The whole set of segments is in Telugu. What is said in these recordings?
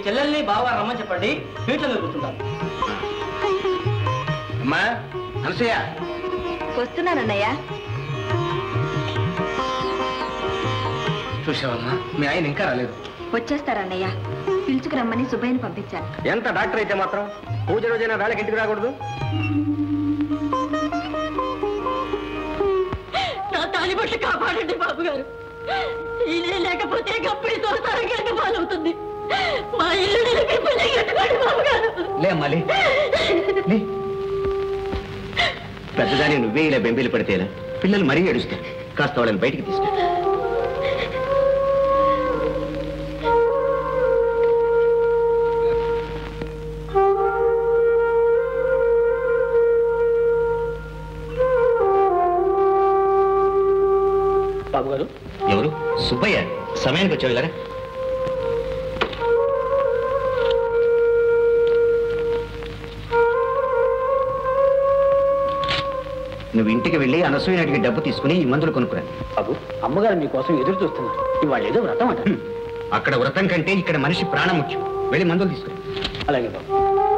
చెల్లెల్ని బాగా రమ్మని చెప్పండి వీటిలో మీరు కూర్చుంటారు అమ్మా అనసూయ వస్తున్నానన్నయ్య చూసావమ్మా మీ ఆయన ఇంకా రాలేదు వచ్చేస్తారన్నయ్య పిలుచుకురమ్మని సుబ్బయ్యని పంపించాను ఎంత డాక్టర్ అయితే మాత్రం పూజ రోజైనా వేళకి ఇంటికి రాకూడదు నా తాలిబొట్లు కాపాడండి బాబు గారు ఇల్లే లేకపోతే గప్పిడి తోసారం గంట పాలవుతుంది మా ఇల్లు నిలిపి కట్టుకోండి బాబు గారు లే అమ్మా లే లే. పెద్దదాన్ని నువ్వే ఇలా బెంబేలు పడితేలా పిల్లలు మరీ ఏడుస్తారు కాస్త వాళ్ళని బయటికి తీసుకు బాబు గారు ఎవరు సుబ్బయ్య సమయానికి వచ్చావు ఇలా నువ్వు ఇంటికి వెళ్ళి అనసూయ అడిగి డబ్బు తీసుకుని ఈ మందులు కొనుక్కురా బాబు అమ్మగారు మీకోసం ఎదురు చూస్తున్నారు ఇవాళ ఏదో వ్రతం అంట అక్కడ వ్రతం కంటే ఇక్కడ మనిషి ప్రాణం ముఖ్యం వెళ్ళి మందులు తీసుకురా అలాగే బాబు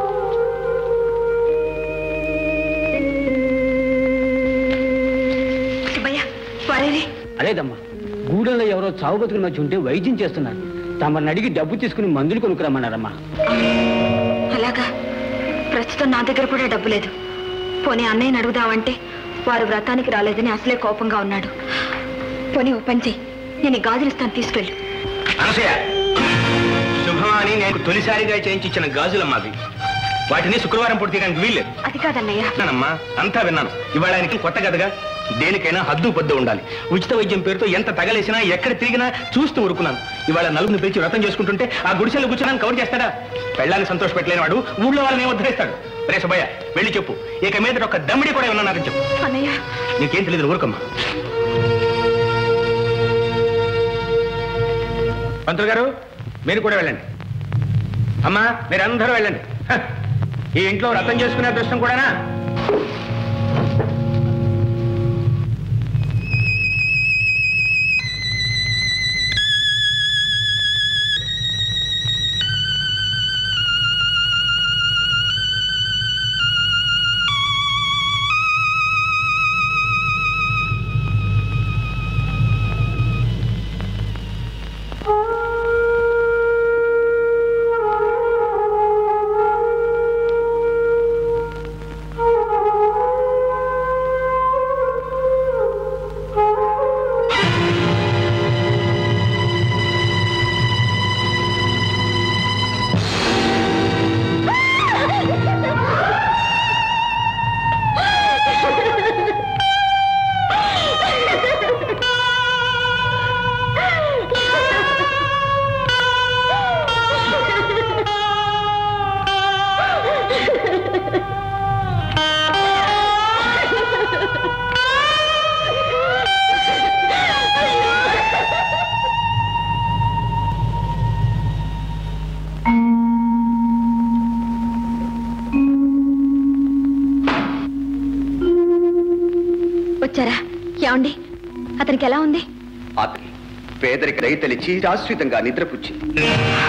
సుబ్బయ్య వారేరే అదేదమ్మా గూడెంలో ఎవరో చావు బతుకుల మధ్య ఉంటే వైద్యం చేస్తున్నారు తమని అడిగి డబ్బు తీసుకుని మందులు కొనుక్కురమ్మన్నారమ్మా అలాగా ప్రస్తుతం నా దగ్గర కూడా డబ్బు లేదు పోనీ అన్నయ్యని అడుగుదామంటే వారు వ్రతానికి రాలేదని అసలే కోపంగా ఉన్నాడు పోనీ ఓ పని చెయ్యి నేను ఈ గాజులు ఇస్తాను తీసుకెళ్ళు అనసూయ శుభమాని నేను తొలిసారిగా చేయించిన గాజులమ్మా అవి వాటిని శుక్రవారం పూర్తి తీయడానికి వీల్లేదు అది కాదన్నయ్య విన్నానమ్మా అంతా విన్నాను ఇవాళ ఆయనకి కొత్త కథగా దేనికైనా హద్దు పొద్దు ఉండాలి ఉచిత వైద్యం పేరుతో ఎంత తగలేసినా ఎక్కడ తిరిగినా చూస్తూ ఊరుకున్నాను ఇవాళ నలుగురిని పిలిచి వ్రతం చేసుకుంటుంటే ఆ గుడిసెలు కూర్చున్నాను కవర్ చేస్తాడా పెళ్ళాన్ని సంతోష పెట్టలేని వాడు ఊళ్ళో వాళ్ళని ఏమో ఉద్ధరిస్తాడు రే సుబ్బయ్య వెళ్ళి చెప్పు ఇక మీద ఒక దమ్మిడి కూడా ఉన్నానని చెప్పు అన్నయ్య నీకేం తెలియదు ఊరుకమ్మా పంతులు గారు మీరు కూడా వెళ్ళండి అమ్మా మీరందరూ వెళ్ళండి హ, ఈ ఇంట్లో వ్రతం చేసుకునే అదృష్టం కూడానా వచ్చారా ఏమండి అతనికి ఎలా ఉంది అతని పేదరిక రైతలిచ్చి శాశ్వతంగా నిద్రపుచ్చింది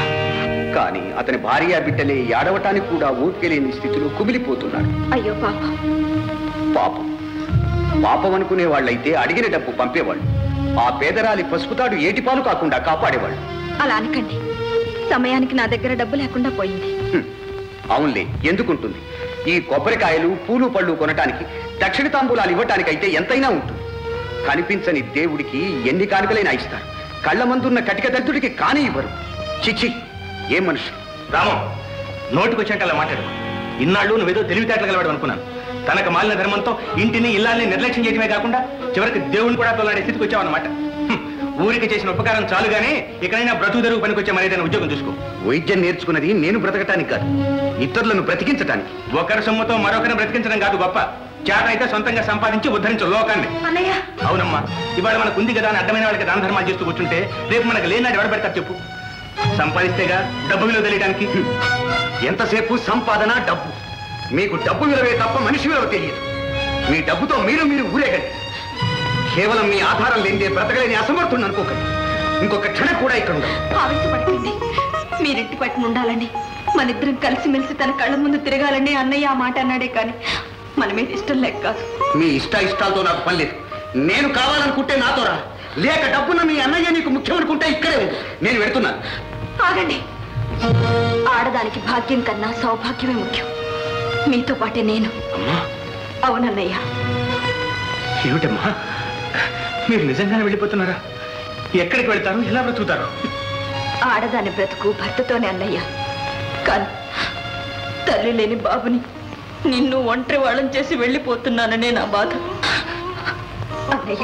కానీ అతని భార్య బిడ్డలే ఏడవటానికి కూడా ఓపికలేని స్థితిలో కుమిలిపోతున్నాడు అయ్యో పాపం పాపం పాపం అనుకునే వాళ్ళైతే అడిగిన డబ్బు పంపేవాళ్ళు ఆ పేదరాలి పసుపుతాడు ఏటిపాలు కాకుండా కాపాడేవాళ్ళు అలా అనకండి సమయానికి నా దగ్గర డబ్బు లేకుండా పోయింది హ్మ్. అవునులే ఎందుకుంటుంది ఈ కొబ్బరికాయలు పూలు పళ్ళు కొనటానికి దక్షిణ తాంబూలాలు ఇవ్వటానికైతే ఎంతైనా ఉంటుంది కనిపించని దేవుడికి ఎన్ని కానుకలైనా ఇస్తారు కళ్ళ మందున్న కటిక దత్తుడికి కాని ఇవ్వరు చిచ్చి ఏ మనుషులు రామం నోటికొచ్చాక అలా మాట్లాడు ఇన్నాళ్ళు నువ్వేదో తెలివితేటలు గలవాడు అనుకున్నాను తనకు మాలిన ధర్మంతో ఇంటిని ఇల్లాల్ని నిర్లక్ష్యం చేయడమే కాకుండా చివరికి దేవుని కూడా తోలాడే స్థితికి వచ్చావన్నమాట హ్మ్. ఊరికి చేసిన ఉపకారం చాలుగానే ఇకనైనా బ్రతుకు తెరుగు పనికొచ్చే మరేదైనా ఉద్యోగం చూసుకో వైద్యం నేర్చుకున్నది నేను బ్రతకటానికి కాదు ఇతరులను బ్రతికించటానికి ఒకరి సొమ్ముతో మరొకరిని బ్రతికించడం కాదు గొప్ప చేత అయితే సొంతంగా సంపాదించి ఉద్ధరించు లోకాన్ని అన్నయ్య అవునమ్మా ఇవాళ మనకు ఉంది కదా అని అడ్డమైన వాళ్ళకి దాన ధర్మాలు చేస్తూ కూర్చుంటే రేపు మనకు లేనాడు ఎవడ పెడతారు చెప్పు సంపాదిస్తేగా డబ్బు విలువ తెలియడానికి ఎంతసేపు సంపాదన డబ్బు మీకు డబ్బు విలువే తప్ప మనిషి విలువ తెలియదు మీ డబ్బుతో మీరు మీరు ఊరేగండి కేవలం మీ ఆధారం లేనిదే బ్రతకలేని అసమర్థుని అనుకోకండి ఇంకొక క్షణం కూడా ఇక్కడ ఉండదు ఆవేశపడకండి మీరింటి పట్టున ఉండాలని మన ఇద్దరం కలిసిమెలిసి తన కళ్ళ ముందు తిరగాలని అన్నయ్య ఆ మాట అన్నాడే కానీ మన మీద ఇష్టం లేక కాదు మీ ఇష్ట ఇష్టాలతో నాకు పని లేదు నేను కావాలనుకుంటే నాతో రా లేక డబ్బున్న మీ అన్నయ్య నీకు ముఖ్యం అనుకుంటే ఇక్కడే ఉంది నేను వెళ్తున్నాను ఆగండి ఆడదానికి భాగ్యం కన్నా సౌభాగ్యమే ముఖ్యం మీతో పాటే నేను అమ్మా అవునన్నయ్య ఏమిటమ్మా మీరు నిజంగానే వెళ్ళిపోతున్నారా ఎక్కడికి వెళ్తారు ఎలా బ్రతుకుతారు ఆడదాని బ్రతుకు భర్తతోనే అన్నయ్య కానీ తల్లి లేని బాబుని నిన్ను ఒంటరి వాళ్ళని చేసి వెళ్ళిపోతున్నాననే నా బాధ అన్నయ్య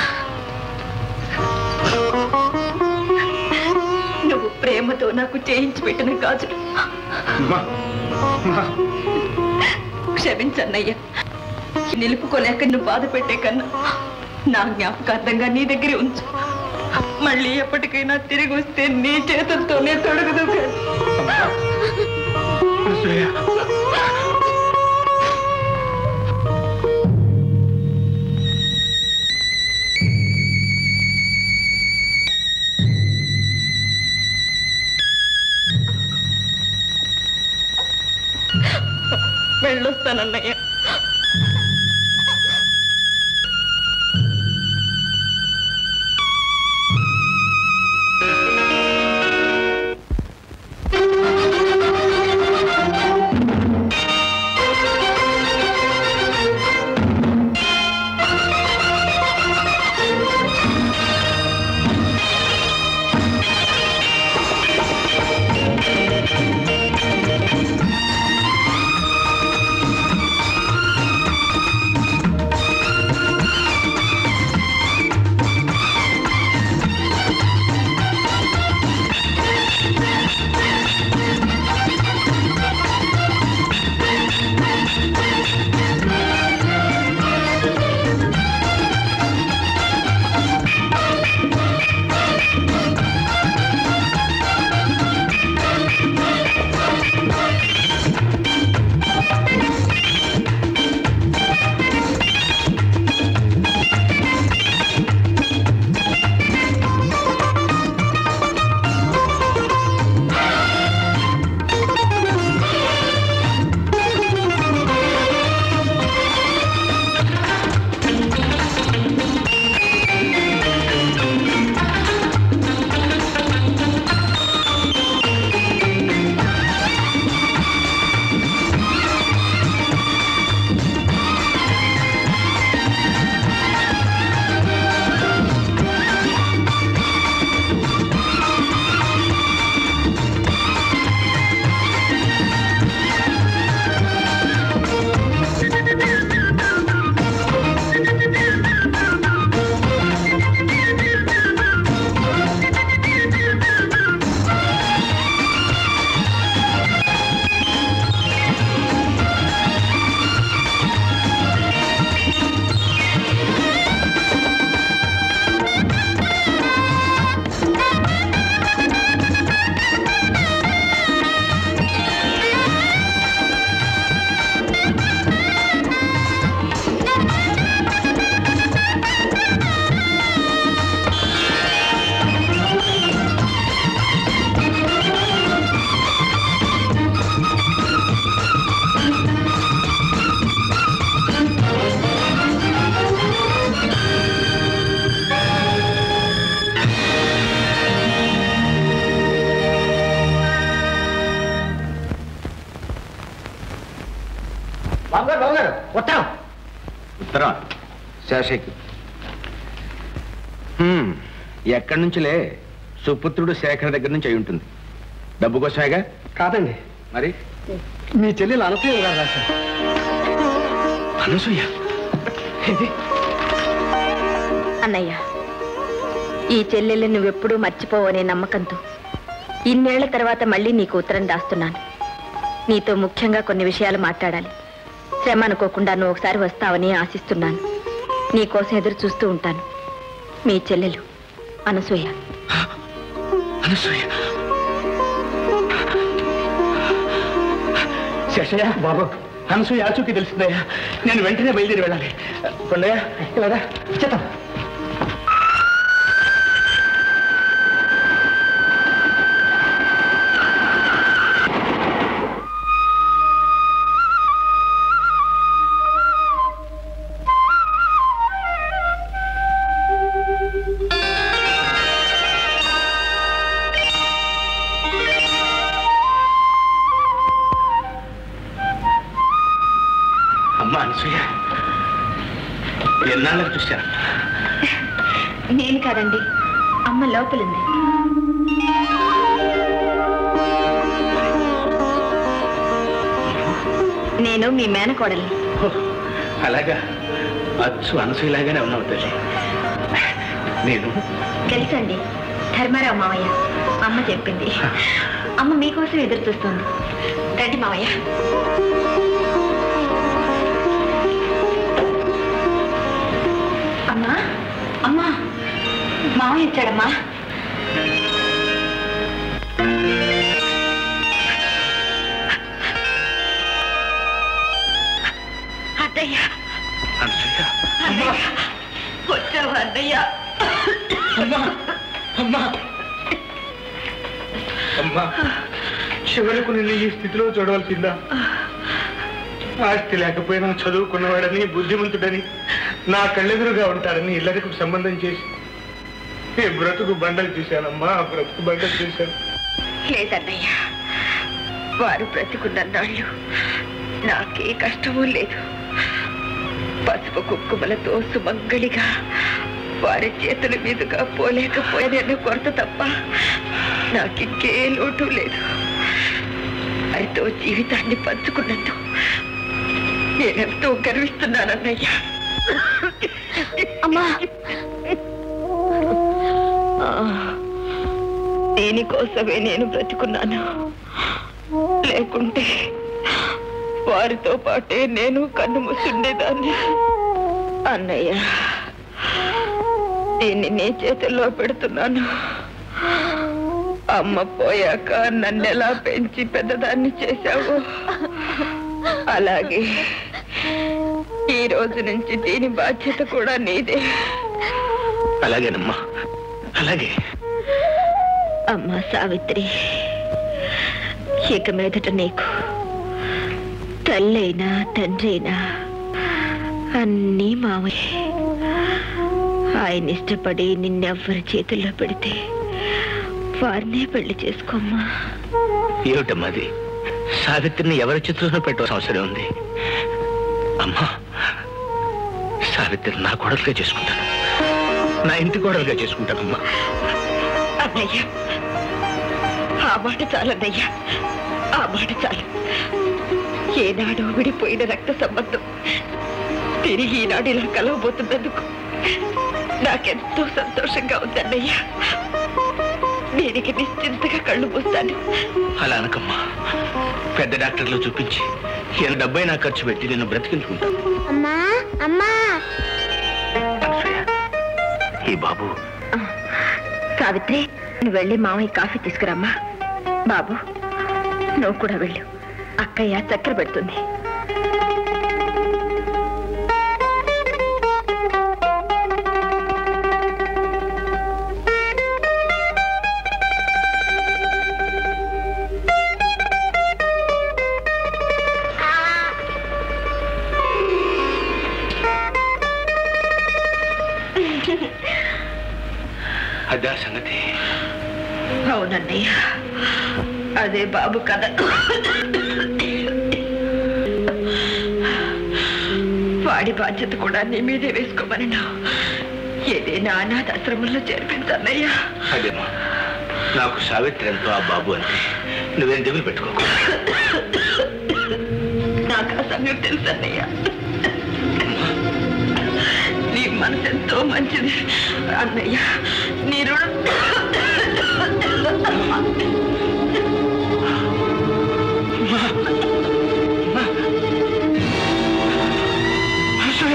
నువ్వు ప్రేమతో నాకు చేయించి పెట్టిన గాజులు అమ్మా అమ్మా క్షమించన్నయ్య నిలుపుకోలేక నువ్వు బాధ పెట్టే కన్నా నా జ్ఞాపకార్థంగా నీ దగ్గరే ఉంచు మళ్ళీ ఎప్పటికైనా తిరిగి వస్తే నీ చేతులతోనే తొడగదు కానీ అనసూయ. వెళ్ళొస్తానన్నయ్య బాబు గారు బాబు గారు వస్తాం ఉత్తరం శేషకి ఎక్కడి నుంచిలే సుపుత్రుడు శేఖర్ దగ్గర నుంచి అయి ఉంటుంది డబ్బు కోసమేగా కాదండి మరి మీ చెల్లెలు అనసూయ గారు రాశారు అనసూయ ఇది అన్నయ్య ఈ చెల్లెల్ని నువ్వెప్పుడూ మర్చిపోవనే నమ్మకంతో ఇన్నేళ్ల తర్వాత మళ్ళీ నీకు ఉత్తరం రాస్తున్నాను నీతో ముఖ్యంగా కొన్ని విషయాలు మాట్లాడాలి శ్రమ అనుకోకుండా నువ్వు ఒకసారి వస్తావని ఆశిస్తున్నాను నీకోసం ఎదురు చూస్తూ ఉంటాను మీ చెల్లెలు అనసూయ అనసూయ శేషయ్య బాబు అనసూయ ఆచూకీ తెలిసిందయ్యా నేను వెంటనే బయలుదేరి వెళ్ళాలి కొండయ్య ఇలా చేద్దాం ఎన్నాళ్ళకి చూశాను నేను కాదండి అమ్మ లోపలుంది నేను మీ మేనకోడల్ని ఓ, అలాగా అచ్చు అనసూయలాగానే ఉన్నావు తల్లి నేను తెలుసండి ధర్మారావు మావయ్య అమ్మ చెప్పింది అమ్మ మీకోసం ఎదురు చూస్తుంది రండి మావయ్య అమ్మా అమ్మా మావయ్య ఇచ్చాడమ్మా అత్తయ్య అనసూయ అన్నయ్య వచ్చావా అన్నయ్య అమ్మా అమ్మా అమ్మా చివరకు నిన్ను ఈ స్థితిలో చూడవలసిందా ఆస్తి లేకపోయినా చదువుకున్నవాడని బుద్ధిమంతుడని నా కళ్ళెదురుగా ఉంటాడని ఇల్లరికి సంబంధం చేసి నీ బ్రతుకు బండలు చేశానమ్మా బ్రతుకు బండలు చేశాను లేదన్నయ్య వారు బ్రతికున్నన్నాళ్ళు నాకే కష్టమూ లేదు పసుపు కుంకుమలతో సుమంగళిగా వారి చేతుల మీదుగా పోలేకపోయానన్న కొరత తప్ప నాకింకే లోటు లేదు వారితో జీవితాన్ని పంచుకున్నందుకు నేనెంతో గర్విస్తున్నానన్నయ్య అమ్మా దీనికోసమే నేను బ్రతికున్నాను లేకుంటే వారితో పాటే నేను కన్ను మూసుండేదాన్ని అన్నయ్య దీన్ని నీ చేతుల్లో పెడుతున్నాను అమ్మ పోయాక నన్నెలా పెంచి పెద్దదాన్ని చేశావు అలాగే ఈ రోజు నుంచి దీని బాధ్యత కూడా నీదే అలాగేనమ్మా అలాగే అమ్మ సావిత్రి ఇక మీదట నీకు తల్లైనా తండ్రైనా అన్నీ మావయ్య ఆయన ఇష్టపడి నిన్నెవ్వరి చేతుల్లో పెడితే వారినే పెళ్లి చేసుకోమ్మా ఏమిటమ్మా అది సావిత్రిని ఎవరి చిత్రంలో పెట్టవలసిన అవసరం ఉంది అమ్మా సావిత్రి నా కోడలుగా చేసుకుంటాను నా ఇంటి కోడలుగా చేసుకుంటానమ్మా అన్నయ్య ఆ మాట చాలన్నయ్య ఆ మాట చాలు ఏనాడు విడిపోయిన రక్త సంబంధం తిరిగి ఈనాడు ఇలా కలవబోతున్నందుకు నాకెంతో సంతోషంగా ఉందన్నయ్య దీనికి నిశ్చింతగా కళ్ళు మూస్తాను అలా అనకమ్మా పెద్ద డాక్టర్లు చూపించి ఎంత డబ్బైనా ఖర్చు పెట్టి నేను బ్రతికించుకుంటాను అమ్మా అమ్మా అనసూయ, ఈ బాబు సావిత్రి నువ్వు వెళ్ళి మామయ్య కాఫీ తీసుకురమ్మా బాబు నువ్వు కూడా వెళ్ళు అక్కయ్య చక్కెర పెడుతుంది అదా సంగతి అవునన్నయ్య అదే బాబు కథ వాడి బాధ్యత కూడా నీ మీదే వేసుకోమని ఏదైనా అనాథాశ్రమంలో చేర్పించన్నయ్యా అదేమా నాకు సావిత్రి ఎంతో ఆ బాబు అంటే నువ్వేం దిగులు పెట్టుకోకు నాకు ఆ సంగతి తెలుసన్నయ్య నీ మనసు ఎంతో మంచిది అన్నయ్య నీ రుణం అనసూయ,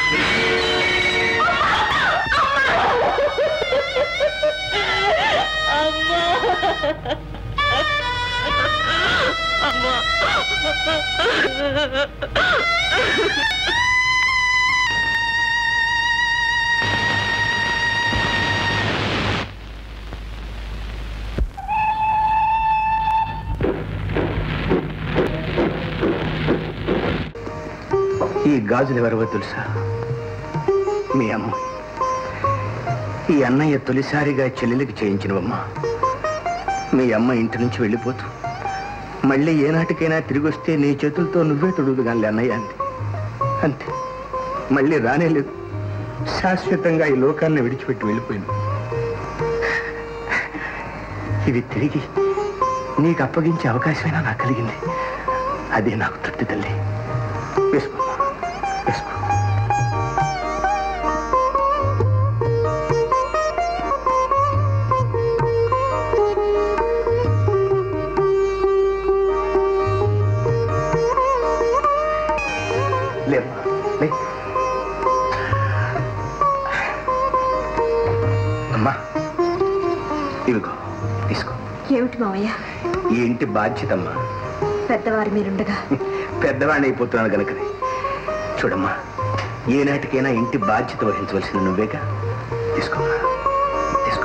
ఈ గాజులు ఎవరివో తెలుసా మీ అమ్మ ఈ అన్నయ్య తొలిసారిగా చెల్లెలికి చేయించినవమ్మా మీ అమ్మ ఇంటి నుంచి వెళ్ళిపోతూ మళ్ళీ ఏనాటికైనా తిరిగి వస్తే నీ చేతులతో నువ్వే తొడుగుదు కానీ అన్నయ్య అంది అంతే మళ్ళీ రానేలేదు శాశ్వతంగా ఈ లోకాన్ని విడిచిపెట్టి వెళ్ళిపోయింది ఇది తిరిగి నీకు అప్పగించే అవకాశమైనా నాకు కలిగింది అదే నాకు తృప్తి తల్లి వేసుకో వేసుకో లేమ్మా లే అమ్మా ఇదిగో తీసుకో ఏమిటి మావయ్య ఈ ఇంటి బాధ్యతమ్మా పెద్దవారు మీరుండగా పెద్దవాడిని అయిపోతున్నాను గనుకనే చూడమ్మా ఏనాటికైనా ఇంటి బాధ్యత వహించవలసిన నువ్వేగా తీసుకోమ్మా తీసుకో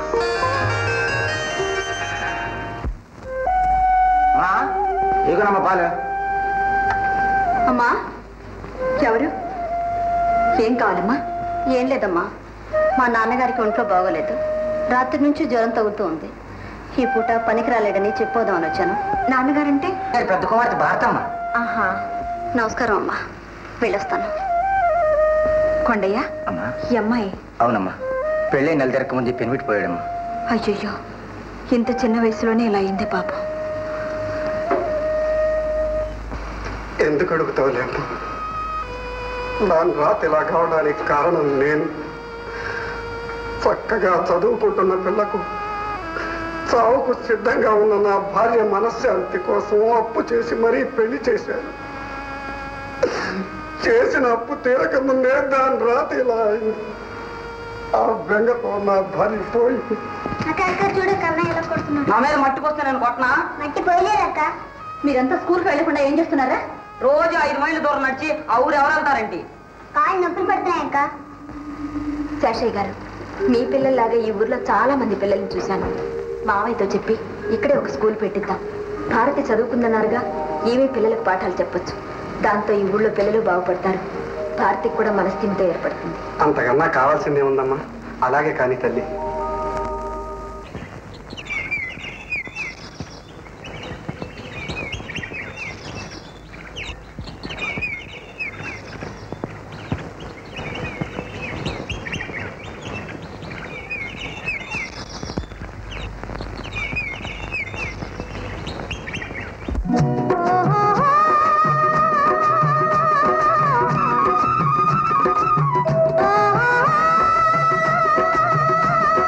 ఇదిగోనమ్మా పాలు అమ్మా ఎవరు ఏం కావాలమ్మా ఏం లేదమ్మా మా నాన్నగారికి ఒంట్లో బాగోలేదు రాత్రి నుంచి జ్వరం తగ్గుతూ ఉంది ఈ పూట పనికి రాలేడని చెప్పోదామని వచ్చాను నాన్నగారంటే పెద్ద కుమార్తె భారతమ్మ ఆహా నమస్కారం అమ్మా వెళ్ళొస్తాను కొండయ్య అమ్మా ఈ అమ్మాయి అవునమ్మా పెళ్ళై నెల తిరక్క ముందు పెనిమిటిపోయాడమ్మా అయ్యయ్యో ఇంత చిన్న వయసులోనే ఇలా అయింది పాపం ఎందుకు అడుగుతావులేమ్మా దాని రాత ఇలా కావడానికి కారణం నేను చక్కగా చదువుకుంటున్న పిల్లకు చావుకు సిద్ధంగా ఉన్న నా భార్య మనశ్శాంతి కోసం అప్పు చేసి మరీ పెళ్లి చేశాను చేసిన అప్పు తీరక ముందే దాని రాత ఇలా అయింది ఆ బెంగతో నా భార్య పోయి చూడు కన్నయ్య ఎలా కొడుతున్నాడు నా మీద మట్టికొస్తే నేను కొట్టనా మట్టి పోయలేదక్క మీరంతా స్కూల్కి వెళ్ళకుండా ఏం చేస్తున్నారా రోజు ఐదు మైళ్ళు దూరం నడిచి ఆ ఊరు ఎవరు వెళ్తారేంటి కాళ్ళు నొప్పులు పడుతున్నాయక్క శేషయ్య గారు మీ పిల్లల్లాగా ఈ ఊర్లో చాలా మంది పిల్లల్ని చూశాను మావయ్యతో చెప్పి ఇక్కడే ఒక స్కూల్ పెట్టిద్దాం భారతి చదువుకుందన్నారుగా ఏమీ పిల్లలకు పాఠాలు చెప్పొచ్చు దాంతో ఈ ఊళ్ళో పిల్లలు బాగుపడతారు భారతికి కూడా మనస్థిమితో ఏర్పడుతుంది అంతకన్నా కావాల్సిందే ఉందమ్మా అలాగే కానీ తల్లి ఆ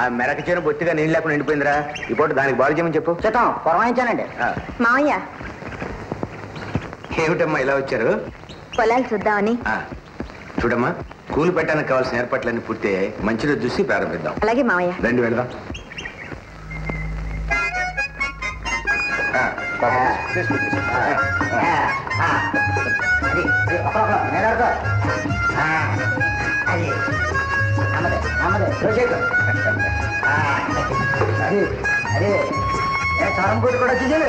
ఆ మెరక చేను బొత్తిగా నీళ్ళు లేకుండా ఎండిపోయిందిరా ఇప్పుడు దానికి బాగు చేయమని చెప్పు చిత్తం పొరవాయించానండి ఆ, మావయ్య ఏమిటమ్మా ఇలా వచ్చారు పొలాలు చూద్దామని ఆ, చూడమ్మా కూలి పెట్టడానికి కావాల్సిన ఏర్పాట్లన్నీ పూర్తి అయ్యాయి మంచిగా చూసి ప్రారంభిద్దాం అలాగే మావయ్య రండి వెళదాం ఆ, పాపం, తీసుకో, తీసుకో. ఆ, ఆ, ఆ. అది, అది, అక్కడ, అక్కడ, నేలాడుకో. ఆ, అది. నమ్మదే, నమ్మదే, రోజేకు. ఆ, అది, అది. ఏ, చరం పూట కూడా వచ్చేసాడు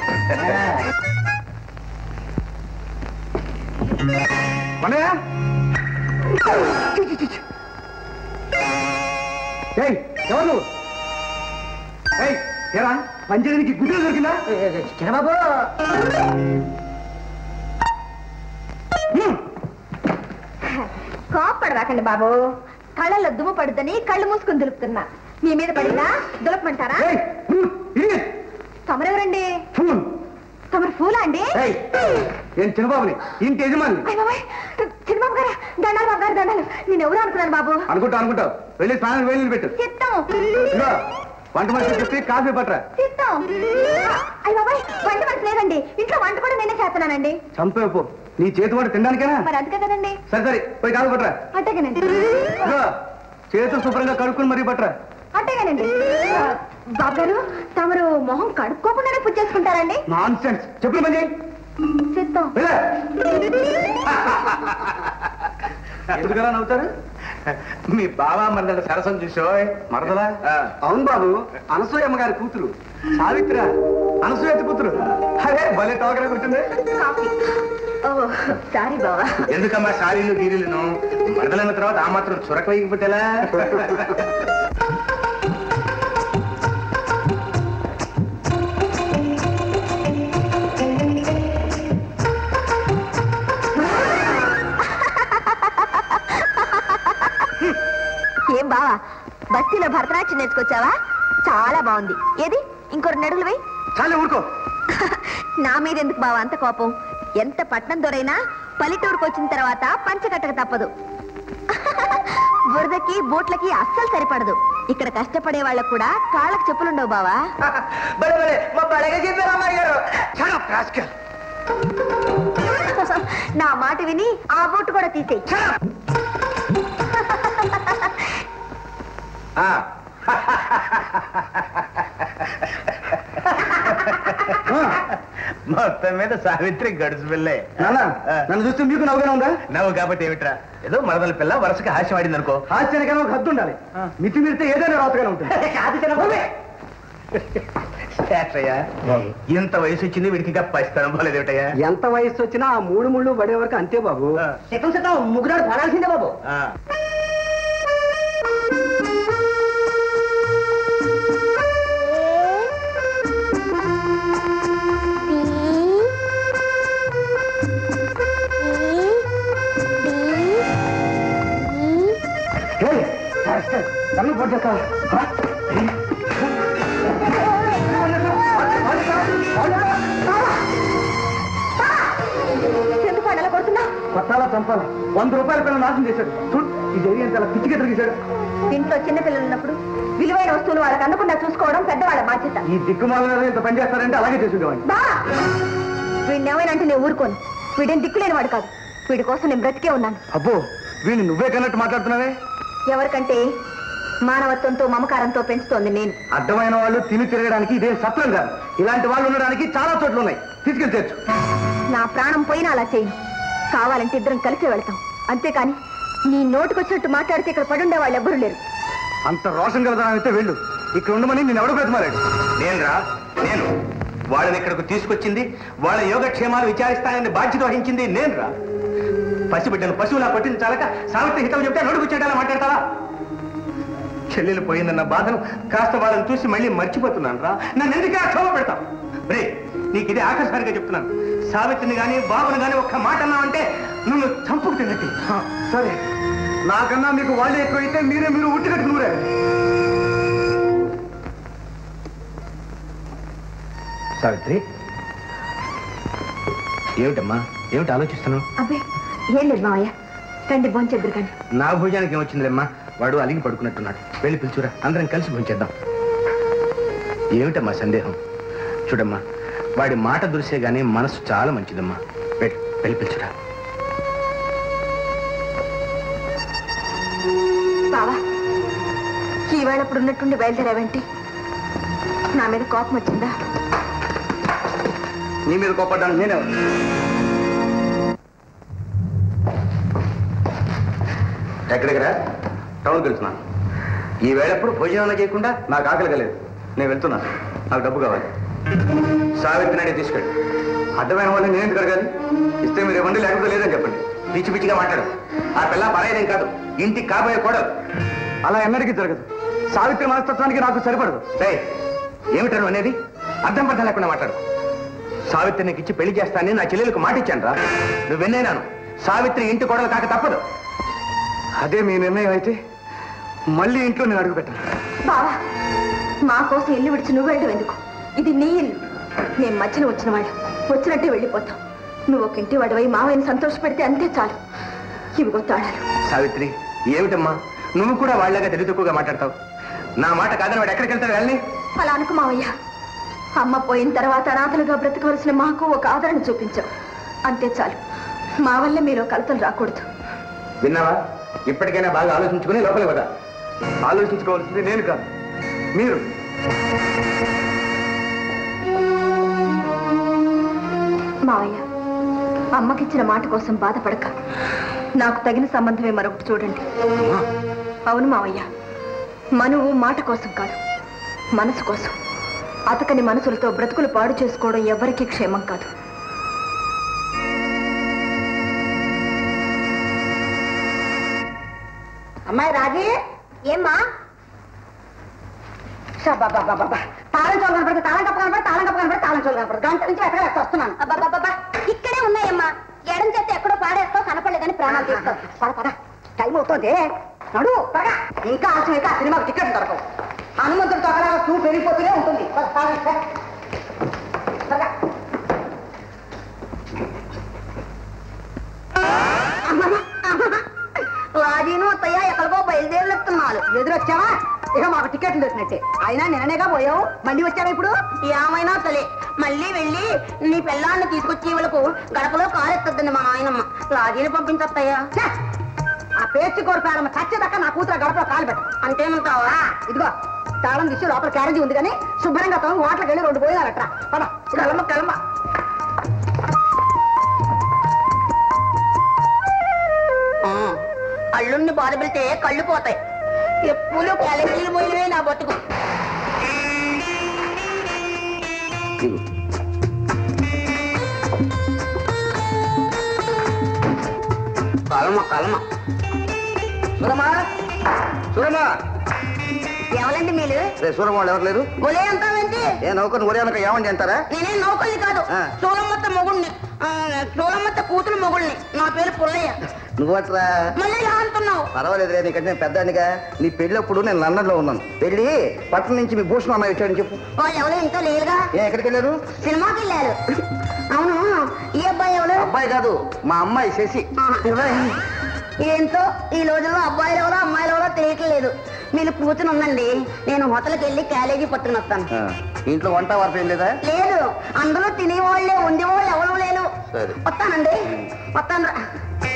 మనయా ఏయ్ ఎవరు నువ్వు ఏయ్ ఏరా పంచడానికి గుడ్డలు దొరికిందా చిన్నబాబు కోప్పడవాకండి బాబు కళ్ళల్లో దుమ్ము పడుద్దని కళ్ళు మూసుకుని దులుపుతున్నా మీ మీద పడిందా దులపమంటారా తమరెవరండి తమరు ఫూలా అండి నేను చిన్నబాబుని ఇంటి యజమాని అయ్య బాబాయ్ చిన్నబాబు గారా దండాలు బాబు గారు దండాలు నేను ఎవరు అనుకున్నాను బాబు అనుకుంటా అనుకుంటావు వెళ్ళి స్నానం వెళ్ళి పెట్టు చిత్తం ఇదిగో వంట మనిషి చెప్పి కాఫీ పట్టరా చిత్తం అయ్య బాబాయ్ వంట మనసు లేదండి ఇంట్లో వంట కూడా నేనే చేస్తున్నానండి చంపేపు నీ చేతి వాడు తినడానికేనా మరి అందుకే కదండి సరే సరే పోయి కాఫీ పట్టరా అట్టేగానండి ఇదిగో చేతులు శుభ్రంగా కడుక్కుని మరీ పట్టరా అట్టేగానండి ఆ, బాబు గారు తమరు మొహం కడుక్కోకుండానే పూజ చేసుకుంటారండి నాన్ సెన్స్ చెప్పు పని చేయి చిత్తం వెళ్ళే. ఎందుకలా నవ్వుతారు మీ బావా మరదల సరసం చూసో మరదలా అవును బాబు అనసూయమ్మ గారి కూతురు సావిత్ర అనసూయ కూతురు అదే భలే టోకరా కూర్చుంది కాఫీ ఓ సారీ బావా ఎందుకమ్మా సారీలు గీరీలను మరదలన్న తర్వాత ఆ మాత్రం చురక వేయకపోతేలా ఏం బావా బస్తీలో భరతనాట్యం నేర్చుకొచ్చావా చాలా బాగుంది ఏది ఇంకో రెండు అడుగులు వేయి చాలే ఊరుకో నా మీద ఎందుకు బావా అంత కోపం ఎంత పట్నం దొరైనా పల్లెటూరుకు వచ్చిన తర్వాత పంచకట్టక తప్పదు బురదకి బూట్లకి అస్సలు సరిపడదు ఇక్కడ కష్టపడే వాళ్ళకు కూడా కాళ్ళకు చెప్పులుండవు బావా బలే బలే మా బలగా చెప్పారు అమ్మాయి గారు చాలా రాస్కల్ నా మాట విని ఆ బూట్ కూడా తీసేయి ఆ. మొత్తం మీద సావిత్రి గడుసు పిల్లే నన్ను చూస్తే మీకు నవ్వుగానే ఉందా నవ్వు కాబట్టి ఏమిట్రా ఏదో మరదల పిల్ల వరుసగా హాస్యం ఆడింది అనుకో హాస్యానికైనా ఒక హద్దు ఉండాలి మితి మీరితే ఏదైనా రాతగానే ఉంటుంది శేషయ్య, ఇంత వయసు వచ్చింది వీడికి ఇంకా పరిస్థితి పోలేదేమిటయ్యా ఎంత వయసు వచ్చినా ఆ మూడు ముళ్ళు పడే వరకు అంతే బాబు శతం శతం ముగ్గురాడు పడాల్సిందే బాబు ఆ. ఏయ్, రాస్కల్, నన్ను పొడి చేస్తావా? హ? ఎందుకు అలా కొడుతున్నా కొట్టాలా చంపాలా వంద రూపాయల పిల్లలు నాశనం చేశాడు చూడు ఈ ఏరియా చాలా పిచ్చిగా తిరిగేశాడు ఇంట్లో చిన్న పిల్లలు ఉన్నప్పుడు విలువైన వస్తువులు వాళ్ళకి అందకుండా చూసుకోవడం పెద్దవాళ్ళ బాధ్యత ఈ దిక్కుమాల ఇంత పని చేస్తారంటే అలాగే చేసుండేవాడిని బా వీడిని ఏమైనంటే నేను ఊరుకోను వీడేం దిక్కులేని వాడు కాదు వీడి కోసం నేను బ్రతికే ఉన్నాను అబ్బో వీడిని నువ్వే కన్నట్టు మాట్లాడుతున్నావే ఎవరికంటే మానవత్వంతో మమకారంతో పెంచుతోంది నేను అడ్డమైన వాళ్ళు తిని తిరగడానికి ఇదేం సత్రం కాదు ఇలాంటి వాళ్ళు ఉండడానికి చాలా చోట్ల ఉన్నాయి తీసుకెళ్ళి తెచ్చు నా ప్రాణం పోయినా అలా చేయను కావాలంటే ఇద్దరం కలిసి వెళ్తాం అంతేకాని నీ నోటుకొచ్చినట్టు మాట్లాడితే ఇక్కడ పడుండే వాళ్ళు ఎవ్వరూ లేరు అంత రోషన్ కలదానం అయితే వెళ్ళు ఇక్కడ ఉండమని నేను ఎవడు బ్రతిమారాడు నేను రా నేను వాళ్ళని ఇక్కడికి తీసుకొచ్చింది వాళ్ళ యోగక్షేమాలు విచారిస్తానని బాధ్యత వహించింది నేను రా పసిబిడ్డను పశువులా పట్టించాలక సావిత్రి హితం చెప్తే నడుగుచ్చేటలా మాట్లాడతావా చెల్లెలు పోయిందన్న బాధను కాస్త వాళ్ళని చూసి మళ్ళీ మర్చిపోతున్నాను రా నన్ను ఎందుకే క్షోభ పెడతాం రే నీకు ఇది ఆకస్మానిగా చెప్తున్నాను సావిత్రిని గాని బాబుని గాని ఒక్క మాట అన్నావంటే నువ్వు చంపుకు తిన్నట్టు సరే నాకన్నా మీకు వాళ్ళే ఎక్కువైతే మీరే మీరు ఉట్టి కట్టుకున్నారే సావిత్రి ఏమిటమ్మా ఏమిటి ఆలోచిస్తున్నావు అబ్బే ఏం లేదు మావయ్య రండి భోంచెద్దురు కానీ నా భోజనానికి ఏమొచ్చిందిలేమ్మా వాడు అలిగి పడుకున్నట్టున్నాడు వెళ్ళి పిలుచురా అందరం కలిసి భోంచేద్దాం ఏమిటమ్మా సందేహం చూడమ్మా వాడి మాట దురిసే గానీ మనసు చాలా మంచిదమ్మా వెళ్ళి వెళ్ళి పిలుచురా బావా ఈవేళ ఇప్పుడు ఉన్నట్టుండి బయలుదేరావేంటి నా మీద కోపం వచ్చిందా నీ మీద కోపడ్డానికి నేనే ఉన్నా. ఎక్కడికి రా టౌన్కి వెళ్తున్నాను ఈ వేళప్పుడు భోజనం చేయకుండా నాకు ఆకలి కలేదు నేను వెళ్తున్నాను నాకు డబ్బు కావాలి సావిత్రి నాడే తీసుకెళ్ళి అడ్డమైన వాళ్ళని నేను ఎందుకు అడగాలి ఇస్తే మీరు ఇవ్వండి లేకపోతే లేదని చెప్పండి పిచ్చి పిచ్చిగా మాట్లాడు ఆ పిల్ల పరాయదేం కాదు ఇంటికి కాబోయే కూడదు అలా ఎన్నటికీ జరగదు సావిత్రి మనస్తత్వానికి నాకు సరిపడదు ఏయ్, ఏమిటను అనేది అర్థం పర్థం లేకుండా మాట్లాడు సావిత్రి నీకు ఇచ్చి పెళ్లి చేస్తానని నా చెల్లెలకు మాట ఇచ్చాను రా నువ్వు విన్నాను సావిత్రి ఇంటి కోడలు కాక తప్పదు అదే మీ నిర్ణయం అయితే మళ్ళీ ఇంట్లో నేను అడుగు పెట్టాను బావా మా కోసం ఇల్లు విడిచి నువ్వు వెళ్ళడం ఎందుకు ఇది నీ ఇల్లు నేను మధ్యన వచ్చిన వాళ్ళు వచ్చినట్టే వెళ్ళిపోతాం నువ్వు ఒక ఇంటి వాడివై మావయ్యని సంతోష పెడితే అంతే చాలు ఇవిగో తాళాలు సావిత్రి ఏమిటమ్మా నువ్వు కూడా వాళ్ళగా తెలివి తక్కువగా మాట్లాడతావు నా మాట కాదని వాడు ఎక్కడికి వెళ్తాడు వెళ్ళని అలా అనుకు మావయ్య అమ్మ పోయిన తర్వాత అనాథలుగా బ్రతకవలసిన మాకు ఒక ఆదరణ చూపించావు అంతే చాలు మా వల్ల మీరు కలతలు రాకూడదు విన్నావా ఇప్పటికైనా బాగా ఆలోచించుకుని లోపలికి వదా ఆలోచించుకోవాల్సింది నేను కాదు మీరు మావయ్య అమ్మకిచ్చిన మాట కోసం బాధపడక నాకు తగిన సంబంధమే మరొకటి చూడండి అవును మావయ్య మనువు మాట కోసం కాదు మనసు కోసం అతకని మనసులతో బ్రతుకులు పాడు చేసుకోవడం ఎవ్వరికీ క్షేమం కాదు అమ్మాయి రాజీ ఏమ్మా బాబా తాళం చోలు కనపడితే తాళం కప్ప కనపడి తాళం కప్ప కనపడి తాళం చోలు కనపడి గంట నుంచి ఎక్కడ వేస్తే వస్తున్నాను అబ్బాబాబా ఇక్కడే ఉన్నాయమ్మా ఎడం చేస్తే ఎక్కడో పాడేస్తావు కనపడలేదని ప్రాణాలు తీస్తావు పద పద టైం అవుతుంది నడు త్వరగా ఇంకా ఆలస్యం అయితే ఆ సినిమాకి టికెట్ దొరకవు హనుమంతుడితో అక్కడ చూ పెరిగిపోతూనే ఉంటుంది పద, తాళం ఇస్తే. త్వరగా అమ్మమ్మ, అమ్మమ్మ. రాజీను అత్తయ్య ఎక్కడికో బయలుదేరుతున్నారు ఎదురొచ్చావా ఇక మాకు టికెట్లు దొరికినట్టే అయినా నిన్ననేగా పోయావు మళ్ళీ వచ్చావా ఇప్పుడు ఏమైనా సరే మళ్ళీ వెళ్ళి నీ పిల్లాన్ని తీసుకొచ్చి వాళ్ళకు గడపలో కారెత్తద్దండి మా నాయనమ్మ రాజీని పంపించత్తయ్యా ఆ పేర్చి కోరిపారమ్మ చచ్చేదాకా నా కూతురు గడపలో కాలు పెట్ట అంతేనంటావా ఇదిగో తాళం తీసి లోపల క్యారేజీ ఉంది కానీ శుభ్రంగా తో హోటల్కి వెళ్ళి రెండు పోయినారట్రా పద కలమ్మ కలమ్మ అల్లుణ్ణి బాధ పెడితే కళ్ళు పోతాయి ఎప్పుడు క్యాలరీలు పోయినవే నా బతుకు కలమ కలమ సురమా సురమా ఎవరండి మీరు రే సూరమ్మ వాళ్ళు ఎవరు లేరు ఒలే అంటావేంటి ఏ నౌకరు ఒరే అనక ఏమండి అంటారా నేనేం నౌకల్ని కాదు ఆ. సోలమ్మత్త మొగుణ్ణి ఆ, సోలమ్మత్త కూతురు మొగుణ్ణి నా పేరు పుల్లయ్య నువ్వట్రా మళ్ళీ ఎలా అంటున్నావు పర్వాలేదు రే నీకంటే నేను పెద్దానిగా నీ పెళ్ళప్పుడు నేను లండన్లో ఉన్నాను పెళ్ళి పట్టణం నుంచి మీ భూషణం అమ్మాయి వచ్చాడని చెప్పు వాళ్ళు ఎవరు ఇంకా లేరుగా ఏ ఎక్కడికి వెళ్ళారు సినిమాకి వెళ్ళారు అవును ఈ అబ్బాయి ఎవరు అబ్బాయి కాదు మా అమ్మాయి శశి ఆ, ఎవరు? ఏంటో ఈ రోజుల్లో అబ్బాయిలు ఎవరో అమ్మాయిలు ఎవరో తెలియట్లేదు మీరు కూర్చుని ఉందండి నేను హోటల్కి వెళ్ళి క్యాలేజీ పట్టుకుని వస్తాను ఆ, ఇంట్లో వంట వార్పు ఏం లేదా లేదు అందులో తినేవాళ్ళే ఉండేవాళ్ళు ఎవరు లేరు సరే. వస్తానండి వస్తాను రా.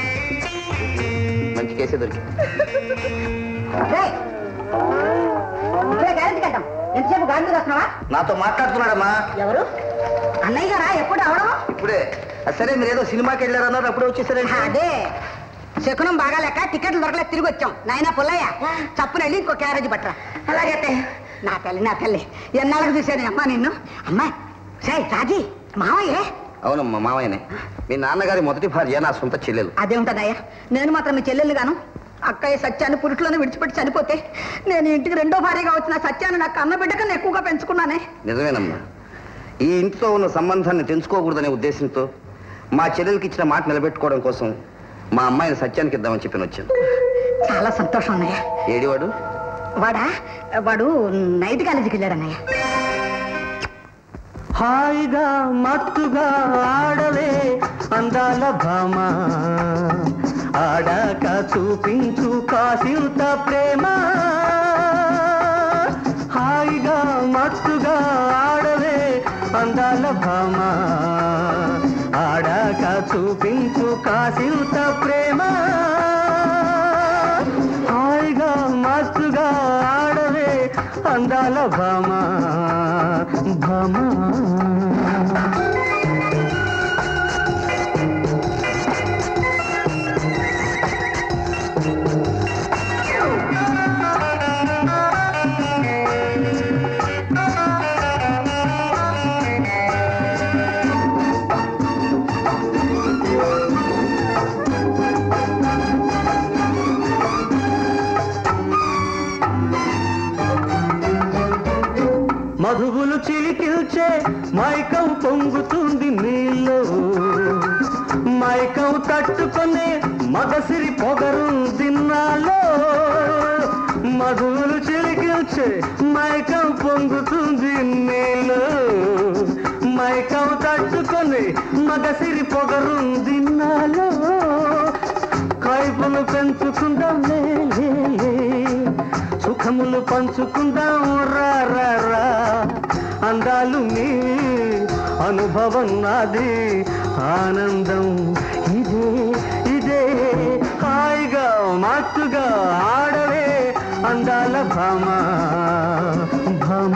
మంచి కేసే దొరికి రేయ్. ఇప్పుడే గ్యారెంటీ కట్టాం ఎంతసేపు గాడి మీద వస్తున్నావా నాతో మాట్లాడుతున్నాడమ్మా ఎవరు అన్నయ్య గారా ఎప్పుడు అవడం ఇప్పుడే ఆ, సరే మీరు ఏదో సినిమాకి వెళ్ళారన్నారు అప్పుడే వచ్చేసారండి అదే శకునం బాగా లెక్క టికెట్లు దొరకలేదు తిరిగి వచ్చాం నాయనా పుల్లయ్య చప్పున వెళ్ళి ఇంకో క్యారేజీ పట్టరా అలాగే నా తల్లి నా తల్లి ఎన్నాళ్ళకి చూశాను అమ్మా నిన్ను అమ్మా సై రాజీ మావయ్యే అవునమ్మా మామయ్యనే మీ నాన్నగారి మొదటి భార్య నా సొంత చెల్లెలు అదేమిటనయ్యా నేను మాత్రం మీ చెల్లెలు గాను అక్కయ్య సత్యాన్ని పురుట్లోనే విడిచిపెట్టి చనిపోతే నేను ఇంటికి రెండో భార్యగా వచ్చిన సత్యాన్ని నాకు అన్న బిడ్డ కన్నా ఎక్కువగా పెంచుకున్నానే నిజమేనమ్మా ఈ ఇంటితో ఉన్న సంబంధాన్ని తెంచుకోకూడదనే ఉద్దేశంతో మా చెల్లెలకి ఇచ్చిన మాట నిలబెట్టుకోవడం కోసం మా అమ్మాయిని సత్యానికి ఇద్దామని చెప్పి వచ్చాను చాలా సంతోషం అన్నయ్య ఏడివాడు వాడా వాడు నైట్ కాలేజీకి వెళ్ళాడు అన్నయ్య హాయిగా మత్తుగా ఆడవే అందాల భామ ఆడాక చూపించు కాసింత ప్రేమ హాయిగా మత్తుగా ఆడవే అందాల భామ ఆడాక చూపించు కాసింత ప్రేమ హాయిగా మత్తుగా ఆడవే అందాల భామ భామ మధువులు చిలికిల్చే మైకం పొంగుతుంది నీలో మైకం తట్టుకునే మగసిరి పొగరు దిన్నాలో మధువులు చిలికిల్చే మైకం పొంగుతుంది నీలో మైకం తట్టుకొని మగసిరి పొగరు దిన్నాలో కైపులు పెంచుకుందాం లే, లే, లే. సుఖములు పంచుకుందాం రా రా రా అందాలు నీ అనుభవం నాది ఆనందం ఇదే ఇదే హాయిగా మాటుగా ఆడవే అందాల భామ భామ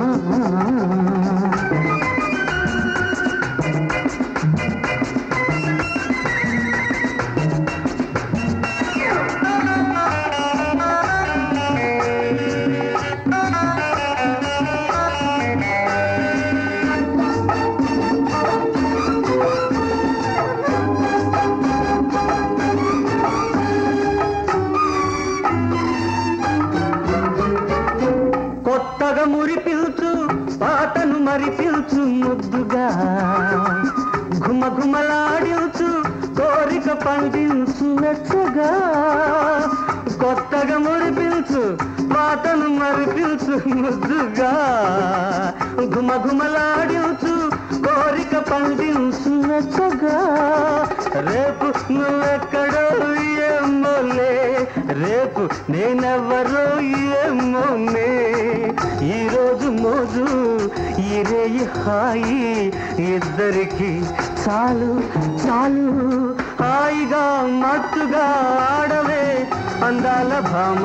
కొత్తగా మురి పిలుచు పాటను మరి పిలుచు ముద్దుగా ఘుమ ఘుమలాడించు కోరిక పండించు వెచ్చగా కొత్తగా మురి పిలుచు పాటను మరి పిలుచు ముద్దుగా ఘుమ ఘుమలాడించు కోరిక పండించు వెచ్చగా రేపు నువ్వెక్కడో ఏమోలే రేపు నేనెవరో ఏమోనే ఈ రోజు మోజు ఈ రేయి హాయి ఇద్దరికి చాలు చాలు హాయిగా మత్తుగా ఆడవే అందాల భామ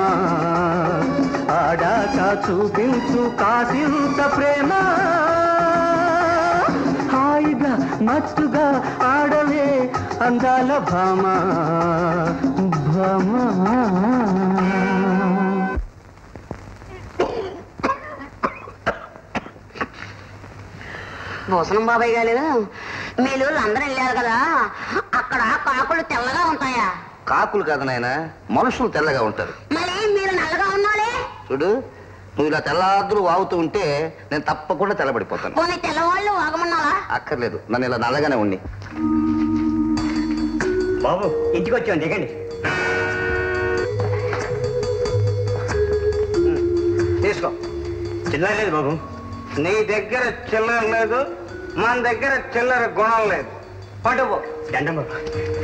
ఆడాక చూపించు కాసింత ప్రేమ హాయిగా మత్తుగా ఆడవే అందాల భామ భామ భూషణం బాబాయ్ గారు మీరు అందరూ వెళ్ళారు కదా అక్కడ కాకులు తెల్లగా ఉంటాయా కాకులు కాదు నాయన మనుషులు తెల్లగా ఉంటారు మరి మీరు నల్లగా ఉన్నారే చూడు నువ్వు ఇలా తెల్లాదులు వాగుతూ ఉంటే నేను తప్పకుండా తెల్లబడిపోతాను పోనీ తెల్లవాళ్ళు ఆగమన్నారా అక్కర్లేదు నన్ను ఇలా నల్లగానే ఉండి బాబు ఇంటికి వచ్చాం దిగండి తీసుకో చిల్లర లేదు బాబు నీ దగ్గర చిల్లర లేదు మన దగ్గర చిల్లర గుణం లేదు పట్టుకో దండం బాబు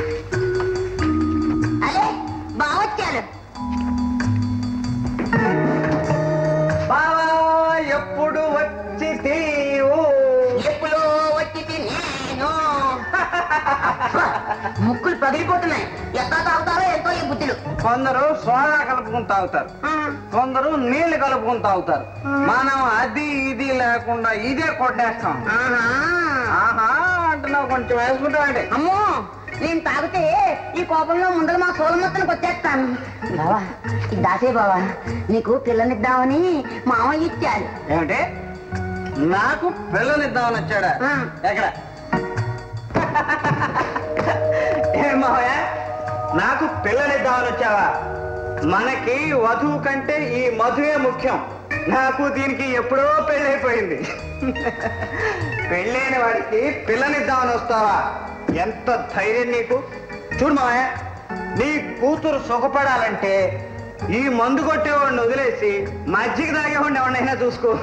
అదే బావొచ్చారు బావా ఎప్పుడు వచ్చి తీవు ఎప్పుడో వచ్చి నేను ముక్కులు పగిలిపోతున్నాయి ఎక్కడ తాగుతారో ఎంతో ఈ బుద్ధులు కొందరు సోడా కలుపుకుని తాగుతారు కొందరు నీళ్లు కలుపుకుని తాగుతారు మనం అది ఇది లేకుండా ఇదే కొట్టేస్తాం ఆహా అంటున్నావు కొంచెం వేసుకుంటామండి అమ్మో నేను తాగితే ఈ కోపంలో ముందర మా సోలమొత్తనికి వచ్చేస్తాను బావా ఇది దాసే బావా నీకు పిల్లనిద్దామని మామయ్య ఇచ్చారు ఏమిటి నాకు పిల్లనిద్దామని వచ్చాడా ఆ. ఎక్కడ ఏం మావయ్య నాకు పిల్లనిద్దామని వచ్చావా మనకి వధువు కంటే ఈ మధువే ముఖ్యం నాకు దీనికి ఎప్పుడో పెళ్ళైపోయింది పెళ్ళైన వాడికి పిల్లనిద్దామని వస్తావా ఎంత ధైర్యం నీకు చూడు మావయ్య నీ కూతురు సుఖపడాలంటే ఈ మందు కొట్టేవాడిని వదిలేసి మజ్జిగ తాగేవాడిని ఎవరినైనా చూసుకో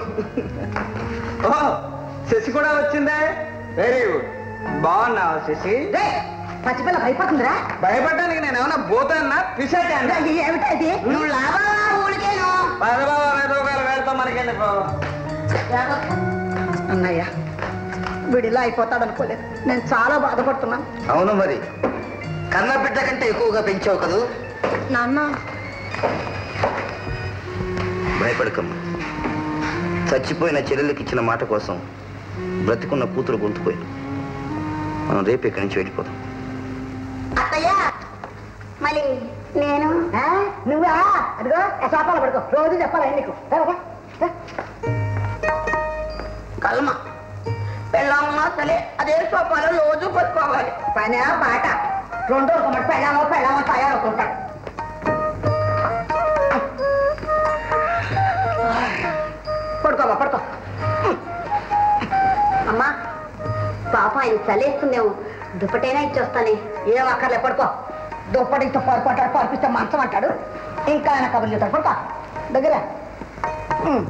ఓ శశి కూడా వచ్చిందే వెరీ గుడ్ బాగున్నావా శశి పసిపిల్ల భయపడుతుందిరా భయపడడానికి నేను ఏమన్నా పోతాన్నా పిశాచా ఏమిటది నువ్వు లాభా ఊరికేను వెళ్తాం మనకెందుకు అన్నయ్య వీడిలా అయిపోతాడు అనుకోలేదు నేను చాలా బాధపడుతున్నాను అవును మరి కన్న బిడ్డ కంటే ఎక్కువగా పెంచావు కదూ నాన్న భయపడకమ్మా చచ్చిపోయిన చెల్లెలకి ఇచ్చిన మాట కోసం బ్రతికున్న కూతురు గొంతుపోయింది మనం రేపు ఇక్కడి నుంచి వెళ్ళిపోదాం అత్తయ్య మళ్ళీ నేను నువ్వా అదిగో సోపాలు పడుకో రోజు చెప్పాలి నీకు కల్మ పెళ్ళామన్నా సరే అదే సోపాలు రోజు పట్టుకోవాలి పని పాట రెండు రోజులు మరి పెళ్ళామో పెళ్ళామో తయారవుతుంటాడు పడుకోమా పడుకో అమ్మా పాప ఆయన చలేస్తుందేమో దుప్పటైనా ఇచ్చొస్తానే ఏం అక్కర్లే పడుకో దుప్పటి ఇస్తే పొరపాటాడు పరిపిస్తే మంచం అంటాడు ఇంకా ఆయన కబుర్లు చెప్తాడు పడుకో దగ్గర ఉమ్.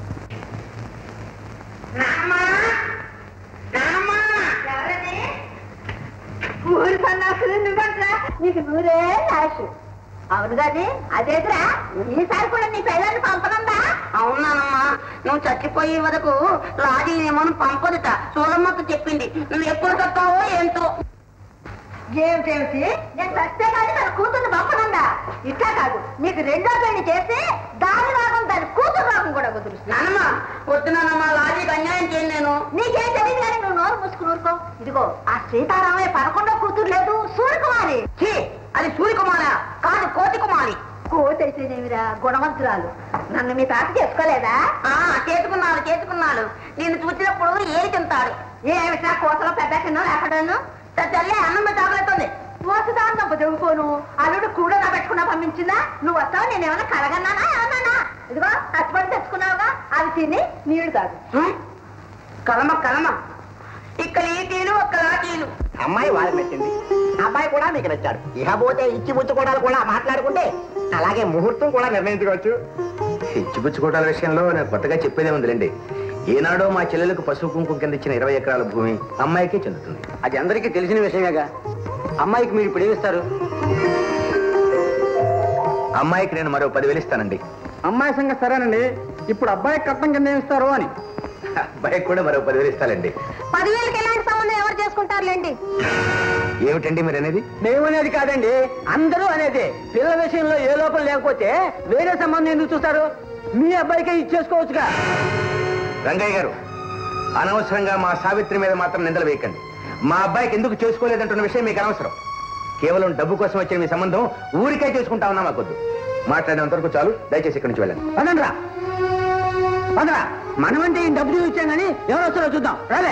ఊరి సన్నాసులు నువ్వంటరా నీకు నూరే నాశు అవును కాదు అదేదిరా ఈసారి కూడా నీ పెళ్ళాన్ని పంపనుందా అవునానమ్మా నువ్వు చచ్చిపోయే వరకు రాజీనేమో పంపదుట సోలమ్మకు చెప్పింది నువ్వు ఎప్పుడు చస్తావో ఏంటో ఏమిటేమిటి నేను చస్తే కానీ తన కూతుర్ని పంపనుందా ఇట్లా కాదు నీకు రెండో పెళ్లి చేసి దాని రాగం దాని కూతురు రాగం కూడా కుదురుస్తుంది నానమ్మ వద్దునానమ్మా లాజీకి అన్యాయం చేయను నేను నీకేం తెలియదు కానీ నువ్వు నోరు మూసుకుని ఊరుకో ఇదిగో ఆ సీతారామయ్య పదకొండో కూతురు లేదు సూర్యకుమారి అది సూర్యకుమారా కాదు కోతి కుమారి కోతి అయితేనేమిరా గుణవంతురాలు నన్ను మీ తాత చేసుకోలేదా చేసుకున్నాడు చేసుకున్నాడు నేను చూసినప్పుడు ఏది తింటాడు ఏమిటా కోతలో పెద్ద చిన్న లేకడాను తల్లి అన్నం తాగలేస్తుంది మోసదాన్నం చదువుకోను అల్లుడు కూడా నా పెట్టుకున్నా పంపించిందా నువ్వు వస్తావు నేను ఏమైనా కడగన్నానా ఏమన్నానా ఇదిగో కష్టపడి తెచ్చుకున్నావుగా అవి తిని నీళ్లు తాగు కలమ కలమ ఇక్కడ ఈ టీలు ఒక్క టీలు అమ్మాయి వాళ్ళు పెట్టింది అబ్బాయి కూడా మీకు నచ్చాడు ఇకపోతే ఇచ్చి పుచ్చుకోవడాలు కూడా మాట్లాడుకుంటే అలాగే ముహూర్తం కూడా నిర్ణయించుకోవచ్చు ఇచ్చిపుచ్చుకోవటాల విషయంలో నేను కొత్తగా చెప్పేదే ఉందిలేండి ఏనాడో మా చెల్లెలకు పశువు కుంకుమ కింద ఇచ్చిన ఇరవై ఎకరాల భూమి అమ్మాయికే చెందుతుంది అది అందరికీ తెలిసిన విషయమేగా అమ్మాయికి మీరు ఇప్పుడు ఏమిస్తారు అమ్మాయికి నేను మరో పదివేలు ఇస్తానండి అమ్మాయి సంగతి సరేనండి ఇప్పుడు అబ్బాయి కట్నం కింద ఏమిస్తారు అని అబ్బాయికి కూడా మరో పదివేలు ఇస్తానండి పదివేలకి ఎలాంటి సంబంధం ఎవరు చేసుకుంటారులేండి ఏమిటండి మీరు అనేది మేము అనేది కాదండి అందరూ అనేది పిల్లల విషయంలో ఏ లోపం లేకపోతే వేరే సంబంధం ఎందుకు చూస్తారు మీ అబ్బాయికే ఇచ్చేసుకోవచ్చుగా రంగయ్య గారు అనవసరంగా మా సావిత్రి మీద మాత్రం నిందలు వేయకండి మా అబ్బాయికి ఎందుకు చేసుకోలేదంటున్న విషయం మీకు అనవసరం కేవలం డబ్బు కోసం వచ్చిన మీ సంబంధం ఊరికే చేసుకుంటా ఉన్నా మాకొద్దు మాట్లాడినంత వరకు చాలు దయచేసి ఇక్కడి నుంచి వెళ్ళండి పదండ్రా పదరా మనమంటే ఈ డబ్బు ఇచ్చాం కానీ ఎవరు వస్తారో చూద్దాం రాలే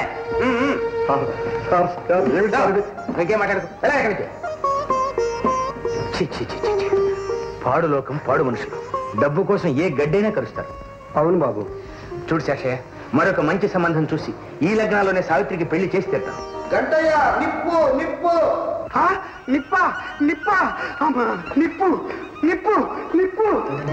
ఇంకేం మాట్లాడదు ఎలా ఎక్కడి నుంచి ఛీ, ఛీ, ఛీ, ఛీ, ఛీ. పాడు లోకం పాడు మనుషులు డబ్బు కోసం ఏ గడ్డైనా కరుస్తారు అవును బాబు చూడు శేషయ్య మరొక మంచి సంబంధం చూసి ఈ లగ్నాల్లోనే సావిత్రికి పెళ్లి చేసి తీర్థం గంటయ్య నిప్పు నిప్పు నిప్ప నిప్ప అమ్మా నిప్పు నిప్పు నిప్పు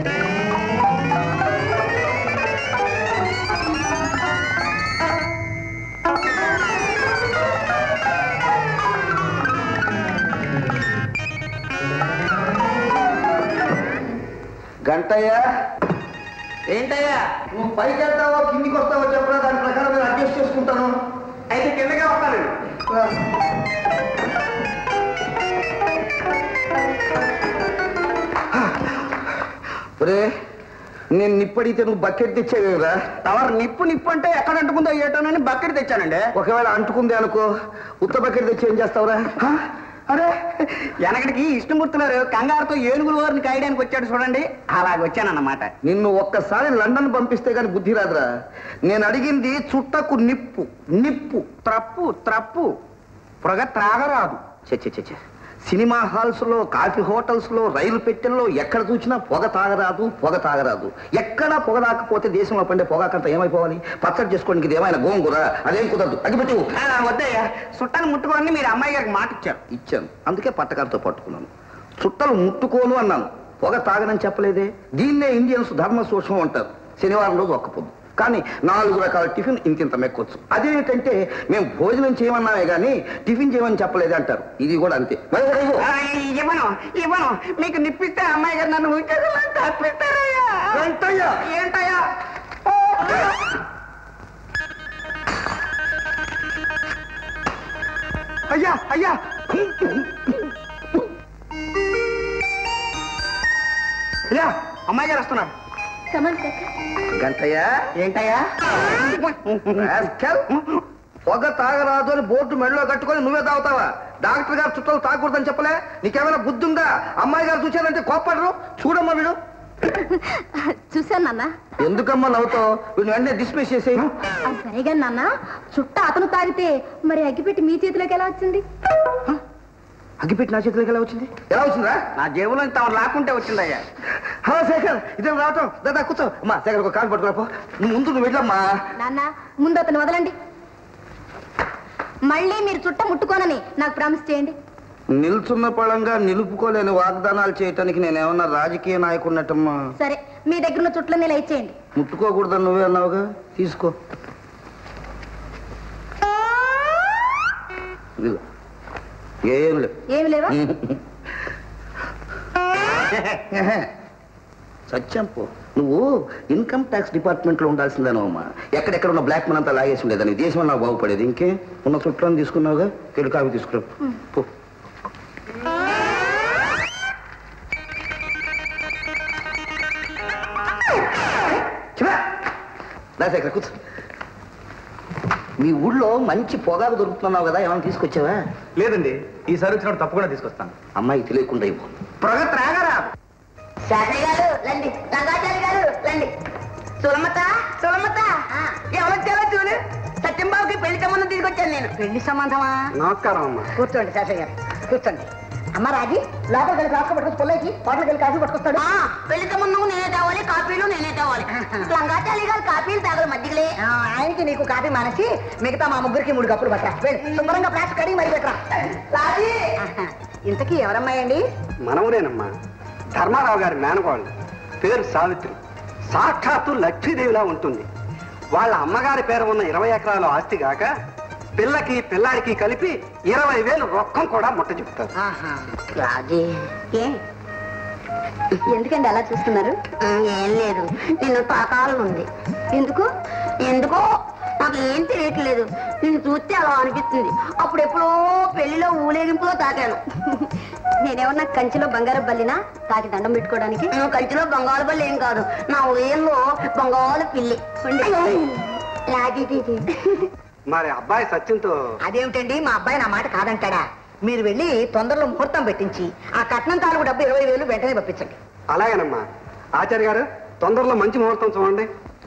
గంటయ్య ఏంటయ్యా నువ్వు పైకి వెళ్తావో కిందికి వస్తావో చెప్పరా దాని ప్రకారం నేను అడ్జస్ట్ చేసుకుంటాను అయితే కిందకే వస్తాను ఒరే నేను నిప్పడితే నువ్వు బకెట్ తెచ్చేవేరా టవర్ నిప్పు నిప్పు అంటే ఎక్కడ అంటుకుందో ఏటోనని బకెట్ తెచ్చానండి ఒకవేళ అంటుకుంది అనుకో ఉత్త బకెట్ తెచ్చి ఏం చేస్తావురా అరే వెనకడికి ఇష్టమూర్తున్నారు కంగారుతో ఏనుగుల వారిని కాయడానికి వచ్చాడు చూడండి అలాగ వచ్చానన్నమాట నిన్ను ఒక్కసారి లండన్ పంపిస్తే గాని బుద్ధి రాదురా నేను అడిగింది చుట్టకు నిప్పు నిప్పు త్రప్పు త్రప్పు పొగ త్రాగరాదు చె చె చె చె. సినిమా హాల్స్ లో కాఫీ హోటల్స్ లో రైలు పెట్టెల్లో ఎక్కడ చూసినా పొగ తాగరాదు పొగ తాగరాదు ఎక్కడా పొగ తాకపోతే దేశంలో పండే పొగాకంత ఏమైపోవాలి పచ్చడి చేసుకోవడానికి ఇది ఏమైనా గోంగూర అదేం కుదరదు అగ్గిపెట్టి వద్దయ్యా చుట్టాన్ని ముట్టుకోని మీరు అమ్మాయి గారికి మాట ఇచ్చారు ఇచ్చాను అందుకే పట్టకాలతో పట్టుకున్నాను చుట్టలు ముట్టుకోను అన్నాను పొగ తాగనని చెప్పలేదే దీన్నే ఇండియన్స్ ధర్మ సూక్ష్మం అంటారు శనివారం రోజు ఒక్క పొద్దు కానీ నాలుగు రకాల టిఫిన్ ఇంతింత మెక్కొచ్చు అదేంటంటే మేము భోజనం చేయమన్నామే కానీ టిఫిన్ చేయమని చెప్పలేదు అంటారు ఇది కూడా అంతే మరి ఒకటి ఇవ్వు. ఇవ్వను ఇవ్వను మీకు నిప్పిస్తే అమ్మాయి గారు నన్ను ఉద్యోగంలో తప్పిస్తారయ్యా ఏంటయ్యా? ఏంటయ్యా అయ్యా అయ్యా అయ్యా అమ్మాయి గారు వస్తున్నారు గంటయ్య ఏంటయ్యా రాస్కెల్. పొగ తాగరాదు అని బోర్డు మెడలో కట్టుకొని నువ్వే తాగుతావా డాక్టర్ గారు చుట్టాలు తాగకూడదని చెప్పలే నీకేమైనా బుద్ధి ఉందా అమ్మాయి గారు చూశారంటే కోపడరు చూడమ్మా వీడు చూశాను నాన్న ఎందుకమ్మా నవ్వుతావు వీడిని వెంటనే డిస్మిస్ చేసేయి అది సరేగా నాన్న చుట్ట అతను తాగితే మరి అగ్గిపెట్టి మీ చేతిలోకి ఎలా వచ్చింది అగ్గిపెట్టి నా చేతిలోకి ఎలా వచ్చింది ఎలా వచ్చిందా నా జేబులో తమరు లాక్కుంటే వచ్చిందయ్యా హలో శేఖర్ ఇదే రావటం దాదా కూర్చో అమ్మా శేఖర్ ఒక కాలు పట్టుకురాపో నువ్వు ముందు నువ్వు వెళ్ళమ్మా నాన్న ముందు అతను వదలండి మళ్ళీ మీరు చుట్ట ముట్టుకోనని నాకు ప్రామిస్ చేయండి నిల్చున్న పళంగా నిలుపుకోలేని వాగ్దానాలు చేయటానికి నేనేమన్నా రాజకీయ నాయకున్నట్టమ్మా సరే మీ దగ్గర ఉన్న చుట్లని ఇలా ఇచ్చేయండి ముట్టుకోకూడదని నువ్వే అన్నావుగా తీసుకో ఇదిగో. ఏం లేవు ఏమి లేవా సత్యం పో నువ్వు ఇన్కమ్ ట్యాక్స్ డిపార్ట్మెంట్ లో ఉండాల్సిందేనమ్మా ఎక్కడెక్కడ ఉన్న బ్లాక్ మనీ అంతా లాగేసి ఉండేదని దేశం నాకు బాగుపడేది ఇంకే ఉన్న చుట్టాన్ని తీసుకున్నావుగా కెళ్ళి కాఫీ తీసుకురా పో చిరా. రా శేఖర్, కూర్చో మీ ఊళ్ళో మంచి పొగాకు దొరుకుతున్నావు కదా ఏమైనా తీసుకొచ్చావా లేదండి ఈసారి వచ్చినప్పుడు తప్పకుండా తీసుకొస్తాను అమ్మాయి తెలియకుండా ఇవ్వు ప్రగతి రాగారా శాస్త్రి గారు రండి రంగాచారి గారు రండి సులమత సులమత ఎవరు వచ్చారో చూడు సత్యంబాబుకి పెళ్లి సంబంధం తీసుకొచ్చాను నేను పెళ్లి సంబంధమా నమస్కారం అమ్మా కూర్చోండి శాస్త్రి గారు కూర్చోండి అమ్మ రాజీ లోపలికి వెళ్ళి కాఫీ పట్టుకొచ్చి పొల్లకి హోటల్కి వెళ్ళి కాఫీ పట్టుకొస్తాడు పెళ్లి సంబంధం నేనే తేవాలి కాపీలు నేనే తేవాలి లంగాచాలి గారు కాపీలు తాగలు మధ్యలో ఆ, ఆయనకి నీకు కాఫీ మానేసి మిగతా మా ముగ్గురికి మూడు కప్పులు పట్టా వెళ్ళి శుభ్రంగా ప్లాస్టిక్ కడిగి మరి పెట్టరా రాజీ ఆహా. ఇంతకీ ఎవరమ్మాయండి మనవరేనమ్మా ధర్మారావు గారి మేనకోళ్ళు పేరు సావిత్రి సాక్షాత్తు లక్ష్మీదేవిలా ఉంటుంది వాళ్ళ అమ్మగారి పేరు ఉన్న ఇరవై ఎకరాల ఆస్తి కాక పిల్లకి పిల్లాడికి కలిపి ఇరవై వేలు రొక్కం కూడా ముట్ట చెప్తారు ఆహా. రాజీ ఏ ఎందుకండి అలా చూస్తున్నారు ఏం లేదు నిన్ను తాకాలనుంది ఎందుకు ఎందుకో నాకు ఏం తెలియట్లేదు నిన్ను చూస్తే అలా అనిపిస్తుంది అప్పుడు ఎప్పుడో పెళ్లిలో ఊరేగింపులో తాకాను నేనేమన్నా కంచిలో బంగారం బల్లినా తాకి దండం పెట్టుకోవడానికి నువ్వు కంచిలో బంగారు పల్లి ఏం కాదు నా ఉదయంలో బంగారు పిల్లి లాగి మరి అబ్బాయి సత్యంతో అదేమిటండి మా అబ్బాయి నా మాట కాదంటాడా మీరు వెళ్ళి తొందరలో ముహూర్తం పెట్టించి ఆ కట్నం తాలూకు డబ్బు ఇరవై వేలు వెంటనే పంపించండి అలాగేనమ్మా ఆచార్య గారు తొందరలో మంచి ముహూర్తం చూడండి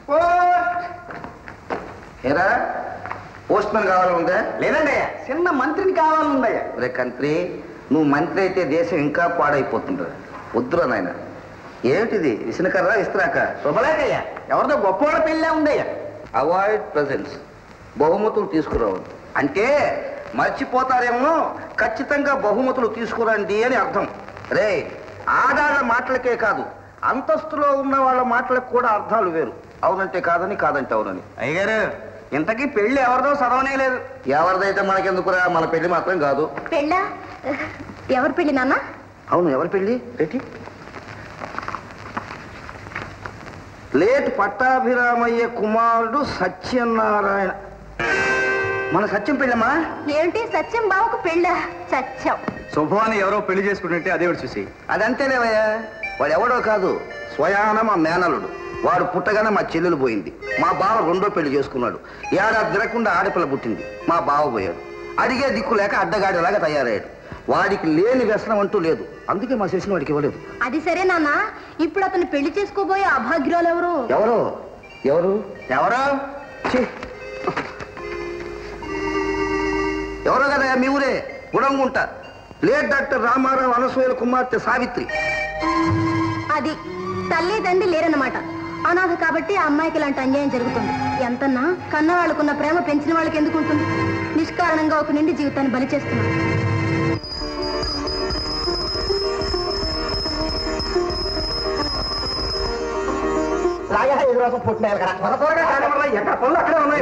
ఏరా పోస్ట్ మ్యాన్ కావాలంటే లేదండి చిన్న మంత్రిని కావాలనుందయ్యా రే కంత్రి నువ్వు మంత్రి అయితే దేశం ఇంకా పాడైపోతుంది వద్దురా నాయన ఏమిటిది విసినకర్రా ఇస్త్రాక శుభలేకయ్యా ఎవరితో గొప్పవాళ్ళ పెళ్ళే ఉందయ్యా అవాయిడ్ ప్రజెన్స్ బహుమతులు తీసుకురావద్దు అంటే మర్చిపోతారేమో ఖచ్చితంగా బహుమతులు తీసుకురండి అని అర్థం రే ఆడాళ్ళ మాటలకే కాదు అంతస్తులో ఉన్న వాళ్ళ మాటలకు కూడా అర్థాలు వేరు అవునంటే కాదని కాదంటే అవునని అయ్యగారు ఇంతకీ పెళ్లి ఎవరిదో చదవనే లేదు ఎవరిదైతే మనకెందుకురా మన పెళ్లి మాత్రం కాదు పెళ్ళా ఎవరు పెళ్ళి నాన్న అవును ఎవరి పెళ్లి రెడ్డి లేట్ పట్టాభిరామయ్య కుమారుడు సత్యనారాయణ మన సత్యం పెళ్ళమ్మా ఏమిటి సత్యం బావకు పెళ్ళా సత్యం శుభవాన్ని ఎవరో పెళ్లి చేసుకుంటుంటే అదే ఒకటి చూసి అదంతేలేవయ్యా వాడు ఎవడో కాదు స్వయాన మా మేనలుడు వాడు పుట్టగానే మా చెల్లెలు పోయింది మా బావ రెండో పెళ్లి చేసుకున్నాడు ఏడాది తిరగకుండా ఆడపిల్ల పుట్టింది మా బావ పోయాడు అడిగే దిక్కు లేక అడ్డగాడిలాగా తయారయ్యాడు వాడికి లేని వ్యసనం అంటూ లేదు అందుకే మా చేసిన వాడికి ఇవ్వలేదు అది సరే నాన్న ఇప్పుడు అతను పెళ్లి చేసుకోబోయే అభాగ్యురాలు ఎవరు ఎవరు ఎవరు ఎవరు ఛీ! ఎవరో కదా మీ ఊరే గుడంగుంట లేట్ డాక్టర్ రామారావు అనసూయల కుమార్తె సావిత్రి అది తల్లి తండ్రి లేరన్నమాట అనాథ కాబట్టి ఆ అమ్మాయికి ఇలాంటి అన్యాయం జరుగుతుంది ఎంతన్నా కన్న వాళ్ళకున్న ప్రేమ పెంచిన వాళ్ళకి ఎందుకు ఉంటుంది నిష్కారణంగా ఒక నిండి జీవితాన్ని బలి చేస్తున్నారు లాగా ఎదురు కోసం పుట్టినాయి కదా త్వర త్వరగా కానివ్వండి, ఎక్కడ పనులు అక్కడే ఉన్నాయి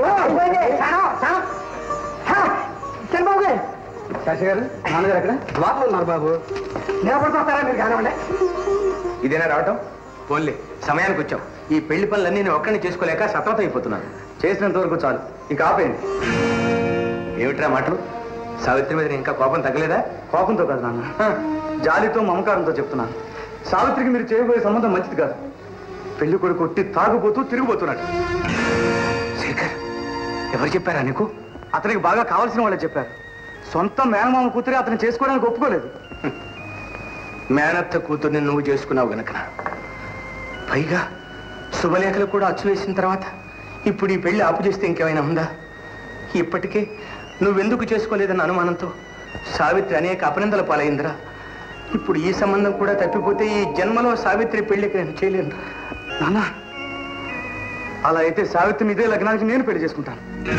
చంద్రబాబు గారు శాస్త్రి గారు నాన్నగారు ఎక్కడ లోపల ఉన్నారు బాబు నిలబడుతున్నారా మీరు కానివ్వండి ఇదేనా రావటం పోన్లే సమయానికి వచ్చాం ఈ పెళ్లి పనులన్నీ నేను ఒక్కడిని చేసుకోలేక సతమతం అయిపోతున్నాను చేసినంత వరకు చాలు ఇంకా ఆపేయండి ఏమిట్రా మాటలు సావిత్రి మీద ఇంకా కోపం తగ్గలేదా కోపంతో కాదు నాన్న హ, జాలితో మమకారంతో చెప్తున్నాను సావిత్రికి మీరు చేయబోయే సంబంధం మంచిది కాదు పెళ్లి కొడుకు కొట్టి తాగుపోతూ తిరిగిపోతున్నాడు శేఖర్ ఎవరు చెప్పారా నీకు అతనికి బాగా కావాల్సిన వాళ్ళే చెప్పారు సొంత మేనమామ కూతురే అతను చేసుకోవడానికి ఒప్పుకోలేదు మేనత్త కూతుర్ని నువ్వు చేసుకున్నావు గనక పైగా శుభలేఖలు కూడా అచ్చు వేసిన తర్వాత ఇప్పుడు ఈ పెళ్లి ఆపు చేస్తే ఇంకేమైనా ఉందా ఇప్పటికే నువ్వెందుకు చేసుకోలేదన్న అనుమానంతో సావిత్రి అనేక అపనిందల పాలైందిరా ఇప్పుడు ఈ సంబంధం కూడా తప్పిపోతే ఈ జన్మలో సావిత్రి పెళ్లికి నేను చేయలేను నాన్న అలా అయితే సావిత్రిని ఇదే లగ్నానికి నేను పెళ్లి చేసుకుంటాను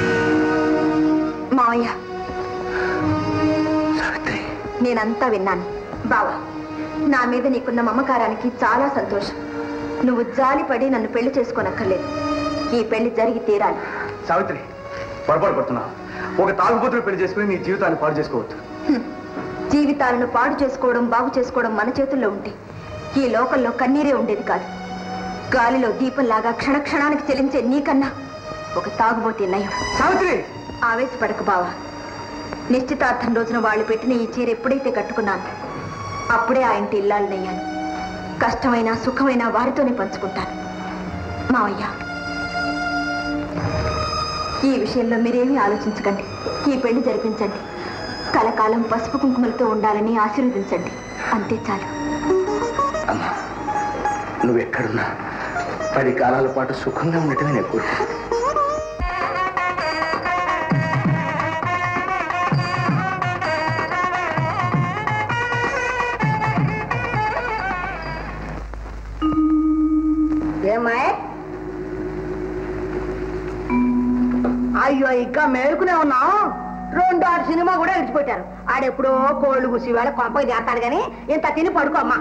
మావయ్య సావిత్రి నేనంతా విన్నాను బావా నా మీద నీకున్న మమకారానికి చాలా సంతోషం నువ్వు జాలిపడి నన్ను పెళ్లి చేసుకోనక్కర్లేదు ఈ పెళ్లి జరిగి తీరాలి సావిత్రి పొరపాటు పడుతున్నావు ఒక తాగుబోతులు పెళ్లి చేసుకుని నీ జీవితాన్ని పాడు చేసుకోవద్దు హ్మ్. జీవితాలను పాడు చేసుకోవడం బాగు చేసుకోవడం మన చేతుల్లో ఉంటే ఈ లోకంలో కన్నీరే ఉండేది కాదు గాలిలో దీపంలాగా క్షణక్షణానికి చెలించే నీకన్నా ఒక తాగుబోతే నయం సావిత్రి ఆవేశపడకు బావా నిశ్చితార్థం రోజున వాళ్ళు పెట్టిన ఈ చీర ఎప్పుడైతే కట్టుకున్నాను అప్పుడే ఆ ఇంటి ఇల్లాలనయ్యాను కష్టమైన సుఖమైన వారితోనే పంచుకుంటాను మావయ్య ఈ విషయంలో మీరేమీ ఆలోచించకండి ఈ పెళ్లి జరిపించండి కలకాలం పసుపు కుంకుమలతో ఉండాలని ఆశీర్వదించండి అంతే చాలు అమ్మా నువ్వు ఎక్కడున్నా పది కాలాల పాటు సుఖంగా ఉండటమే నేను కోరుకుంటున్నాను ఏమాయ్ అయ్యో ఇంకా మేలుకునే ఉన్నావు రెండు ఆరు సినిమా కూడా విడిచిపెట్టారు ఆడెప్పుడో కోళ్ళు గుసి వేళ కొంపకి చేస్తాడు కానీ ఇంత తిని పడుకో అమ్మా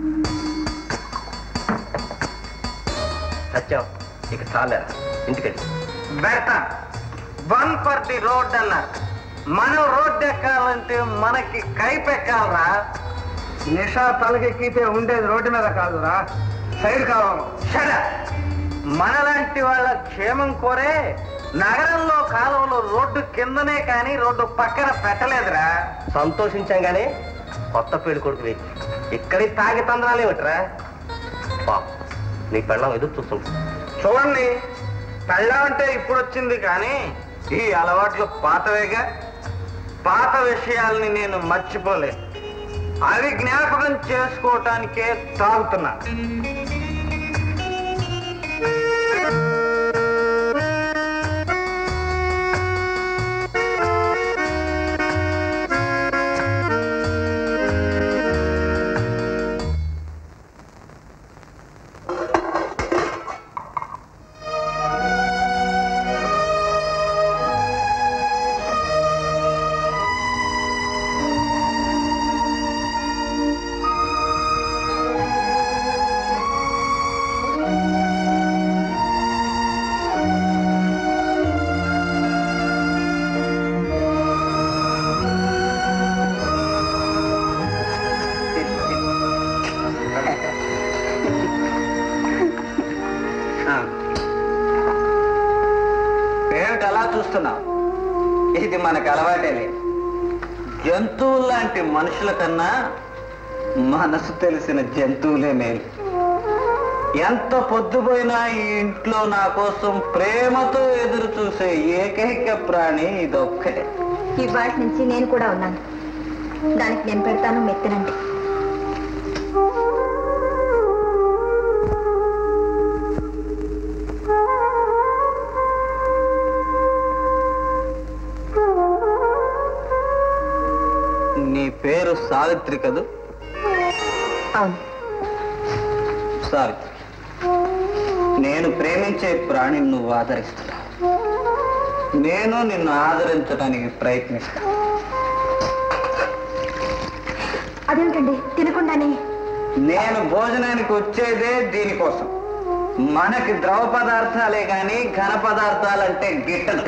సత్యం ఇక చాలేరా ఇంటికెళ్ళి బెడతా వన్ ఫర్ ది రోడ్ అన్నారు మనం రోడ్ ఎక్కాలంటే మనకి కైపెక్కాలరా నిషా తలకెక్కితే ఉండేది రోడ్డు మీద కాదురా సైడ్ కావాలి షడ మనలాంటి వాళ్ళ క్షేమం కోరే నగరంలో కాలువలో రోడ్డు కిందనే కానీ రోడ్డు పక్కన పెట్టలేదురా సంతోషించాం గానీ కొత్త పెళ్లి కొడుకు ఇక్కడి తాగి తందరాలు ఏమిట్రా పాపం నీ పెళ్ళం ఎదురు చూస్తుంటా చూడండి పెళ్ళం అంటే ఇప్పుడు వచ్చింది కానీ ఈ అలవాట్లు పాతవేగా పాత విషయాల్ని నేను మర్చిపోలేదు అవి జ్ఞాపకం చేసుకోవటానికే తాగుతున్నా ఏమిటి అలా చూస్తున్నావు ఇది మనకు అలవాటేలే జంతువులు లాంటి మనుషుల కన్నా మనసు తెలిసిన జంతువులే మేలు ఎంత పొద్దుపోయినా ఈ ఇంట్లో నా కోసం ప్రేమతో ఎదురు చూసే ఏకైక ప్రాణి ఇదొక్కటే ఇవాటి నుంచి నేను కూడా ఉన్నాను దానికి నేను పెడతాను మెత్తనండి నీ పేరు సావిత్రి కదూ అవును సావిత్రి నేను ప్రేమించే ప్రాణిని నువ్వు ఆదరిస్తున్నా నేను నిన్ను ఆదరించడానికి ప్రయత్నిస్తా అదేమిటండి తినకుండానే నేను భోజనానికి వచ్చేదే దీనికోసం మనకి ద్రవ పదార్థాలే కానీ ఘన పదార్థాలంటే గిట్టదు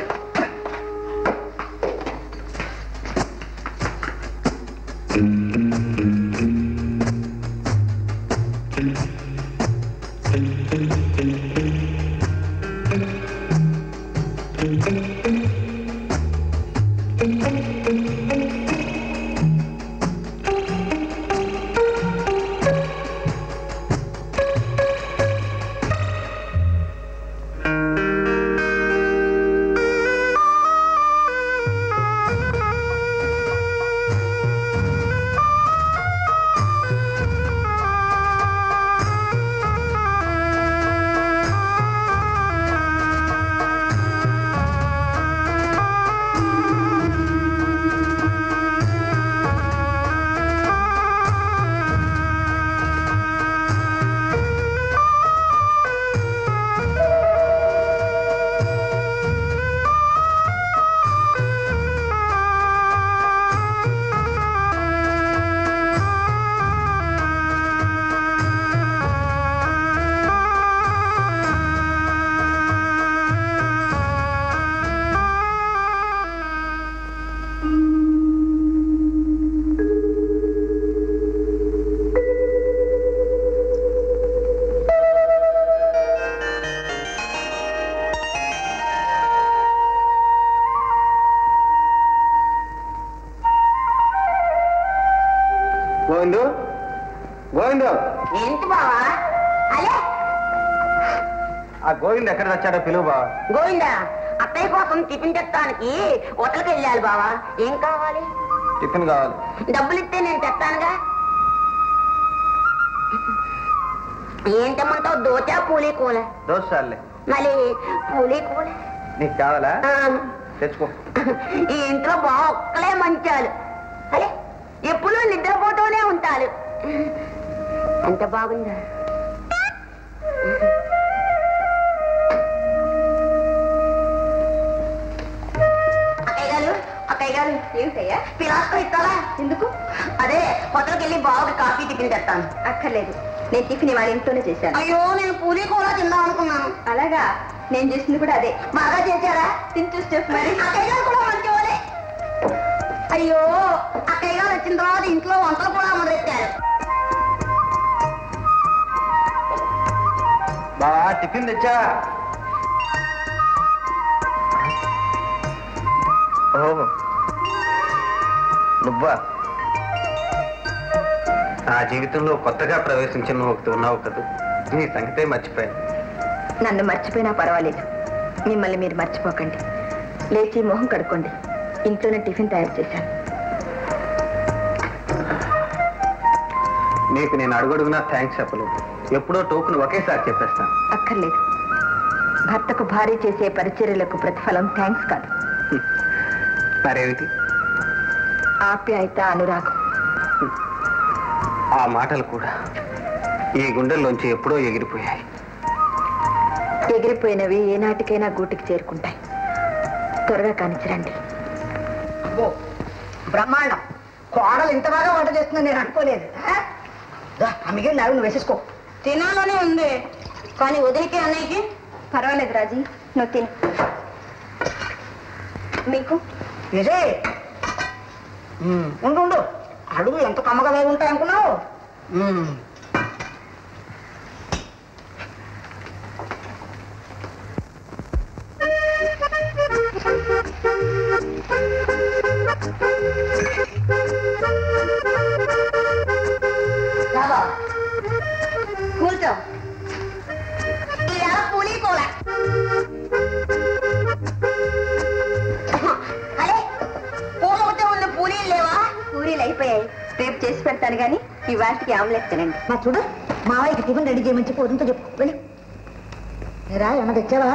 గోవిందు గోవిందు ఏంటి బావా అలే ఆ గోవింద్ ఎక్కడ వచ్చాడో పిలువు బావా గోవిందా అత్తయ్య కోసం టిఫిన్ తెస్తానికి హోటల్కి వెళ్ళాలి బావా ఏం కావాలి టిఫిన్ కావాలి డబ్బులు ఇస్తే నేను తెస్తానుగా ఏం తెమ్మంటావు దోచ పూలి కూల దోశ చాలే మళ్ళీ పూలి కూల నీకు కావాలా ఆ, తెచ్చుకో ఈ ఇంట్లో బావ ఒక్కలే మంచాలు అలే ఎప్పుడు నిద్రపోతూనే ఉంటారు అంత బాగుందా అక్కయ్య గారు అక్కయ్య గారు ఏమిటయ్యా పిలాస్తో ఇస్తారా ఎందుకు అదే హోటల్కి వెళ్ళి బావకి కాఫీ టిఫిన్ తెస్తాను అక్కర్లేదు నేను టిఫిన్ ఇవాళ ఇంట్లోనే చేశాను అయ్యో నేను పూరి కూర తిందాం అనుకున్నాను అలాగా నేను చేసింది కూడా అదే బాగా చేశారా తిని చూసి చెప్పు మరి అక్కయ్య గారు కూడా మంచివారే అయ్యో అక్కయ్య గారు వచ్చిన తర్వాత ఇంట్లో వంటలు కూడా మొదలెట్టారు బావా టిఫిన్ తెచ్చా ఓహో నువ్వా నా జీవితంలో కొత్తగా ప్రవేశించిన ఒకటి ఉన్నావు కదా నీ సంగతే మర్చిపోయాను నన్ను మర్చిపోయినా పర్వాలేదు మిమ్మల్ని మీరు మర్చిపోకండి లేచి మొహం కడుక్కోండి ఇంట్లోనే టిఫిన్ తయారు చేశాను నీకు నేను అడుగడుగునా థ్యాంక్స్ చెప్పలేదు ఎప్పుడో టోకును ఒకేసారి చెప్పేస్తాను అక్కర్లేదు భర్తకు భార్య చేసే పరిచర్యలకు ప్రతిఫలం థ్యాంక్స్ కాదు మరేమిటి ఆప్యాయత అనురాగం ఆ మాటలు కూడా ఈ గుండెల్లోంచి ఎప్పుడో ఎగిరిపోయాయి ఎగిరిపోయినవి ఏనాటికైనా గూటికి చేరుకుంటాయి త్వరగా కానిచ్చిరండి అబ్బో బ్రహ్మాండం కోడలు ఇంత బాగా వంట చేస్తుందని నేను అనుకోలేదు ఆ? దా, ఆ మిగిలిన నాలుగు నువ్వు వేసేసుకో తినాలనే ఉంది కానీ వదిలికే అన్నయ్యకి పర్వాలేదు రాజీ నువ్వు తిను మీకు విజయ్ ఉమ్, ఉండు ఉండు అడుగు ఎంత కమ్మగా వేగి ఉంటాయి అనుకున్నావు ఉమ్. రాబా కూర్చో ఇలా పూలి కూర అరే కూర ఒకటే ఉంది పూరీలు లేవా పూరీలు అయిపోయాయి రేపు చేసి పెడతాను కానీ ఈ వాటికి ఆమ్లెట్ తినండి మా చూడు మావయ్యకి టిఫిన్ రెడీ చేయమని పోతుందో చెప్పు వెళ్ళి రా ఏమన్నా తెచ్చావా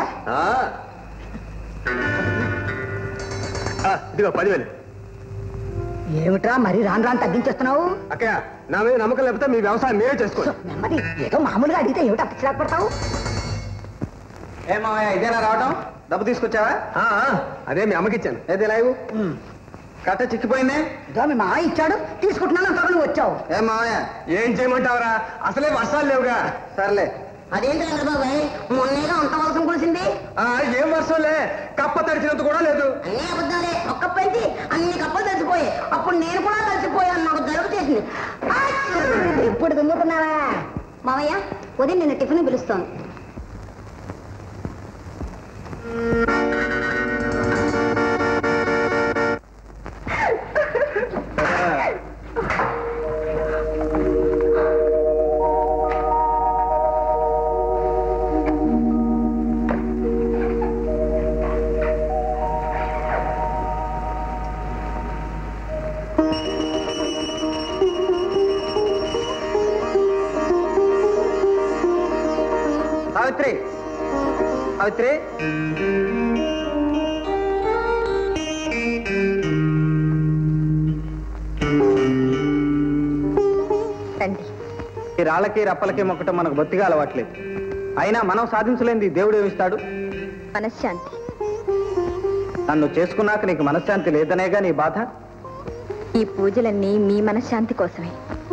ఇదిగో పదివేలు ఏమిట్రా మరీ రాను రాను తగ్గించేస్తున్నావు అక్కయ్య నా మీద నమ్మకం లేకపోతే మీ వ్యవసాయం మీరే చేసుకోండి నెమ్మది ఏదో మామూలుగా అడిగితే ఏమిటి అప్పిచ్చిరాక పడతావు ఏ మామయ్య ఇదేనా రావటం డబ్బు తీసుకొచ్చావా అదే మీ అమ్మకి ఇచ్చాను ఏది లైవ్ కట్ట చిక్కిపోయిందే ఇదో మీ మావయ్య ఇచ్చాడు తీసుకుంటున్నాను అంతలో నువ్వు వచ్చావు ఏ మామయ్య ఏం చేయమంటావురా అసలే వర్షాలు లేవుగా సర్లే అదేంటి రంగబాబాయ్ మొన్నేగా అంత వర్షం కురిసింది ఏం వర్షంలే కప్ప తడిచినంత కూడా లేదు అన్నీ అబద్ధాలే ఒక్క పెంచి అన్ని కప్పలు తడిసిపోయాయి అప్పుడు నేను కూడా తడిసిపోయాను నాకు జలుబు చేసింది ఆ! ఇప్పుడు దుమ్ముకున్నావా మావయ్య ఉదయం నిన్న టిఫిన్ పిలుస్తాను సావిత్రి సావిత్రి రండి ఈ రాళ్ళకి రప్పలకి మొక్కటం మనకు బొత్తిగా అలవాట్లేదు అయినా మనం సాధించలేనిది దేవుడు ఏమిస్తాడు మనశ్శాంతి నన్ను చేసుకున్నాక నీకు మనశ్శాంతి లేదనేగా నీ బాధ ఈ పూజలన్నీ మీ మనశ్శాంతి కోసమే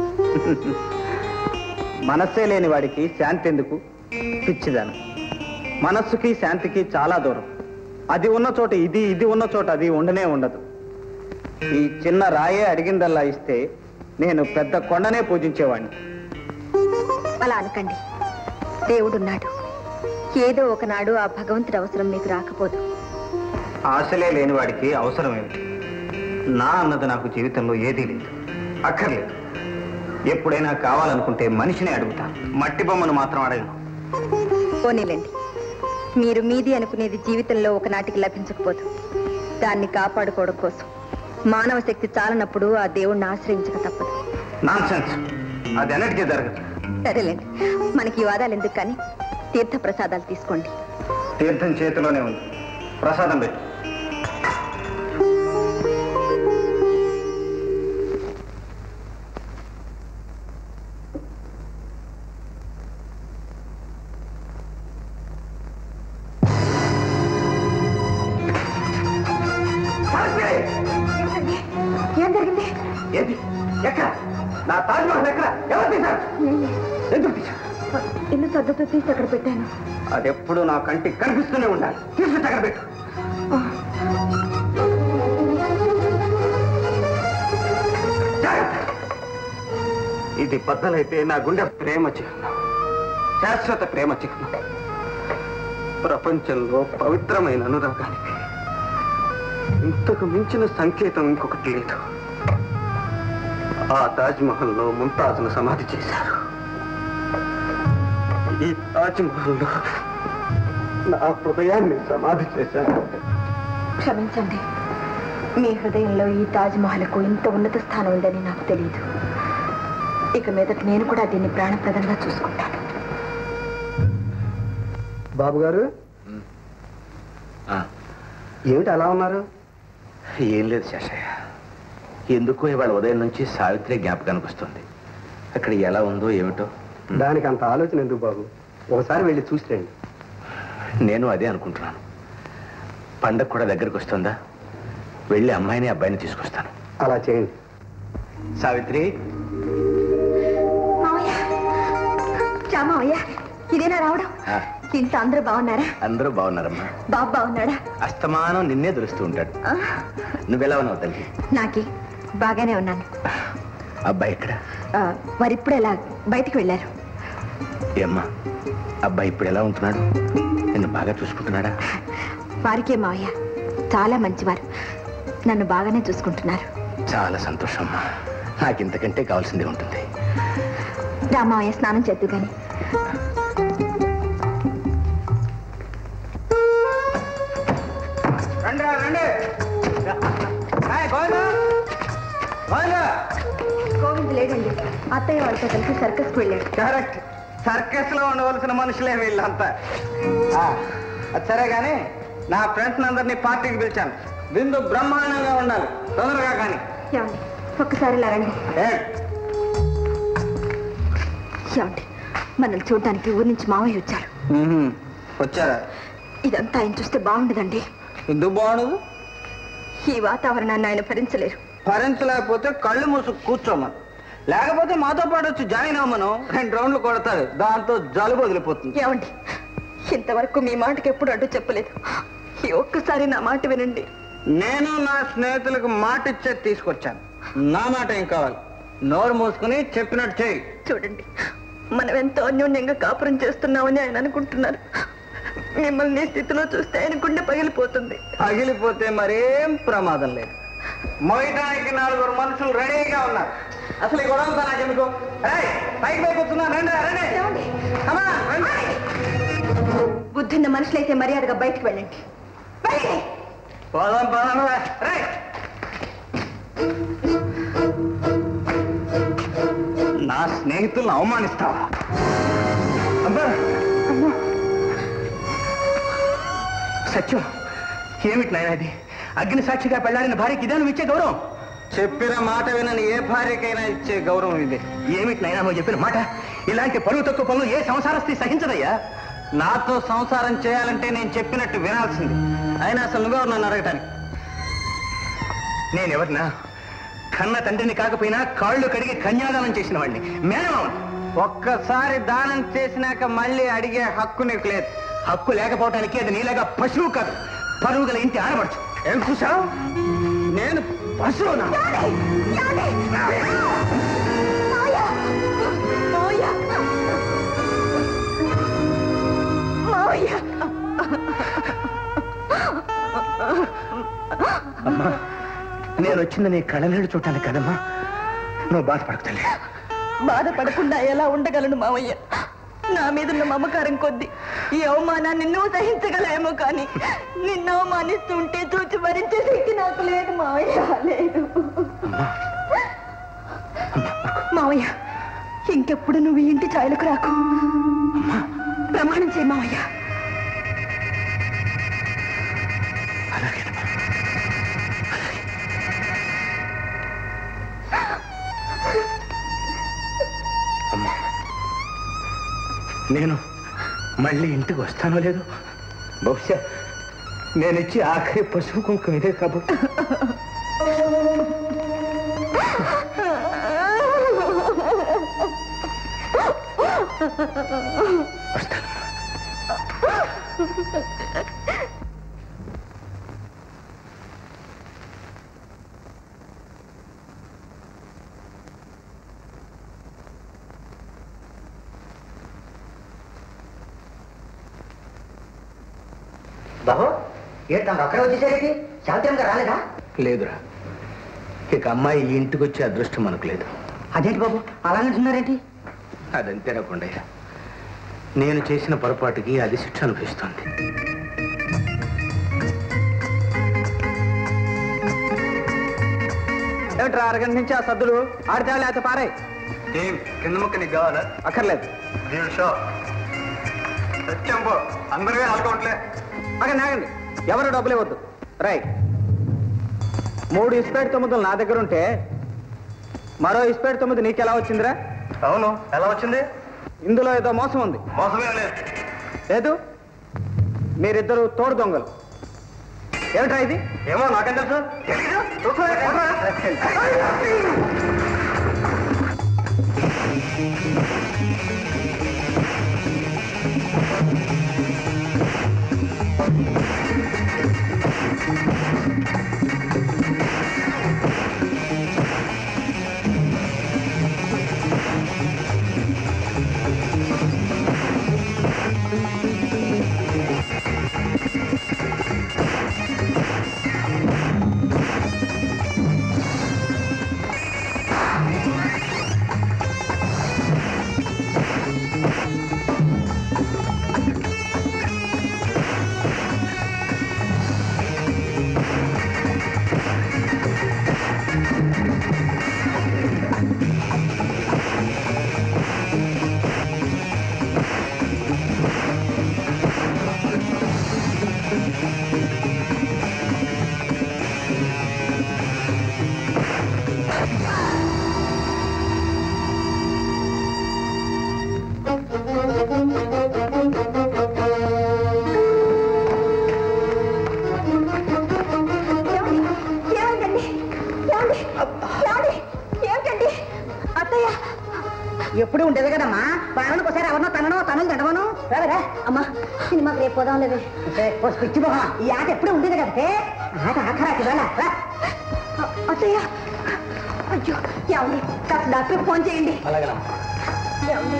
మనస్సే లేని వాడికి శాంతి ఎందుకు పిచ్చిదాను మనస్సుకి శాంతికి చాలా దూరం అది ఉన్న చోట ఇది ఇది ఉన్న చోట అది ఉండనే ఉండదు ఈ చిన్న రాయే అడిగిందల్లా ఇస్తే నేను పెద్ద కొండనే పూజించేవాడిని అలా అనకండి దేవుడున్నాడు ఏదో ఒకనాడు ఆ భగవంతుడి అవసరం మీకు రాకపోదు ఆశలే లేని వాడికి అవసరం ఏమిటి నా అన్నది నాకు జీవితంలో ఏదీ లేదు అక్కర్లేదు ఎప్పుడైనా కావాలనుకుంటే మనిషిని అడుగుతాను మట్టి బొమ్మను మాత్రం అడగను పోనీలండి మీరు మీది అనుకునేది జీవితంలో ఒకనాటికి లభించకపోదు దాన్ని కాపాడుకోవడం కోసం మానవ శక్తి చాలనప్పుడు ఆ దేవుణ్ణి ఆశ్రయించక తప్పదు నాన్ సెన్స్ అది అన్నిటికీ జరగదు సరేలేండి మనకి ఈ వాదాలు ఎందుకు కానీ తీర్థ ప్రసాదాలు తీసుకోండి తీర్థం చేతిలోనే ఉంది ప్రసాదం పెట్టు ఏం జరిగింది ఏంటి ఎక్కడ నా తాజ్మహల్ ఎక్కడ ఎవరు తీశారు ఎందుకు తీశారు ఇల్లు సర్దుతో తీసి అక్కడ పెట్టాను అది ఎప్పుడు నా కంటికి కనిపిస్తూనే ఉండాలి తీసి తగ్గ పెట్టు జాగ్రత్త. ఇది బద్దలైతే నా గుండె ప్రేమ చిహ్నం శాశ్వత ప్రేమ చిహ్నం ప్రపంచంలో పవిత్రమైన అనురాగానికి ఇంతకు మించిన సంకేతం ఇంకొకటి లేదు ఆ తాజ్ మహల్లో ముంతాజ్ను సమాధి చేశారు ఈ తాజ్ మహల్లో నా హృదయాన్ని సమాధి చేశారు క్షమించండి మీ హృదయంలో ఈ తాజ్ మహల్కు ఇంత ఉన్నత స్థానం ఉందని నాకు తెలియదు ఇక మీదట నేను కూడా దీన్ని ప్రాణప్రదంగా చూసుకుంటాను బాబు గారు ఏమిటి అలా ఉన్నారు ఏం లేదు శేషయ్య ఎందుకో ఇవాళ ఉదయం నుంచి సావిత్రి జ్ఞాపకానికి వస్తుంది అక్కడ ఎలా ఉందో ఏమిటో దానికి అంత ఆలోచన ఎందుకు బాబు ఒకసారి వెళ్ళి చూసి రండి నేను అదే అనుకుంటున్నాను పండగ కూడా దగ్గరికి వస్తుందా వెళ్ళి అమ్మాయిని అబ్బాయిని తీసుకొస్తాను అలా చేయండి సావిత్రి మావయ్య చామయ్య ఇదేనా రావడం ఆ, ఇంట్లో అందరూ బాగున్నారా అందరూ బాగున్నారమ్మా బాబు బాగున్నాడా అస్తమానం నిన్నే దురుస్తూ ఉంటాడు ఆ, నువ్వెలా ఉన్నావు తల్లి నాకి బాగానే ఉన్నాను అబ్బాయి ఎక్కడ ఆ, వారిప్పుడు ఎలా బయటికి వెళ్ళారు ఏమ్మా అబ్బాయి ఇప్పుడు ఎలా ఉంటున్నాడు నిన్ను బాగా చూసుకుంటున్నాడా వారికే మావయ్య చాలా మంచివారు నన్ను బాగానే చూసుకుంటున్నారు చాలా సంతోషం అమ్మా నాకు ఇంతకంటే కావాల్సిందే ఉంటుంది రా మావయ్య స్నానం చేద్దు గాని రండి రా, రండి ఏయ్, గోవిందా? గోవిందా? గోవింద్ లేడండి అత్తయ్య వాళ్ళతో కలిసి సర్కస్కి వెళ్ళాడు కరెక్ట్ సర్కస్ లో ఉండవలసిన మనుషులే వీళ్ళంతా ఆ, అది సరే గాని నా ఫ్రెండ్స్ అందరినీ పార్టీకి పిలిచాను విందు బ్రహ్మాండంగా ఉండాలి తొందరగా కానీ ఏమండి ఒక్కసారి ఇలా రండి ఏ, ఏమండి మనల్ని చూడడానికి ఊరి నుంచి మావయ్య వచ్చారు మ్మ్హ్మ్. వచ్చారా ఇదంతా ఆయన చూస్తే బాగుండదండి ఎందుకు బాగుండదు ఈ వాతావరణాన్ని ఆయన భరించలేరు భరించలేకపోతే కళ్ళు మూసు కూర్చోమని లేకపోతే మాతో పాటు వచ్చి జాయిన్ అవ్వమను రెండు రౌండ్లు కొడతాడు దాంతో జలుబు వదిలిపోతుంది ఏమండి ఇంతవరకు మీ మాటకి ఎప్పుడు అడ్డు చెప్పలేదు ఈ ఒక్కసారి నా మాట వినండి నేను నా స్నేహితులకు మాట ఇచ్చే తీసుకొచ్చాను నా మాట ఏం కావాలి నోరు మూసుకుని చెప్పినట్టు చేయి చూడండి మనం ఎంతో అన్యోన్యంగా కాపురం చేస్తున్నామని ఆయన అనుకుంటున్నారు మిమ్మల్ని ఈ స్థితిలో చూస్తే ఆయన గుండె పగిలిపోతుంది పగిలిపోతే మరేం ప్రమాదం లేదు మోయటానికి నలుగురు మనుషులు రెడీగా ఉన్నారు అసలు ఈ గొడవ నాకు ఎందుకు ఏయ్, పైకి పైకి వస్తున్నా రండి రండి Come on, రండి. బుద్ధున్న మనుషులైతే మర్యాదగా బయటికి వెళ్ళండి వెళ్ళండి. పోదాం పోదాం రైట్ నా స్నేహితులను అవమానిస్తావా అబ్బా సత్యం ఏమిటి నాయన ఇది అగ్ని సాక్షిగా పెళ్ళాడిన భార్యకి ఇదే నువ్వు ఇచ్చే గౌరవం చెప్పిన మాట వినని ఏ భార్యకైనా ఇచ్చే గౌరవం ఇది ఏమిటి నాయన నువ్వు చెప్పిన మాట ఇలాంటి పరువు తక్కువ పనులు ఏ సంసారస్థి సహించదయ్యా నాతో సంసారం చేయాలంటే నేను చెప్పినట్టు వినాల్సింది అయినా అసలు నువ్వెవరు నన్ను అడగటానికి నేనెవరినా కన్న తండ్రిని కాకపోయినా కాళ్ళు కడిగి కన్యాదానం చేసిన వాడిని మేనమావని ఒక్కసారి దానం చేసినాక మళ్ళీ అడిగే హక్కు నీకు లేదు హక్కు లేకపోవటానికి అది నీలాగా పశువు కాదు పరువు గల ఇంటి ఆడబడచ్చు ఏం చూసావు నేను పశువునా అమ్మా నేను వచ్చింది నీ కళ్ళనీళ్ళు చూడటానికి కదమ్మా నువ్వు బాధపడకు తల్లి బాధపడకుండా ఎలా ఉండగలను మావయ్య నా మీదున్న మమకారం కొద్ది ఈ అవమానాన్ని నువ్వు సహించగలేమో కానీ నిన్ను అవమానిస్తూ ఉంటే చూచి భరించే శక్తి నాకు లేదు మావయ్య లేదు మావయ్య ఇంకెప్పుడు నువ్వు ఈ ఇంటి ఛాయలకు రాకు ప్రమాణం చేయి మావయ్య నేను మళ్ళీ ఇంటికి వస్తానో లేదు బహుశా నేను ఇచ్చి ఆఖరి పశువు కుంకుమ ఇదే కాబట్టి బాబు ఏంటన్నా ఒక్కడే వచ్చేసారేంటి శాంతం గారు రాలేదా లేదురా ఇక అమ్మాయి ఈ ఇంటికి వచ్చే అదృష్టం మనకు లేదు అదేంటి బాబు అలాగంటున్నారేంటి అదంతేనా కొండయ్య నేను చేసిన పొరపాటుకి అది శిక్ష అనిపిస్తోంది ఏమిట్రా అరగంట నుంచి ఆ సద్దులు ఆడితే లేకపోతే పారాయి కింద ముక్క నీకు కావాలా అక్కర్లేదు సత్యం పో అందరూ ఆడుకోవట్లే అక్కడ నాగండి ఎవరు డబ్బులు ఇవ్వద్దు రైట్ మూడు ఇస్పేట్ తొమ్మిదిలు నా దగ్గర ఉంటే మరో ఇస్పేట్ తొమ్మిది నీకెలా వచ్చిందిరా అవును ఎలా వచ్చింది ఇందులో ఏదో మోసం ఉంది మోసమే లేదు లేదు మీరిద్దరు తోడు దొంగలు ఏమిట్రా ఇది ఏమో నాకేం తెలుసు ఏమండి ఏమండి ఏమండి ఏమిటండి అత్తయ్య ఎప్పుడు ఉండేది కదమ్మా వారానికి ఒకసారి ఎవరినో తననో తనలు తినవను రావరా అమ్మా సినిమాకి రేపు పోదాం లేదు పిచ్చి మొహం ఈ ఆట ఎప్పుడు ఉండేది కదే ఆట ఆఖరాకి వేళ రా. అత్తయ్య అయ్యో ఏమండి కాస్త డాక్టర్ ఫోన్ చేయండి ఏమండి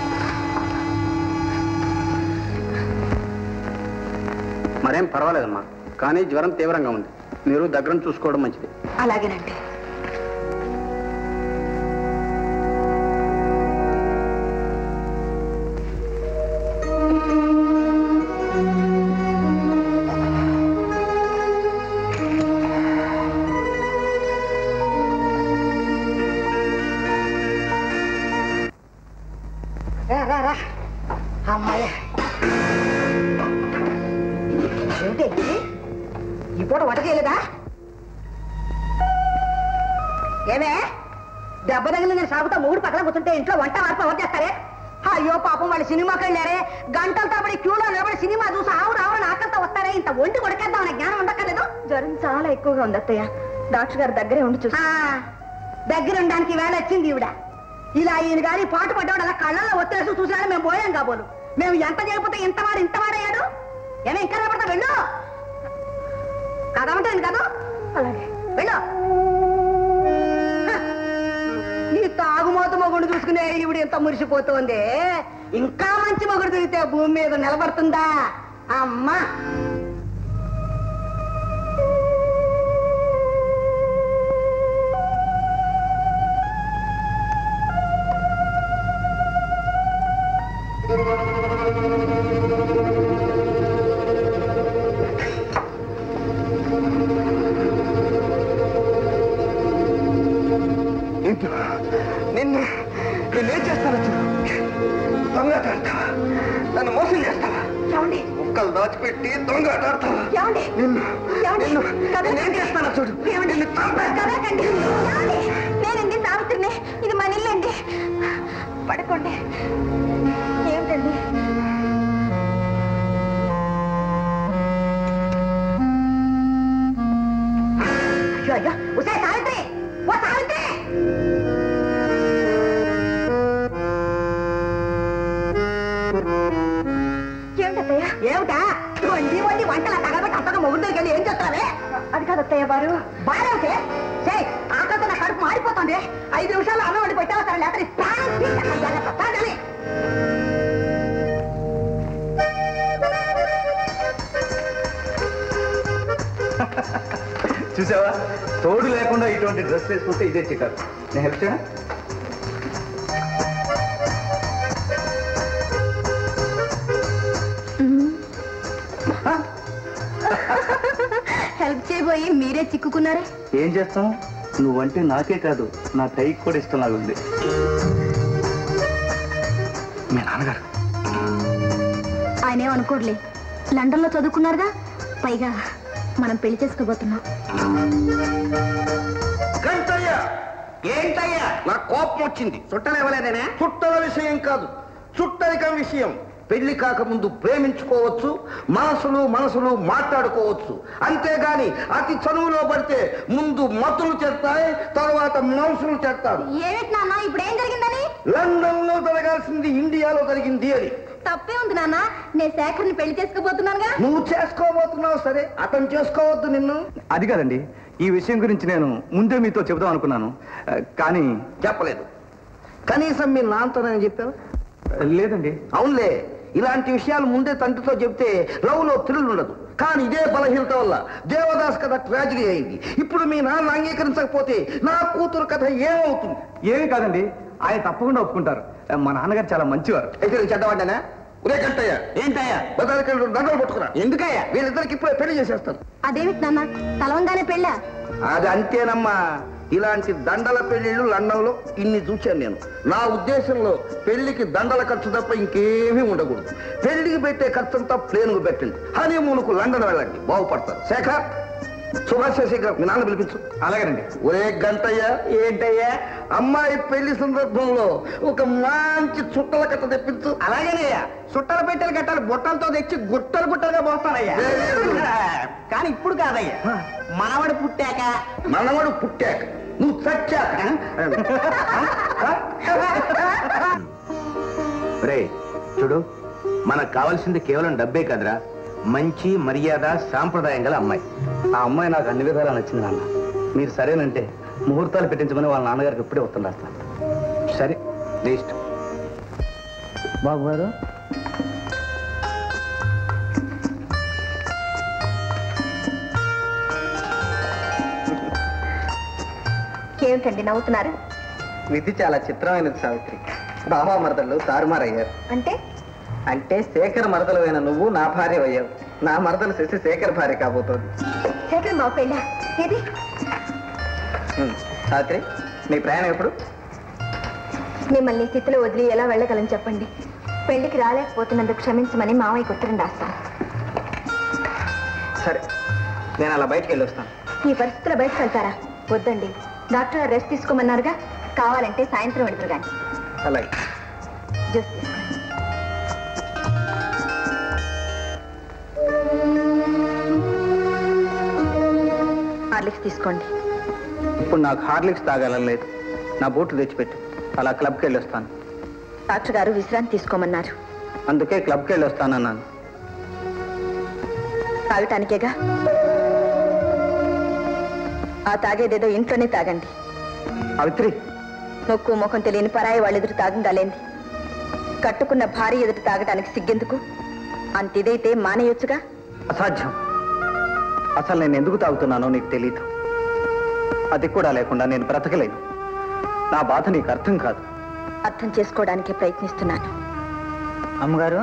మరేం పర్వాలేదమ్మా కానీ జ్వరం తీవ్రంగా ఉంది మీరు దగ్గర చూసుకోవడం మంచిది అలాగేనండి రా రా రా అమ్మాయ ఏమిటి ఇది? ఈ పూట వంట చేయలేదా ఏమే దెబ్బ తగిలిన నేను సాగుతా మూడు పక్కన కూర్చుంటే ఇంట్లో వంట వార్పు ఎవరు చేస్తారే అయ్యో పాపం వాళ్ళు సినిమాకి వెళ్ళారే గంటల తప్పటి క్యూలో నిలబడి సినిమా చూసి ఆవు రావని ఆకలితో వస్తారే ఇంత వండి కొడకేద్దాం అనే జ్ఞానం ఉండక్కర్లేదు జ్వరం చాలా ఎక్కువగా ఉంది అత్తయ్య డాక్టర్ గారు దగ్గరే ఉండి చూసి ఆ, దగ్గర ఉండడానికి వేళ వచ్చింది ఈవిడ ఇలా ఈయన గారి పాటు పడ్డాడు అలా కళ్ళల్లో ఒత్తేసి చూసాడు మేము పోయాం కాబోలు మేము ఎంత చేయకపోతే ఇంతవాడు ఇంతవాడయ్యాడు ఏమే ఇంకా నిలబడతా వెళ్ళు కదమంటాను కదా అలాగే వెళ్ళు హ, ఈ తాగుమోత మొగుడు చూసుకునే ఈవిడ ఎంత మురిసిపోతోంది ఇంకా మంచి మొగుడు దొరికితే భూమి మీద నిలబడుతుందా అమ్మా నిన్ను నిన్ను నేనేం చేస్తాను దొంగట ఆడతావా నన్ను మోసం చేస్తావా ఏమండి ముక్కలు దాచిపెట్టి దొంగట ఆడతావా ఏమండి నిన్ను ఏమండి? నిన్ను కదలకండి. నేనేం చేస్తాను చూడు ఏమండి? నిన్ను చంపేస్తాను. కదలకండి. ఏమండి? నేనండి సావిత్రిని ఇది మన ఇల్లండి పడుకోండి ఏమిటండి అయ్యో అయ్యో ఉసే సావిత్రి ఓ సావిత్రి ఏమిటత్తయ్య ఏమిటా వండి వండి వంటల తగబెట్టి అంతగా మొగుడు దగ్గరికి వెళ్ళి ఏం చేస్తావే అది కాదు అత్తయ్య వారు బాగా సే ఆకలితో నా కడుపు మారిపోతుంది ఐదు నిమిషాలు అన్నం వండి పెట్టావా సరే లేకపోతే నీ ప్రాణం తీసేస్తాను. జాగ్రత్త, తాగాలి. చూసావా తోడు లేకుండా ఇటువంటి డ్రెస్ వేసుకుంటే ఇదే చికారు నేను హెల్ప్ చేయనా హెల్ప్ చేయబోయి మీరే చిక్కుకున్నారే ఏం చేస్తాం నువ్వంటే నాకే కాదు నా టైకి కూడా ఇష్టం లాగుంది మీ నాన్నగారు ఆయన ఏమనుకోట్లే లండన్ లో చదువుకున్నారుగా పైగా మనం పెళ్లి చేసుకోబోతున్నాం గంటయ్య ఏంటయ్యా నా కోపం వచ్చింది చుట్టలు ఇవ్వలేదేనా చుట్టల విషయం కాదు చుట్టరికం విషయం పెళ్లి కాకముందు ప్రేమించుకోవచ్చు మనసులు మనసులు మాట్లాడుకోవచ్చు అంతేగాని అతి చనువులో పడితే ముందు మతులు చేస్తాయి తర్వాత మనసులు చేస్తారు ఏమిటి నాన్న ఇప్పుడు ఏం జరిగిందని లండన్ లో జరగాల్సింది ఇండియాలో జరిగింది అని తప్పే ఉంది నాన్న నేను శేఖర్ని పెళ్లి చేసుకోబోతున్నానుగా నువ్వు చేసుకోబోతున్నావు సరే అతను చేసుకోవద్దు నిన్ను అది కాదండి ఈ విషయం గురించి నేను ముందే మీతో చెబుదాం అనుకున్నాను ఆ, కానీ చెప్పలేదు కనీసం మీ నాన్నతో నేను చెప్పావు లేదండి అవునులే ఇలాంటి విషయాలు ముందే తండ్రితో చెప్తే లవ్ లో థ్రిల్ ఉండదు కానీ ఇదే బలహీనత వల్ల దేవదాస్ కథ ట్రాజడీ అయింది ఇప్పుడు మీ నాన్న అంగీకరించకపోతే నా కూతురు కథ ఏమవుతుంది ఏమీ కాదండి ఆయన తప్పకుండా ఒప్పుకుంటారు ఆ, మా నాన్నగారు చాలా మంచివారు అయితే నేను చెడ్డవాడ్డానా ఒరే కంటయ్య ఏంటయ్యా బదానికి దండలు పట్టుకురా ఎందుకయ్యా వీళ్ళిద్దరికి ఇప్పుడే పెళ్లి చేసేస్తాను అదేమిటి నాన్న తలవంగానే పెళ్ళా అది అంతేనమ్మా ఇలాంటి దండల పెళ్లిళ్ళు లండన్ లో ఇన్ని చూశాను నేను నా ఉద్దేశంలో పెళ్లికి దండల ఖర్చు తప్ప ఇంకేమీ ఉండకూడదు పెళ్లికి పెట్టే ఖర్చు అంతా ప్లేన్కు పెట్టండి హనీమూన్కు లండన్ వెళ్ళండి బాగుపడతారు శేఖర్ సుభాష్ శేఖర్ మీ నాన్న పిలిపించు అలాగేనండి ఒరే గంటయ్య ఏంటయ్యా అమ్మాయి పెళ్లి సందర్భంలో ఒక మంచి చుట్టల కథ తెప్పించు అలాగేనయ్యా చుట్టలు పెట్టెలు కట్టాలి బుట్టలతో తెచ్చి గుట్టలు గుట్టలుగా పోస్తానయ్యా కానీ ఇప్పుడు కాదయ్యా మనవడు పుట్టాక మనవడు పుట్టాక నువ్వు చచ్చాక చూడు మనకు కావాల్సింది కేవలం డబ్బే కదరా మంచి మర్యాద సాంప్రదాయం గల అమ్మాయి ఆ అమ్మాయి నాకు అన్ని విధాలా నచ్చింది నాన్న మీరు సరేనంటే ముహూర్తాలు పెట్టించమని వాళ్ళ నాన్నగారికి ఇప్పుడే ఉత్తరం రాస్తాను సరే నీ ఇష్టం బాబు గారు ఏమిటండి నవ్వుతున్నారు విధి చాలా చిత్రమైనది సావిత్రి బాబా మరదళ్ళు తారుమారయ్యారు అంటే అంటే శేఖర్ మరదలు అయిన నువ్వు నా భార్య అయ్యావు నా మరదలు శశి శేఖర్ భార్య కాబోతోంది శేఖర్ మా పెళ్ళ ఏది ఉమ్, సావిత్రి నీ ప్రయాణం ఎప్పుడు మిమ్మల్ని ఈ స్థితిలో వదిలి ఎలా వెళ్ళగలను చెప్పండి పెళ్లికి రాలేకపోతున్నందుకు క్షమించమని మామయ్యకు ఉత్తరం రాస్తాను సరే నేను అలా బయటికి వెళ్ళి వస్తాను ఈ పరిస్థితిలో బయటకు వెళ్తారా వద్దండి డాక్టర్ గారు రెస్ట్ తీసుకోమన్నారుగా కావాలంటే సాయంత్రం వెళ్తారు కానీ అలాగే జ్యూస్ తీసుకోండి హార్లిక్స్ తీసుకోండి ఇప్పుడు నాకు హార్లిక్స్ తాగాలని లేదు నా బూట్లు తెచ్చిపెట్టు అలా క్లబ్కి వెళ్ళి వస్తాను డాక్టర్ గారు విశ్రాంతి తీసుకోమన్నారు అందుకే క్లబ్కి వెళ్ళి వస్తానన్నాను తాగటానికేగా ఆ తాగేదేదో ఇంట్లోనే తాగండి సావిత్రి మొక్కు ముఖం తెలియని పరాయి వాళ్ళ ఎదురు తాగంగాలేంది కట్టుకున్న భార్య ఎదురు తాగటానికి సిగ్గెందుకు అంత ఇదైతే మానేయొచ్చుగా అసాధ్యం అసలు నేను ఎందుకు తాగుతున్నానో నీకు తెలీదు అది కూడా లేకుండా నేను బ్రతకలేను నా బాధ నీకు అర్థం కాదు అర్థం చేసుకోవడానికి ప్రయత్నిస్తున్నాను అమ్మగారు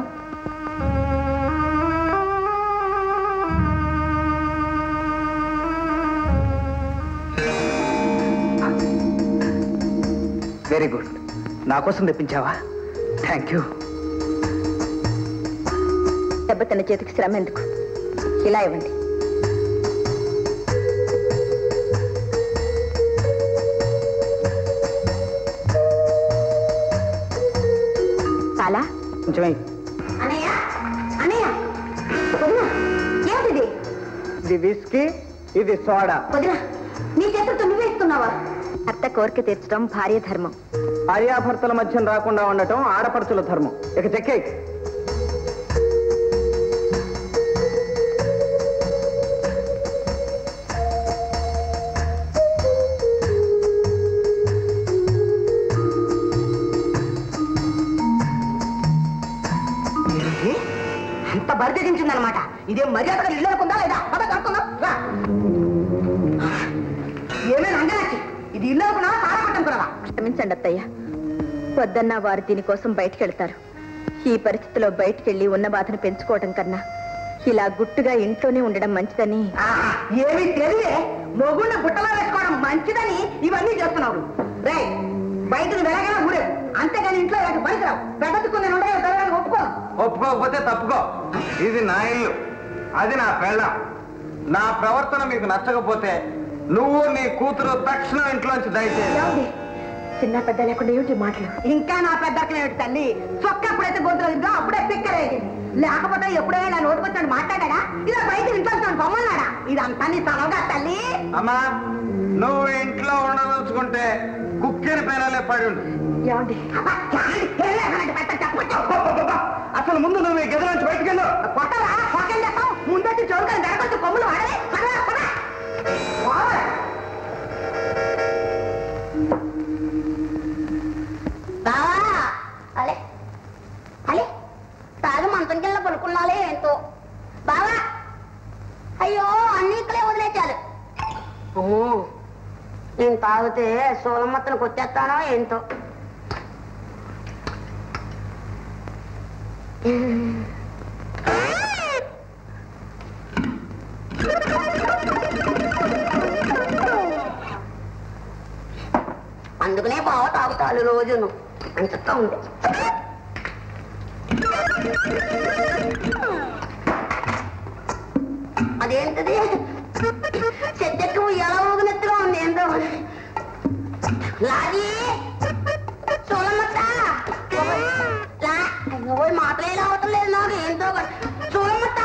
వెరీ గుడ్ నా కోసం తెప్పించావా థ్యాంక్ యూ దెబ్బతిన్న చేతికి శ్రమ ఎందుకు ఇలా ఇవ్వండి చాలా కొంచెం వెయ్యి. అనయ్య అనయ్య వదినా ఏమిటిది ఇది విస్కీ ఇది సోడా వదినా నీ చేతులతో నువ్వే ఇస్తున్నావా అత్త కోరిక తీర్చడం భార్య ధర్మం భార్యాభర్తల మధ్య రాకుండా ఉండటం ఆడపడుచుల ధర్మం ఇక చెక్కే అంత బరి తెగించిందనమాట ఇదేం మర్యాదగా ఇల్లు అనుకుందా లేదా పద కడుకుందాం రా ఏమైనా అంగనచ్చి ఇది ఇల్లు అనుకున్నావా తారపట్టనుకున్నావా క్షమించండి అత్తయ్య వద్దన్నా వారు దీనికోసం బయటికి వెళ్తారు ఈ పరిస్థితిలో బయటికి వెళ్ళి ఉన్న బాధను పెంచుకోవడం కన్నా ఇలా గుట్టుగా ఇంట్లోనే ఉండడం మంచిదని ఆహా, ఏమీ తెలివే మొగుడిని బుట్టలో వేసుకోవడం మంచిదని ఇవన్నీ చేస్తున్నావు రే బయటకు వెళ్ళగానే ఊరేవు అంతేగాని ఇంట్లో ఇలాంటి బయటరావు పెద్దకు నేను ఉండగా వెళ్ళడానికి ఒప్పుకోను ఒప్పుకోకపోతే తప్పుకో ఇది నా ఇల్లు అది నా పెళ్ళం నా ప్రవర్తన మీకు నచ్చకపోతే నువ్వు నీ కూతురు తక్షణం ఇంట్లోంచి దయచేసి ఏమండి? చిన్న పెద్ద లేకుండా ఏమిటి మాటలు ఇంకా నా పెద్దకి ఏమిటి తల్లి చొక్క ఎప్పుడైతే గొంతులో దిందో అప్పుడే పిక్కరేది లేకపోతే ఎప్పుడైనా నా నోటుకొచ్చాడు మాట్లాడా ఇలా బయట ఇంట్లో బొమ్మన్నాడా ఇదంతా నీ తలగా తల్లి అమ్మా నువ్వు ఇంట్లో ఉండదలుచుకుంటే కుక్కిని పేరాలే పడి ఉండు ఏమండి అబ్బా, ఏమండి? ఏం లేకనండి, పెద్ద చెప్పొచ్చు. అసలు ముందు నువ్వు ఈ గది నుంచి బయటికి వెళ్ళు కొట్టరా కొట్టం చేస్తాం ముందొచ్చి చోరుకొని జరగొచ్చు కొమ్ములు వాడలే పదరా, పదరా. పోరా. బావా అలే అలే తాగి మంచం కింద పడుకున్నాలే ఏంటో బావా అయ్యో అన్ని ఇక్కడే వదిలేచారు నేను తాగితే సోలమ్మత్తను కొట్టేస్తానో ఏంటో అందుకనే బావ తాగుతాను రోజును అంతగా ఉంది అదేంటది చెట్టెక్కు ఎలా ఊగినట్టుగా ఉంది ఏంటో లాగి చూడమ్మత్త లా అయ్యో మాటలు ఎలా అవటం లేదు నాకు ఏంటో చూడమ్మత్త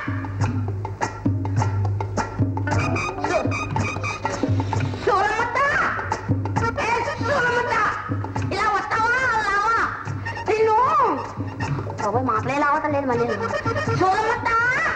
చూడమ్మత్త ఏ, చూడమ్మత్త ఇలా వస్తావా రావా నిన్ను రావటం లేదు మళ్ళీ చూడమత్తా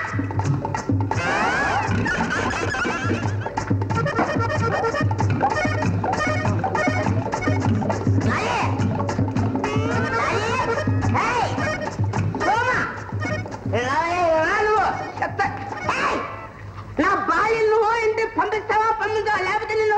నా భార్య నువ్వు ఇంటి పంపిస్తావా పంపించావా లేకపోతే నేను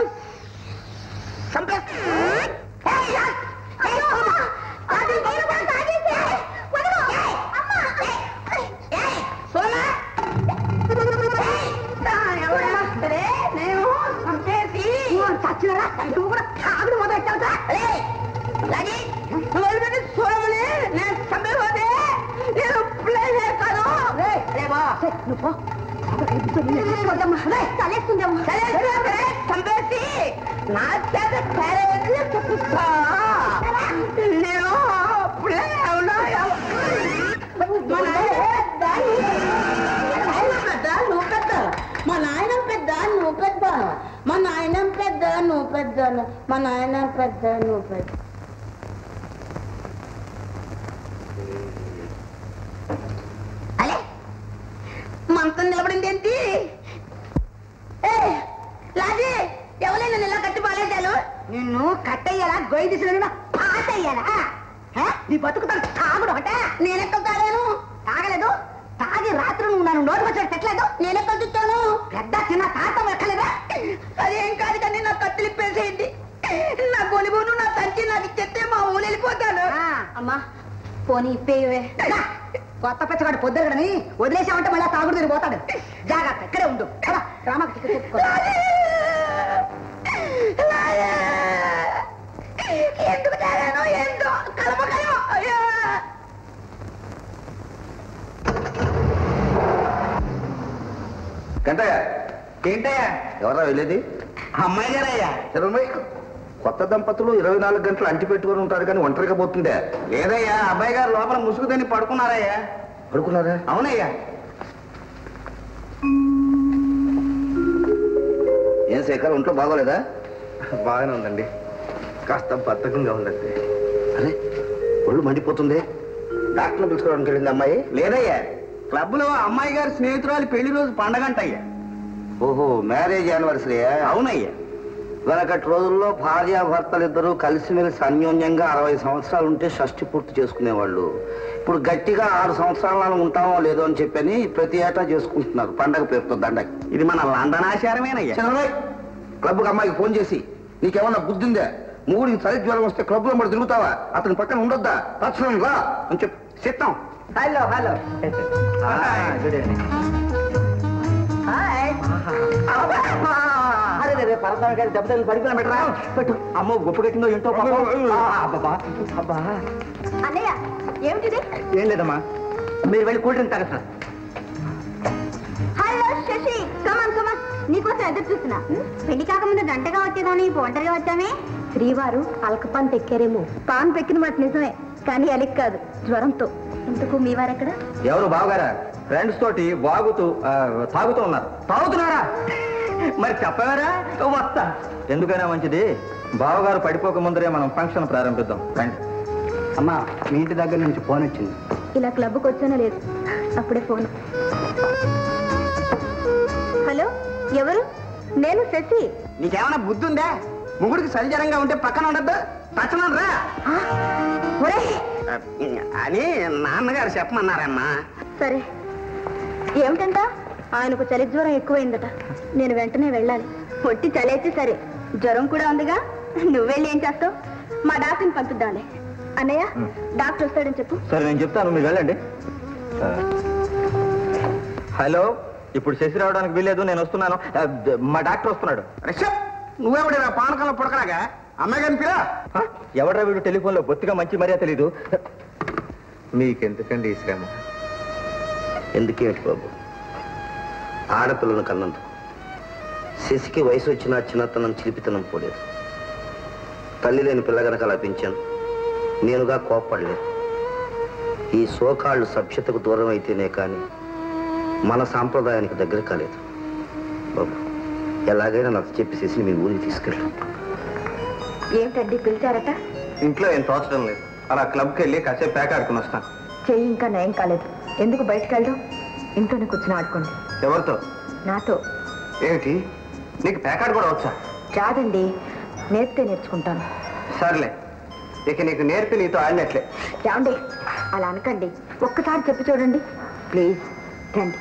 నేను చంపేసి చచ్చినరా నువ్వు కూడా తాగుడు మొదలెట్టావుతా లాగి నువ్వు వదిలిపెట్టి చూడమని నేను చంపేపోతే నేను ప్లేస్ కాదు రే బా నువ్వు చంపేసి నా చేత పేరేది చూపిస్తా నేను ప్లే అవునా నువ్వు పెద్ద మా నాయన పెద్ద నువ్వు పెద్ద మా నాయన పెద్ద నువ్వు పెద్ద మా నాయన పెద్ద నువ్వు పెద్ద అలే మంచం నిలబడింది ఏంటి ఏ, లాజీ ఎవరైనా ఇలా కట్టి పాలేశాలు నిన్ను కట్టయ్యాలా గొయ్యి తీసిన పాటయ్యాలా హే? నీ బతుకుతాను తాగుడు ఒకటే నేనెక్కడ తాగాను తాగలేదు తాగి రాత్రి నువ్వు నన్ను నోటి వచ్చి పెట్టలేదు నేనెక్కడ తిట్టాను పెద్ద చిన్న తాతం ఎక్కలేదా అదేం కాదు కానీ నా కత్తులు ఇప్పేసేయండి నా గొలిబోను నా తంచి నాకు ఇచ్చేస్తే మా ఊళ్ళు వెళ్ళిపోతాను అమ్మా పోనీ ఇప్పేయవే కొత్త పెచ్చగాడు పొద్దురగడని వదిలేసామంటే మళ్ళీ తాగుడు తిరిగి పోతాడు జాగ్రత్త ఇక్కడే ఉండు పద, రామకి టికెట్ తీసుకో. ఎందుకు తాగాను ఏంటో కలప కలమ అయ్యో గంటయ్య ఏంటయ్యా ఎవరా వెళ్ళేది అమ్మాయి గారయ్యా ఇరవై కొత్త దంపతులు ఇరవై నాలుగు గంటలు అంటి పెట్టుకొని ఉంటారు కానీ ఒంటరిగా పోతుందే లేదయ్యా అబ్బాయి గారు లోపల ముసుగుదని పడుకున్నారయ్యా పడుకున్నారా అవునయ్యా ఏం శేఖర్ ఒంట్లో బాగోలేదా బాగానే ఉందండి కాస్త బద్ధకంగా ఉందండి అరే ఒళ్ళు మండిపోతుంది డాక్టర్ని పిలుచుకోవడానికి వెళ్ళింది అమ్మాయి లేదయ్యా క్లబ్ లో అమ్మాయి గారి స్నేహితురాలు పెళ్లి రోజు పండగంటయ్యా ఓహో మ్యారేజ్ యానివర్సరీ అవునయ్యా వెనకటి రోజుల్లో భార్యాభర్తలు ఇద్దరు కలిసిమెలిసి అన్యోన్యంగా అరవై సంవత్సరాలు ఉంటే షష్టి పూర్తి చేసుకునేవాళ్ళు ఇప్పుడు గట్టిగా ఆరు సంవత్సరాలను ఉంటామో లేదో అని చెప్పని ప్రతి ఏటా చేసుకుంటున్నారు పండగ పేరుతో దండకి ఇది మన లండన్ ఆచారమేనయ్యా క్లబ్కి అమ్మాయికి ఫోన్ చేసి నీకేమన్నా బుద్ధి ఉందా మూడికి చలి జ్వరం వస్తే క్లబ్ లో మరి తిరుగుతావా అతని పక్కన ఉండొద్దా తక్షణం రా అని చెప్పి సిద్ధం హలో హలో గుడ్ ఈవినింగ్ అరే రే పరదాలు గారి దెబ్బ తగిలి పడిపోయిన పెట్టరా పెట్టు అమ్మో గొప్ప కట్టిందో ఏంటో పాపం. ఆ, అబ్బబ్బా అబ్బా అన్నయ్య ఏమిటిది ఏం లేదమ్మా మీరు వెళ్ళి కూల్ డ్రింక్ తాగట్రా హలో శశి కమాన్ కమాన్ నీకోసం ఎదురు చూస్తున్నా పెళ్లి కాకముందు గంటగా వచ్చేదాన్ని ఇప్పుడు ఒంటరిగా వచ్చామే శ్రీవారు అలకపాన్ పెక్కారేమో పాన్ పెక్కిన మాట నిజమే కానీ అలిక్ కాదు జ్వరంతో ఇంతకు మీ వారెక్కడ ఎవరు బావగారా ఫ్రెండ్స్ తోటి వాగుతూ ఆ, తాగుతూ ఉన్నారు తాగుతున్నారా మరి చెప్పగారా వస్తా ఎందుకైనా మంచిది బావగారు పడిపోక ముందరే మనం ఫంక్షన్ ప్రారంభిద్దాం రండి అమ్మా మీ ఇంటి దగ్గర నుంచి ఫోన్ వచ్చింది ఇలా క్లబ్కి వచ్చానో లేదు అప్పుడే ఫోన్ హలో ఎవరు నేను శశి నీకేమైనా బుద్ధి ఉందా ముగుడికి సరిజరంగా ఉంటే పక్కన ఉండద్దు పక్కన రా ఒరేయ్ అని నాన్నగారు చెప్పమన్నారమ్మా సరే ఏమిటంట ఆయనకు చలి జ్వరం ఎక్కువైందట నేను వెంటనే వెళ్ళాలి పొట్టి చలేస్తే సరే జ్వరం కూడా ఉందిగా నువ్వు వెళ్ళి ఏం చేస్తావు మా డాక్టర్ని పంపిద్దాంలే అన్నయ్య డాక్టర్ వస్తాడని చెప్పు సరే నేను చెప్తాను మీరు వెళ్ళండి హలో ఇప్పుడు శశి రావడానికి వీలేదు నేను వస్తున్నాను ఆ, ద- మా డాక్టర్ వస్తున్నాడు నువ్వెవడేరా పానకంలో పుడకలాగా అమ్మాయి గారిని పిరా ఎవడ్రా వీడు టెలిఫోన్లో బొత్తిగా మంచి మర్యాద తెలీదు మీకెందుకండి ఈ శ్రమ ఎందుకేమిటి బాబు ఆడపిల్లను కన్నందుకు శశికి వయసు వచ్చినా చిన్నతనం చిలిపితనం పోలేదు తల్లి లేని పిల్ల గనక అలా పెంచాను నేనుగా కోప్పడలేదు ఈ సోకాళ్ళు సభ్యతకు దూరం అయితేనే కానీ మన సాంప్రదాయానికి దగ్గర కాలేదు బాబు ఎలాగైనా నాకు చెప్పి శశిని మీ ఊరికి తీసుకెళ్ళు ఏమిటండి పిలిచారట ఇంట్లో ఏం తోచడం లేదు అలా క్లబ్కి వెళ్ళి కాసేపు ప్యాక్ ఆడుకుని వస్తాను చెయ్యి ఇంకా నయం కాలేదు ఎందుకు బయటకు వెళ్ళడం ఇంట్లోనే కూర్చుని ఆడుకోండి ఎవరితో నాతో ఏమిటి నీకు ప్యాకాట్ కూడా వచ్చా రాదండి నేర్పితే నేర్చుకుంటాను సర్లే ఇక నీకు నేర్పి నీతో ఆడినట్లే ఏమండి అలా అనకండి ఒక్కసారి చెప్పి చూడండి ప్లీజ్ రండి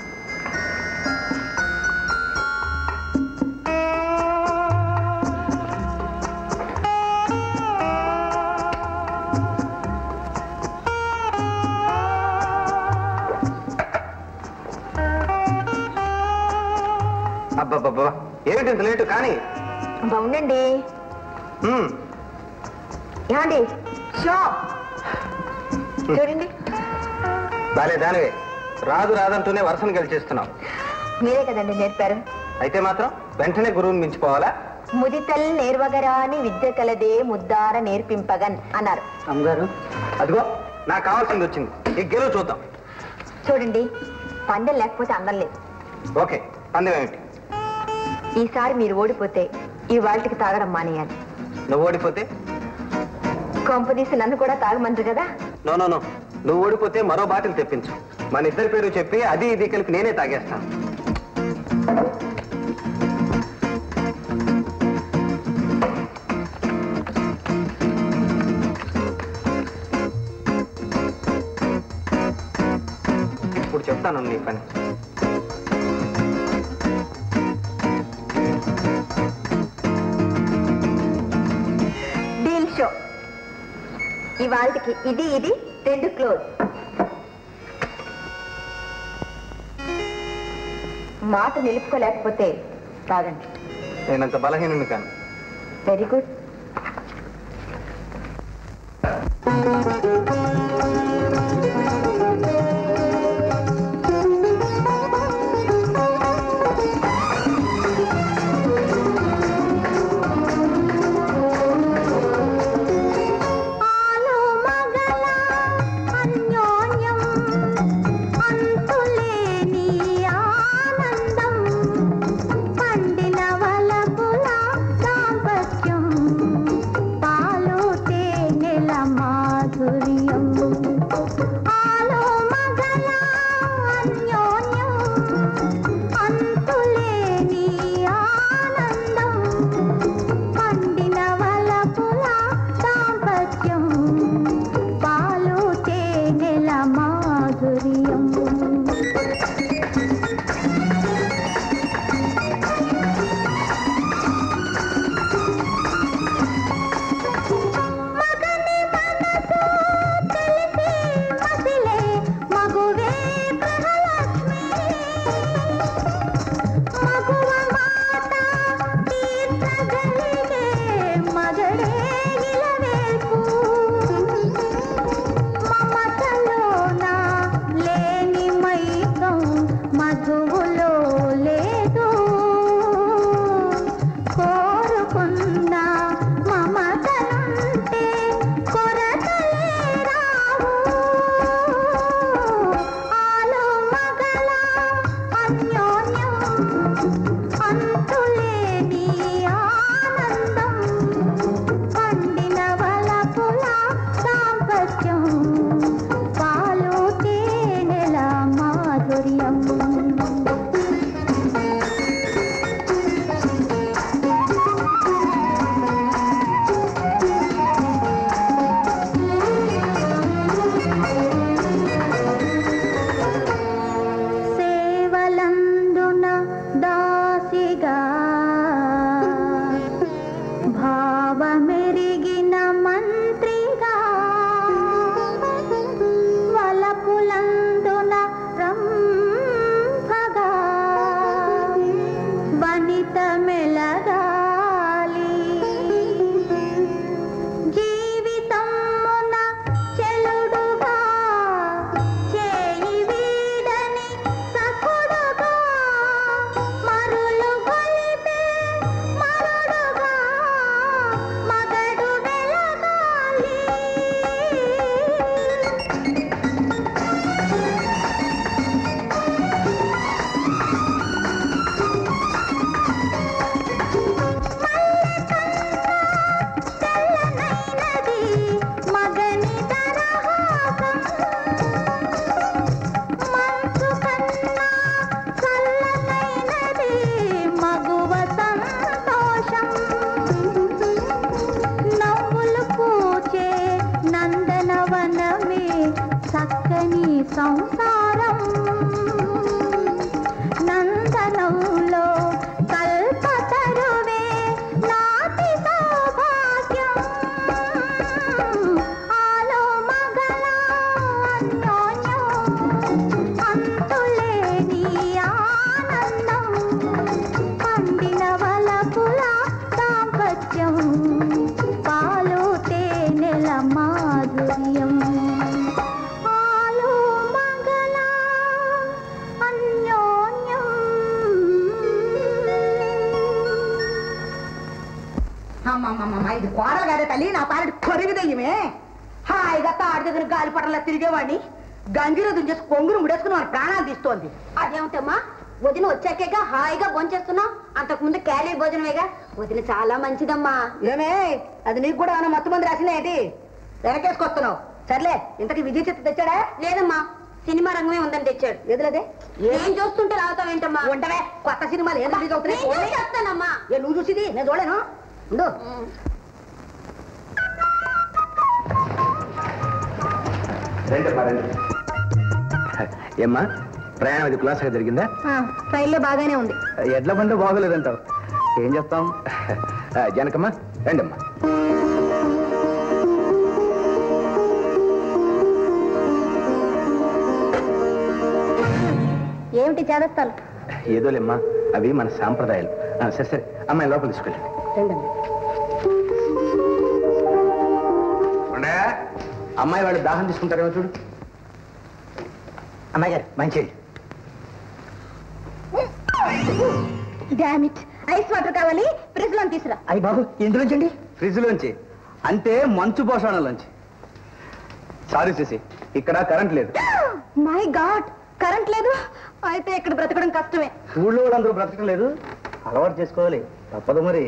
అబ్బబ్బబ్బా ఏమిటి ఇంత లేటు కానీ బాగుండండి మ్మ్. ఏమండి షో చూడండి బాలే దానివే రాదు రాదంటూనే వరుసను గెలిచేస్తున్నావు మీరే కదండి నేర్పారు అయితే మాత్రం వెంటనే గురువుని మించిపోవాలా ముదితల్ నేర్వగరాని విద్య కలదే ముద్దార నేర్పింపగన్ అన్నారు అమ్మగారు అదిగో నాకు కావాల్సింది వచ్చింది ఈ గెలువు చూద్దాం చూడండి పందెం లేకపోతే అందం లేదు ఓకే పందెం ఏమిటి ఈసారి మీరు ఓడిపోతే ఈ వాళ్ళకి తాగడం మానేయాలి నువ్వు ఓడిపోతే కొంపదీసి నన్ను కూడా తాగమంటారు కదా నో నో నో నువ్వు ఓడిపోతే మరో బాటిల్ తెప్పించు మన ఇద్దరి పేరు చెప్పి అది ఇది కలిపి నేనే తాగేస్తాను ఇప్పుడు చెప్తాను నీ పని డీల్ షో ఇవాళకి ఇది ఇది రెండు క్లోజ్ మాట నిలుపుకోలేకపోతే తాగండి నేనంత బలహీనుని కాను వెరీ గుడ్ పండిన వలపుల దాంపత్యం పాలు తేనెల మాధుర్యం ఆలో మగల అన్యోన్యం అంతులేని ఆనందం పండిన వలపుల దాంపత్యం పాలు తేనెల మాధుర్యం మగని మనసు తెలిసి మసిలే మగువే గృహలక్ష్మి మగువ మాట తీర్చగలిగే మగడే ఇలవేల్పు మమతలోన లేని మైకం మధువులో లేదు కోరుకున్న మమతలుంటే కొరతలే రావు ఆలో మగల అన్యోన్యం అంతులేని ఆనందం పండిన వలపుల దాంపత్యం పాలు తేనెల మాధుర్యం సేవలందున దాసిగా భావమెరిగిన మంత్రిగా వలపులందున రంభగా వనిత మెలగాలి జీవితమున చెలుడుగా చేయి వీడని సకుడుగా మరులు గొలిపే మరుడుగా మగ సంసారం నందనంలో కల్పతరువే నాటి సౌభాగ్యం ఆలో మగల అన్యోన్యం అంతులేని ఆనందం పండిన వలపుల దాంపత్యం పాలు తేనెల మాధుర్యం ఆలు మగల అన్యోన్యం అమ్మమ్మమ్మ ఇది కోడలు కదా తల్లి నా పాలటి కొరిగి దెయ్యమే హాయిగా తాడి దగ్గర గాలి పడలా తిరిగేవాడిని గంగిలో దుంచేసి కొంగురు ముడేసుకుని వాడి ప్రాణాలు తీస్తోంది అదేమిటమ్మా వదిన వచ్చాకేగా హాయిగా భోంచేస్తున్నావు అంతకు ముందు క్యాలరీ భోజనమేగా వదిన చాలా మంచిదమ్మా ఏమే అది నీకు కూడా ఏమైనా మొత్తం మంది రాసిందా ఏంటి వెనకేసుకొస్తున్నావు సర్లే ఇంతకి విజయ్ చిత్త తెచ్చాడా లేదమ్మా సినిమా రంగమే ఉందని తెచ్చాడు ఎదురదే ఏం చూస్తుంటే రావుతావేంటమ్మా ఉండవే కొత్త సినిమాలు ఏం రిలీజ్ అవుతున్నాయి నేను చూసి చెప్తానమ్మా ఏ నువ్వు చూసిది నేను చూడలేను ఉండు రండి రండి ఏమ్మా ప్రయాణం అది కులాసగా జరిగిందా రైల్లో బాగానే ఉంది ఎడ్ల బండి బాగోలేదంటావు ఏం చేస్తాం జనకమ్మా రండమ్మా ఏమిటి చేదస్తాలు ఏదోలేమ్మా అవి మన సాంప్రదాయాలు ఆ, సరే సరే అమ్మాయి లోపల తీసుకెళ్ళండి రండి ఉండే. అమ్మాయి వాళ్ళు దాహం తీసుకుంటారేమో చూడు అమ్మాయి గారు మంచి డామిట్ ఐస్ వాటర్ కావాలి ఫ్రిడ్జ్ లో తీసురా అయ్యి బాబు ఎందులోంచండి ఫ్రిడ్జ్ లోంచి అంటే మంచు పోషణలోంచి సారీ చేసి ఇక్కడ కరెంట్ లేదు మై గాడ్ కరెంట్ లేదు అయితే ఇక్కడ బ్రతకడం కష్టమే ఊళ్ళో వాళ్ళందరూ బ్రతకడం లేదు అలవాటు చేసుకోవాలి తప్పదు మరి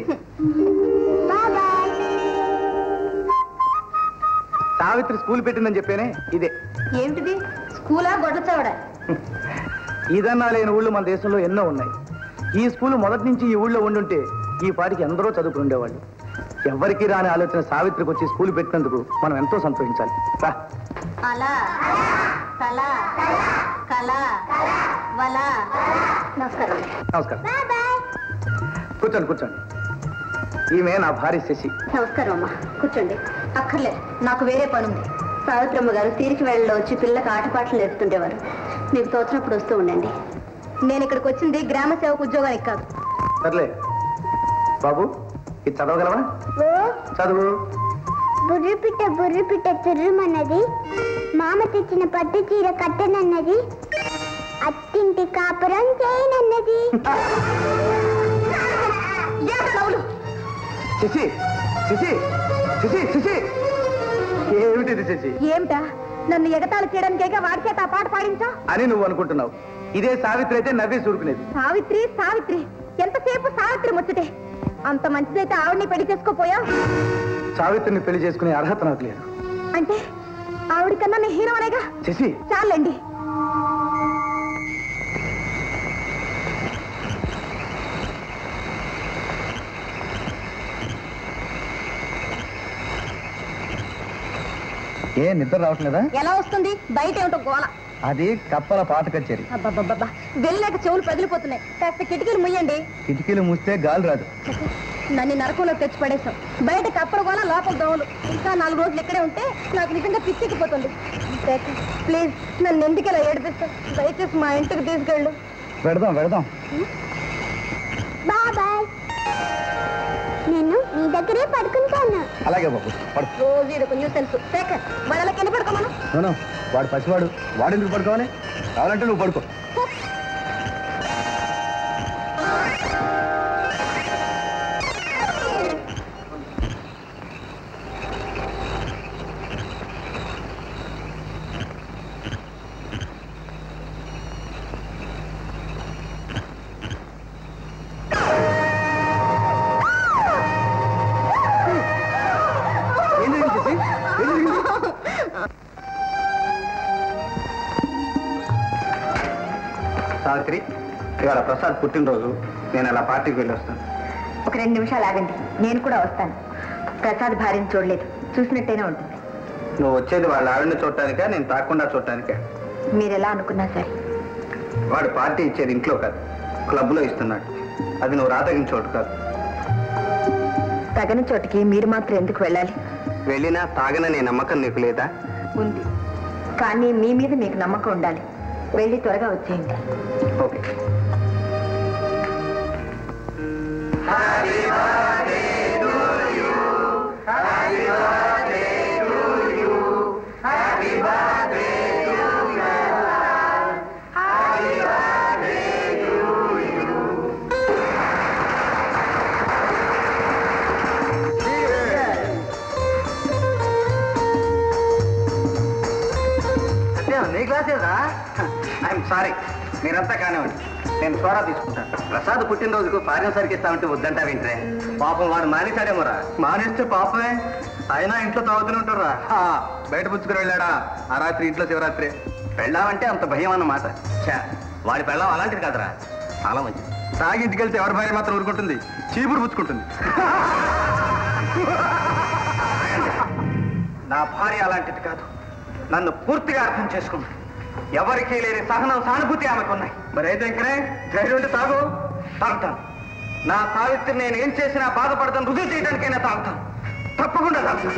సావిత్రి స్కూల్ పెట్టిందని చెప్పేనే ఇదే ఏమిటిది స్కూలా గొడ్ల చావడ ఇదన్నా లేని ఊళ్ళు మన దేశంలో ఎన్నో ఉన్నాయి ఈ స్కూల్ మొదటి నుంచి ఈ ఊళ్ళో ఉండుంటే ఈ పాటికి ఎందరో చదువుకుని ఉండేవాళ్ళు ఎవరికి రాని ఆలోచన సావిత్రికి వచ్చి స్కూల్ పెట్టినందుకు మనం ఎంతో సంతోషించాలి రా అలా తల కల వల నమస్కారం నమస్కారం కూర్చోండి కూర్చోండి ఈమె నా భార్య శశి నమస్కారం అమ్మా కూర్చోండి అక్కర్లేదు నాకు వేరే పని ఉంది సావిత్రమ్మ గారు తీరికి వేళలో వచ్చి పిల్లకి ఆటపాటలు నేర్పుతుండేవారు మీకు తోచినప్పుడు వస్తూ ఉండండి నేను ఇక్కడికి వచ్చింది గ్రామ సేవకు ఉద్యోగానికి కాదు సర్లే బాబు ఇది చదవగలవా చదువు బుర్రి పిట్ట బుర్రి పిట్ట తుర్రుమన్నది మామ తెచ్చిన పట్టు చీర కట్టనన్నది అత్తింటి కాపురం చేయనన్నది శశి శశి శశి శశి ఏమిటిది శశి ఏమిటా నన్ను ఎగతాళి చేయడానికేగా వాడి చేత ఆ పాట పాడించా అని నువ్వు అనుకుంటున్నావు ఇదే సావిత్రి అయితే నవ్వి సూరుకునేది సావిత్రి సావిత్రి ఎంతసేపు సావిత్రి ముచ్చటే అంత మంచిదైతే ఆవిడ్ని పెళ్లి చేసుకోపోయా సావిత్రిని పెళ్లి చేసుకునే అర్హత నాకు లేదు అంటే ఆవిడ కన్నా నేను హీరో అనేగా శశి చాలండి ఏ నిద్ర రావట్లేదా ఎలా వస్తుంది బయట ఏమిటో గోల అది కప్పల పాట కచేరి అబ్బబ్బబ్బబ్బా వెళ్ళలేక చెవులు పగిలిపోతున్నాయి కాస్త కిటికీలు ముయ్యండి కిటికీలు మూస్తే గాలి రాదు నన్ను నరకంలో తెచ్చి పడేశాం బయట కప్పల గోల లోపల దోవలు ఇంకా నాలుగు రోజులు ఇక్కడే ఉంటే నాకు నిజంగా పిచ్చెక్కిపోతుంది శేఖర్, ప్లీజ్ నన్ను ఎందుకు ఇలా ఏడిపిస్తావు దయచేసి మా ఇంటికి తీసుకెళ్ళు పెడదాం పెడదాం బాబాయ్ నేను నీ దగ్గరే పడుకుంటాను అలాగే బాబు పడు రోజు ఇది కొంచెం తెలుసు శేఖర్ వాళ్ళకి ఎన్ని పడుకోమను అవును వాడు పసివాడు వాడు ఎందుకు పడుకోవాలి కావాలంటే నువ్వు పడుకో ఏం జరిగింది శశి? ఏం జరిగింది? సావిత్రి ఇవాళ ప్రసాద్ పుట్టినరోజు నేను అలా పార్టీకి వెళ్ళి వస్తాను ఒక రెండు నిమిషాలు ఆగండి నేను కూడా వస్తాను ప్రసాద్ భార్యను చూడలేదు చూసినట్టేనే ఉంటుంది నువ్వు వచ్చేది వాళ్ళ ఆవిడని చూడటానికా నేను తాకుండా చూడటానికా మీరు ఎలా అనుకున్నా సరే వాడు పార్టీ ఇచ్చేది ఇంట్లో కాదు క్లబ్లో ఇస్తున్నాడు అది నువ్వు రాతగిన చోటు కాదు తగని చోటికి మీరు మాత్రం ఎందుకు వెళ్ళాలి వెళ్ళినా తాగననే నమ్మకం నీకు లేదా ఉంది కానీ మీ మీద మీకు నమ్మకం ఉండాలి వెళ్ళి త్వరగా వచ్చేయండి ఓకే నీ గ్లాసేదా ఐఎమ్ సారీ మీరంతా కానివ్వండి నేను సోడా తీసుకుంటాను ప్రసాద్ పుట్టినరోజుకు ఫారిన్ సరికి ఇస్తామంటే వద్దంటా వింటే పాపం వాడు మానేశాడేమోరా మానేస్తే పాపమే అయినా ఇంట్లో తాగుతూనే ఉంటారా బయట పుచ్చుకుని వెళ్ళాడా ఆ రాత్రి ఇంట్లో శివరాత్రి పెళ్ళామంటే అంత భయం అన్నమాట ఛా, వాడి పెళ్ళాం అలాంటిది కాదురా చాలా మంచిది తాగి ఇంటికి వెళ్తే ఎవరి భార్య మాత్రం ఊరుకుంటుంది చీపురు పుచ్చుకుంటుంది నా భార్య అలాంటిది కాదు నన్ను పూర్తిగా అర్థం చేసుకుంది ఎవరికీ లేని సహనం సానుభూతి ఆమెకున్నాయి మరి అయితే ఇంకనే ధైర్యం ఉంటే తాగు తాగుతాను నా సావిత్రి నేను ఏం చేసినా బాధపడతాను రుజువు చేయడానికైనా తాగుతాను తప్పకుండా తాగుతాను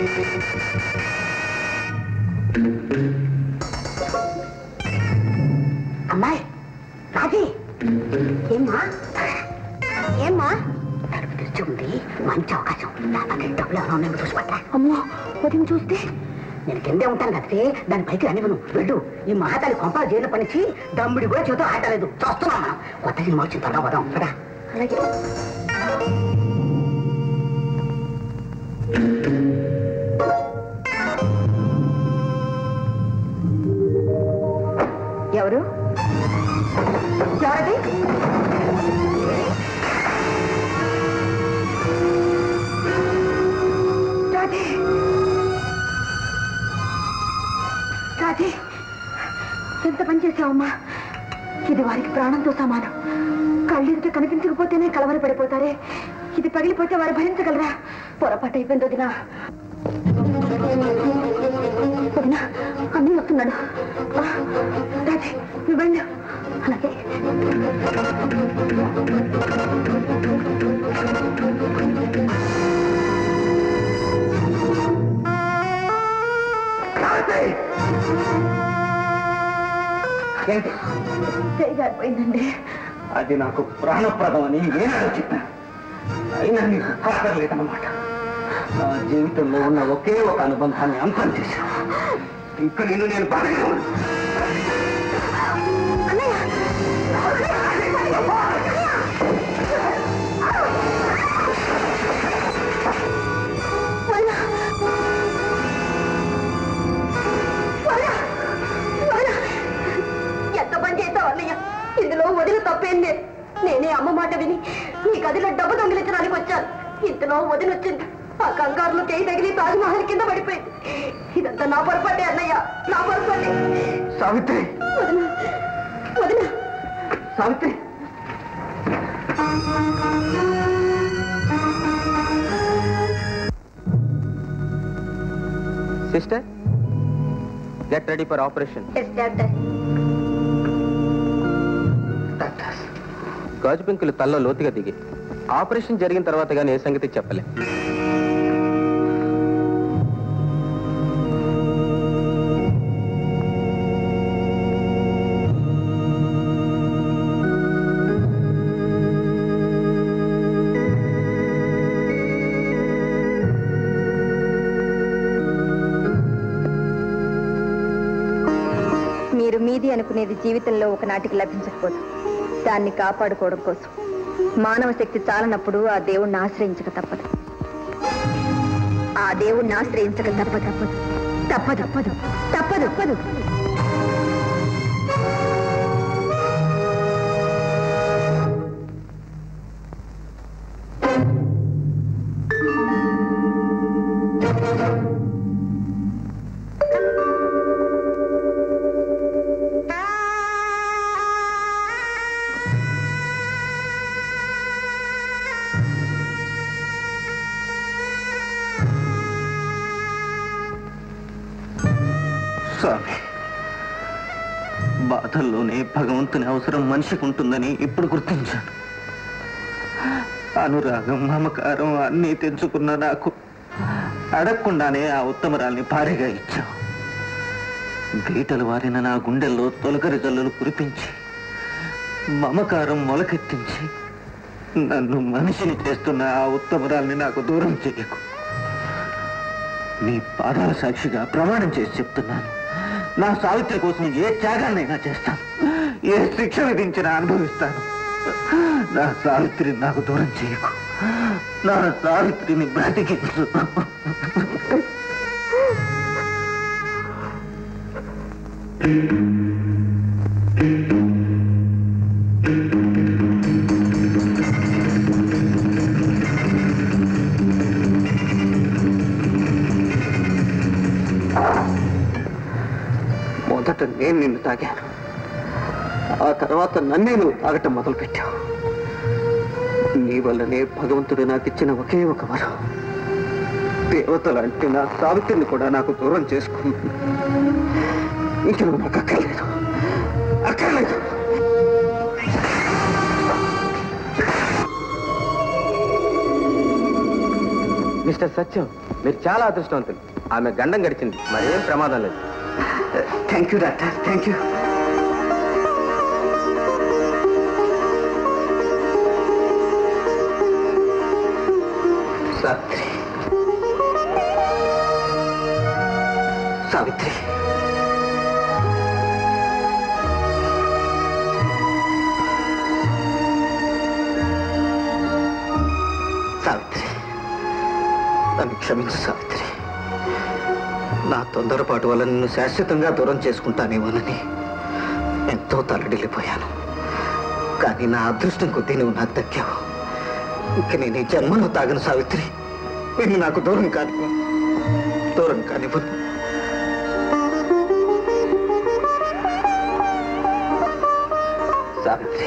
అమ్మాయి రాజీ ఏమ్మా ఏమ్మా తలుపు తెరిచి ఉంది మంచి అవకాశం నా పక్కన డబ్బులు ఎవరో ఉన్నాయో చూసి పట్టరా అమ్మో ఉదయం చూస్తే నేను కిందే ఉంటాను కదే దాని పైకి అనివ్వను వెళ్ళు ఈ మహాతల్లి కొంప జైలు పనిచి దమ్ముడి కూడా చేతో ఆడలేదు చూస్తున్నాం మనం కొత్త సినిమా వచ్చిన త్వరగా పోదాం కదా అలాగే ఎవరు ఎవరది రాజీ రాజీ ఎంత పని చేసావమ్మా ఇది వారికి ప్రాణంతో సమానం కళ్ళెదుట కనిపించకపోతేనే కలవర పడిపోతారే ఇది పగిలిపోతే వారు భరించగలరా పొరపాటు అయిపోయింది వదినా వదినా అన్నీ వస్తున్నాడు ఆ, రాజీ నువ్వు వెళ్ళు అలాగే ఏంటి చేయగలిపోయిందండి అది నాకు ప్రాణప్రదం అని నేను చెప్పాను అయినా నీకు పక్కర్లేదన్నమాట నా జీవితంలో ఉన్న ఒకే ఒక అనుబంధాన్ని అంతం చేశాను ఇంకా నిన్ను నేను బాగా ఎంత పని చేస్తావు అన్నయ్య ఇందులో వదిన తప్పేం లేదు నేనే అమ్మ మాట విని నీ గదిలో డబ్బు దొంగిలించడానికి వచ్చాను ఇంతలో వదిన వచ్చింది ఆ కంగారులో చేయి తగిలి తాజ్మహల్ కింద పడిపోయింది ఇదంతా నా పొరపాటే అన్నయ్య నా పొరపాటే సావిత్రి వదిన వదిన Savitri sister get ready for operation yes doctor గాజు పెంకులు తల్లో లోతుగా దిగి ఆపరేషన్ జరిగిన తర్వాత కానీ ఏ సంగతి చెప్పలే మీరు మీది అనుకునేది జీవితంలో ఒకనాటికి లభించకపోదు దాన్ని కాపాడుకోవడం కోసం మానవ శక్తి చాలనప్పుడు ఆ దేవుణ్ణి ఆశ్రయించక తప్పదు ఆ దేవుణ్ణి ఆశ్రయించక తప్పదు తప్పదు తప్పదు తప్పదు తప్పదు స్వామి బాధల్లోనే భగవంతుని అవసరం మనిషికి ఉంటుందని ఇప్పుడు గుర్తించాను అనురాగం మమకారం అన్నీ తెంచుకున్న నాకు అడగకుండానే ఆ ఉత్తమరాల్ని భారీగా ఇచ్చావు బీటలు వారిన నా గుండెల్లో తొలకరి జల్లులు కురిపించి మమకారం మొలకెత్తించి నన్ను మనిషిని చేస్తున్న ఆ ఉత్తమరాల్ని నాకు దూరం చేయకు నీ పాదాల సాక్షిగా ప్రమాణం చేసి చెప్తున్నాను నా సావిత్రి కోసం ఏ త్యాగాన్నైనా చేస్తాను ఏ శిక్ష విధించినా అనుభవిస్తాను నా సావిత్రి నాకు దూరం చేయకు నా సావిత్రిని బ్రతికించు మొదట నేను నిన్ను తాగాను ఆ తర్వాత నన్నే నువ్వు తాగటం మొదలుపెట్టావు నీ వల్లనే భగవంతుడు నాకు ఇచ్చిన ఒకే ఒక వరం దేవతలంటే నా సావిత్రిని కూడా నాకు దూరం చేసుకుంది ఇంక నువ్వు నాకు అక్కర్లేదు అక్కర్లేదు మిస్టర్ సత్యం మీరు చాలా అదృష్టవంతులు ఆమె గండం గడిచింది మరేం ప్రమాదం లేదు thank you doctor thank you Savitri Savitri Savitri నన్ను క్షమించు సావిత్రి నా తొందరపాటు వల్ల నిన్ను శాశ్వతంగా దూరం చేసుకుంటానేమోనని ఎంతో తలడిల్లిపోయాను కానీ నా అదృష్టం కొద్దీ నువ్వు నాకు దక్కావు ఇంక నేను ఈ జన్మలో తాగను సావిత్రి నిన్ను నాకు దూరం కాని దూరం కానివ్వను సావిత్రి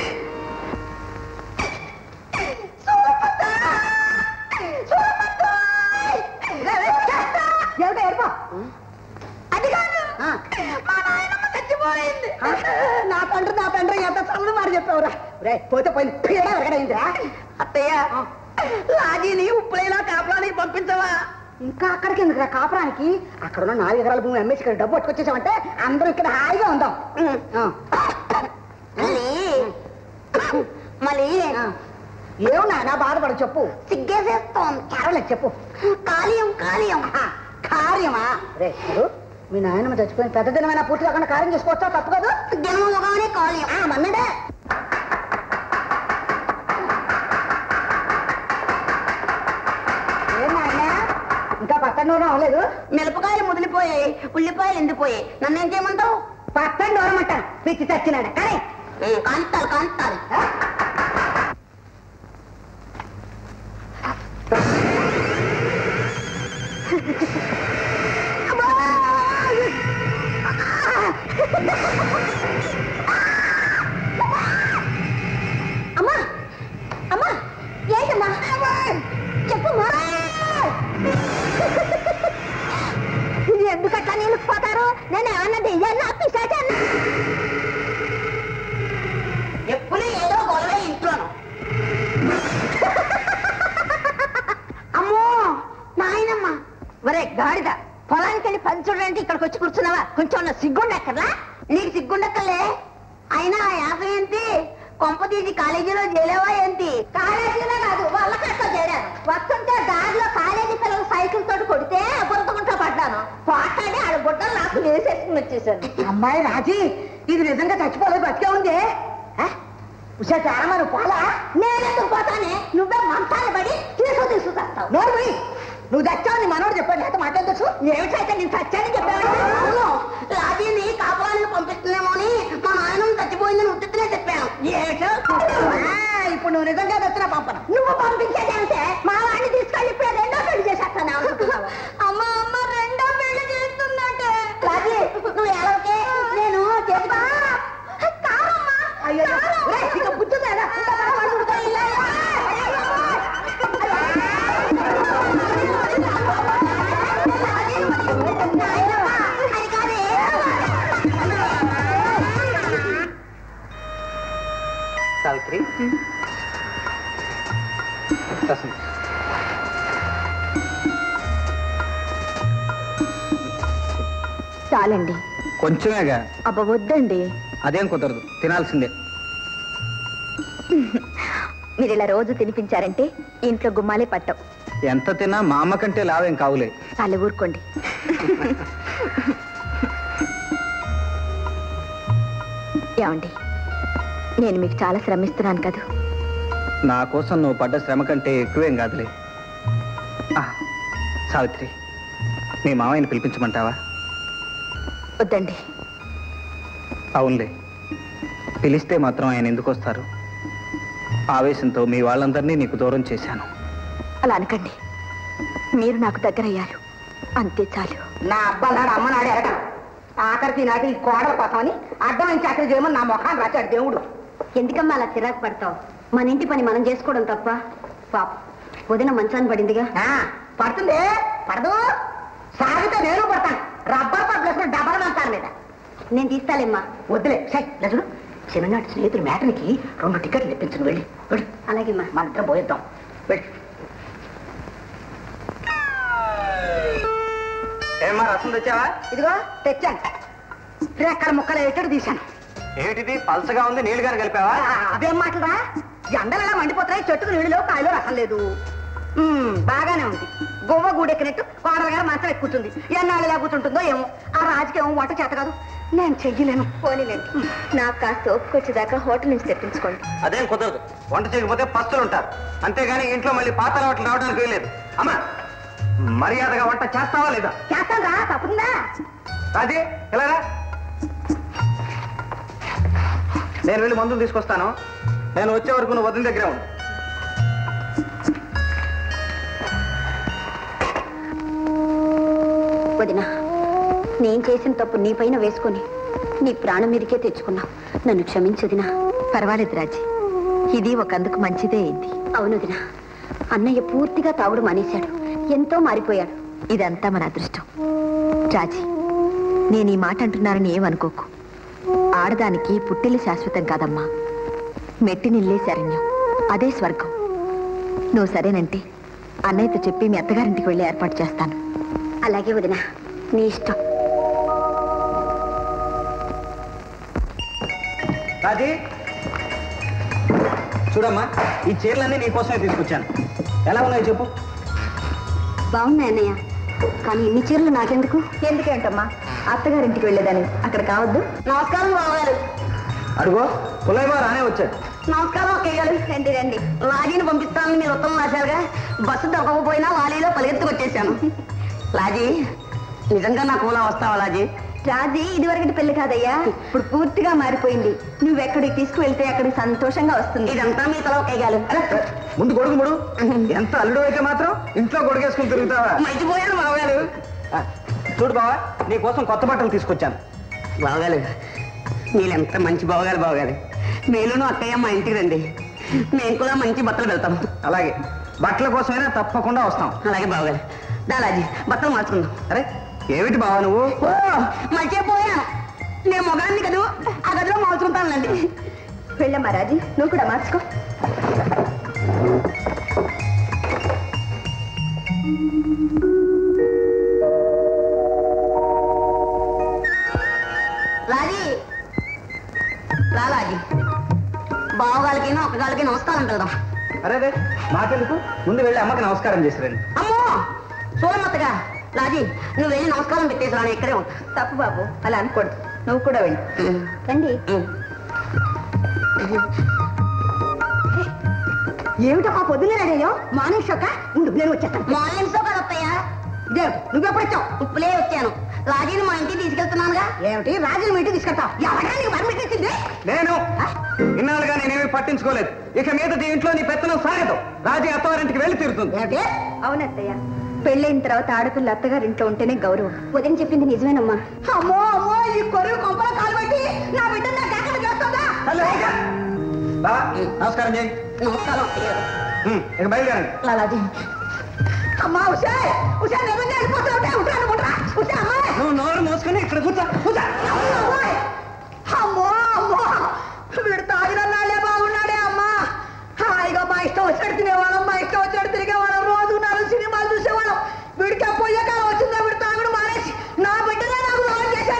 ఏమిటో ఏర్పా అది కాదు మా నాయనమ్మ చచ్చిపోయింది నా తండ్రి నా తండ్రి ఎంత చల్లని మాట చెప్పావురా రే పోతే పోయింది పీడ ఎరగడైందిరా అత్తయ్య లాజీని ఉప్పులైనా కాపలానికి పంపించవా ఇంకా అక్కడికి ఎందుకురా కాపురానికి అక్కడ ఉన్న నాలుగు ఎకరాల భూమి అమ్మేసి ఇక్కడ డబ్బు పట్టుకొచ్చేసామంటే అందరూ ఇక్కడ హాయిగా ఉందాం మళ్ళీ ఏమన్నా నా బాధపడ చెప్పు సిగ్గేసేస్తాం కేరళ చెప్పు కాలియం కాలియం కార్యమా రే చూడు, మీ నాయనమ్మ చచ్చిపోయిన పెద్ద దినమైనా పూర్తి కాకుండా కార్యం చేసుకోవచ్చా తప్పు కదా దినముగానే కాలియం మన్నడే ఏం నాయనా ఇంకా పచ్చడి నూనె అవ్వలేదు మిరపకాయలు ముదిలిపోయాయి ఉల్లిపాయలు ఎండిపోయాయి నన్ను ఏం చేయమంటావు పచ్చడి నూరమంటాను పిచ్చి చచ్చినాడు కానీ కాంతాలు కాంతాలు అమ్మా అమ్మా ఏంటమ్మా చెప్పమ్మా ఎందుకట్లా నీళ్ళు పోతారు నేను ఏమన్నా దెయ్యాన్ని పిశాచాన్ని ఎప్పుడు ఏదో గొడవ ఇంట్లోను అమ్మో నాయనమ్మ ఒరే గాడిద పొలానికి వెళ్ళి పని చూడండి ఇక్కడికి వచ్చి కూర్చున్నావా కొంచెం నా సిగ్గుండక్కర్లా నీకు సిగ్గుండక్కర్లే అయినా ఆ యాభై ఏంటి కొంప తీసి కాలేజీలో చేలేవా ఏంటి కాలేజీలో కాదు వాళ్ళ కట్ట చేరాను వస్తుంటే దారిలో కాలేజీ పిల్లలు సైకిల్ తోటి కొడితే గుర్తుకుంటా పడ్డాను పాటాడి ఆడ గుడ్డలు నాకు వేసేసుకుని వచ్చేసాను అమ్మాయి రాజీ ఇది నిజంగా చచ్చిపోలేదు బతికే ఉంది ఉషా చారమ్మా నువ్వు పోలా నేనెందుకు పోతానే నువ్వే మంతాన్ని పడి తీసు తీసుకొస్తావు నోరు పోయి నువ్వు చచ్చావు నీ మనోడు చెప్పాడు లేకపోతే మాట్లాడచ్చు ఏమిటైతే నేను చచ్చానని చెప్పాను రాజీని కాపురానికి పంపిస్తున్నామో అని మా నాయన చచ్చిపోయిందని ఉత్తినే చెప్పాను ఏమిటో ఇప్పుడు నువ్వు నిజంగా తెచ్చినా పంపను నువ్వు పంపించేదంటే మా వాడిని తీసుకెళ్ళి ఇప్పుడు రెండో పెళ్లి చేసేస్తాను అమ్మ అమ్మ రెండో పెళ్లి చేస్తుందంటే రాజీ నువ్వు ఎలాగే నేను చేస్తా అయ్యో ఒరేయ్, ఇక బుద్ధి లేదా? ఇంత బాగా పడుకుంటా ఇలా. నాయనమ్మ, అది కాదే. చాలండి కొంచెమేగా అబ్బ వద్దండి అదేం కుదరదు తినాల్సిందే మీరు ఇలా రోజు తినిపించారంటే ఇంట్లో గుమ్మాలే పట్టవు ఎంత తిన్నా మా అమ్మ కంటే లావేం కావులే చాలు ఊరుకోండి ఏమండి నేను మీకు చాలా శ్రమిస్తున్నాను కదా నా కోసం నువ్వు పడ్డ శ్రమ కంటే ఎక్కువేం కాదులే ఆ, సావిత్రి మీ మామయ్యని పిలిపించమంటావా వద్దండి అవునులే పిలిస్తే మాత్రం ఆయన ఎందుకు వస్తారు ఆవేశంతో మీ వాళ్ళందరినీ నీకు దూరం చేశాను అలా అనకండి మీరు నాకు దగ్గరయ్యారు అంతే చాలు నా అబ్బనాడు అమ్మనాడు ఎరట ఆఖరికి నాటి ఈ కోడల కోసమని అడ్డమైన చాకరీ చేయమని నా ముఖాన్ని రాశాడు దేవుడు ఎందుకమ్మా అలా చిరాకు పడతావు మన ఇంటి పని మనం చేసుకోవడం తప్ప పాప వదిన మంచాన్ని పడిందిగా ఆ, పడుతుంది పడదు సాగితే నేను పడతాను రబ్బర్ పట్టుకుని డబ్బర్ అంటాను మీద నేను తీస్తాలేమ్మా వద్దులే సై లజుడు చిన్ననాటి స్నేహితులు మేటనికి రెండు టికెట్లు తెప్పించను వెళ్ళి వెళ్ళు అలాగేమ్మా మన ఇద్దరం పోయిద్దాం వెళ్ళి ఏమా రసం తెచ్చావా ఇదిగో తెచ్చాను రెక్కల ముక్కలు ఎట్టడు తీశాను ఏమిటిది పల్చగా ఉంది నీళ్ళు గాని కలిపావా ఆ, అదేం మాటలరా ఎండలు ఎలా మండిపోతున్నాయి చెట్టుకు నీళ్ళలో కాయలో రసం లేదు ఉమ్, బాగానే ఉంది గువ్వ గూడెక్కినట్టు కోడలు గారు మంచం ఎక్కుతుంది ఎన్నాళ్ళు ఎలా కూర్చుంటుందో ఏమో ఆ రాజుకేమో వంట చేత కాదు నేను చెయ్యలేను పోనీలేండి నాకు కాస్త ఒప్పుకొచ్చేదాకా హోటల్ నుంచి తెప్పించుకోండి అదేం కుదరదు వంట చేయకపోతే పస్తులు ఉంటారు అంతేగాని ఇంట్లో మళ్ళీ పాత అలవాట్లు రావడానికి వీల్లేదు అమ్మా మర్యాదగా వంట చేస్తావా లేదా చేస్తాను రా తప్పుందా రాజీ ఇలా రా. నేను వెళ్ళి మందులు తీసుకొస్తాను నేను వచ్చే వరకు నువ్వు వదిన దగ్గరే ఉండు వదిన నేను చేసిన తప్పు నీ పైన వేసుకొని నీ ప్రాణం మీదకే తెచ్చుకున్నావు నన్ను క్షమించదినా పర్వాలేదు రాజీ ఇది ఒకందుకు మంచిదే అయింది అవును వదిన అన్నయ్య పూర్తిగా తాగుడు మానేశాడు ఎంతో మారిపోయాడు ఇదంతా మన అదృష్టం రాజీ నేను ఈ మాట అంటున్నానని ఏమనుకోకు ఆడదానికి పుట్టిల్లు శాశ్వతం కాదమ్మా మెట్టినిల్లే శరణ్యం అదే స్వర్గం నువ్వు సరేనంటే అన్నయ్యతో చెప్పి మీ అత్తగారింటికి వెళ్ళి ఏర్పాటు చేస్తాను అలాగే వదిన నీ ఇష్టం రాజీ చూడమ్మా ఈ చీరలన్నీ నీకోసమే తీసుకొచ్చాను ఎలా ఉన్నాయో చెప్పు బాగున్నాయి అన్నయ్య కానీ ఇన్ని చీరలు నాకెందుకు ఎందుకేంటమ్మా అత్తగారింటికి వెళ్ళేదని అక్కడ కావద్దు నమస్కారం బావగారు అడుగో పుల్లయ్య రానే వచ్చాడు నమస్కారం అక్కయ్య గారు రండి రండి లాజీని పంపిస్తానని మీరు ఉత్తరం రాశారుగా బస్సు దొరకకపోయినా లాలీలో పరిగెత్తుకొచ్చేసాను లాజీ నిజంగా నా కూలా వస్తావా లాజీ రాజీ ఇదివరకటి పెళ్లి కాదయ్యా ఇప్పుడు పూర్తిగా మారిపోయింది నువ్వెక్కడికి తీసుకువెళ్తే అక్కడికి సంతోషంగా వస్తుంది ఇదంతా మీ తల ఒక్కయ్య గారు ముందు గొడుగు ముడు ఎంత అల్లుడు అయితే మాత్రం ఇంట్లో గొడుగేసుకుని తిరుగుతావా మర్చిపోయాను బావగారు ఆ, చూడు బావా నీ కోసం కొత్త బట్టలు తీసుకొచ్చాను బావగారు మీరెంత మంచి బావగారు బావగారు మేలును అక్కయ్య మా ఇంటికి రండి మేము కూడా మంచి బట్టలు వెళ్తాం అలాగే బట్టల కోసమైనా తప్పకుండా వస్తాం అలాగే బావగారు దాలాజీ బట్టలు మార్చుకుందాం అరే ఏమిటి బావా నువ్వు ఓ మర్చిపోయాను నేను మొగాన్ని కదూ ఆ గదిలో మార్చుకుంటానులేండి వెళ్ళమ్మా రాజీ నువ్వు కూడా మార్చుకో రాజీ రా రాజీ బావగారికి ఒక గాలికి నమస్కారం వెళ్దాం అరే అరే మాకెందుకు ముందు వెళ్ళి అమ్మకి నమస్కారం చేసిరండి అమ్మో చూడమ్మత్తగా రాజీ నువ్వు వెళ్ళి నమస్కారం పెట్టేసి రాను ఇక్కడే ఉంటా తప్పు బాబు అలా అనకూడదు నువ్వు కూడా వెళ్ళు రండి ఏమిటమ్మా పొద్దున్నే రెడీయో మార్నింగ్ షోక ఉండు నేను వచ్చేస్తాను మార్నింగ్ షో కదా అత్తయ్య ఇదేమిటి నువ్వెప్పుడు వచ్చావు ఇప్పుడే వచ్చాను రాజీని మా ఇంటికి తీసుకెళ్తున్నానుగా ఏమిటి రాజీని మీ ఇంటికి తీసుకెళ్తావు ఎవరా నీకు పర్మిషన్ ఇచ్చింది నేను ఇన్నాళ్ళుగా నేనేమి పట్టించుకోలేదు ఇక మీద ఇంట్లో నీ పెత్తనం సాగదు రాజీ అత్తవారింటికి వెళ్ళి తీరుతుంది ఏమిటి అవునత్తయ్య పెళ్ళైన తర్వాత ఆడపిల్ల అత్తగారింట్లో ఉంటేనే గౌరవం వదిన చెప్పింది నిజమేనమ్మా అమ్మో అమ్మో ఈ కొరువు కొంపల కాలు పెట్టి నా బిడ్డ నాకు ఎక్కడ చేస్తుందా బావా నమస్కారం చేయి నమస్కారం అత్తయ్య ఉమ్, ఇక బయలుదేరండి లాలాజీ అమ్మా ఉషా ఉషా నిజంగా వెళ్ళిపోతున్నావు ఉంటాను ఉంటా ఉషా అమ్మా నువ్వు నోరు మూసుకుని ఇక్కడ కూర్చో కూర్చో అమ్మో అమ్మో వీడు తాగిన నాళ్ళే బాగున్నాడే అమ్మా హాయిగా మా ఇష్టం వచ్చినట్టు తినేవాళ్ళం మా ఇష్టం వచ్చినట్టు తిరిగేవాళ్ళం రోజు నాలుగు సినిమాలు చూసేవాళ్ళం వీడికి పోయే కాలం వచ్చిందా వీడు తాగుడు మానేసి నా బిడ్డనే నాకు లోన్ చేశాడు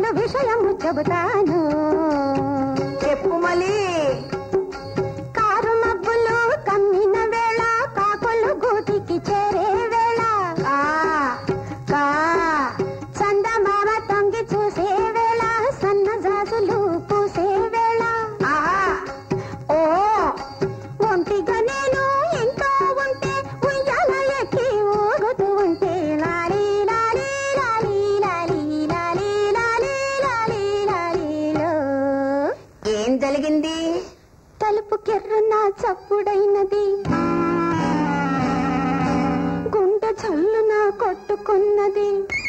అసలు విషయము చెబుతాను చెప్పు మళ్ళీ కారు మబ్బులు కమ్మిన వేళ కాకులు గూటికి చేరే వేళ కా కా చందమామ తొంగి చూసే వేళ సన్న జాజులు పూసే వేళ ఆహా ఓ ఒంటిగా నేను ఇంట్లో ఉంటే ఉయ్యాల ఎక్కి ఊగుతూ ఉంటే లాలీ లాలీ లాలీ లాలీ లాలీ లాలీ లాలీ లాలీలో ఏం జరిగింది తలుపు కెర్రున చప్పుడైనది గుండె చల్లున కొట్టుకున్నది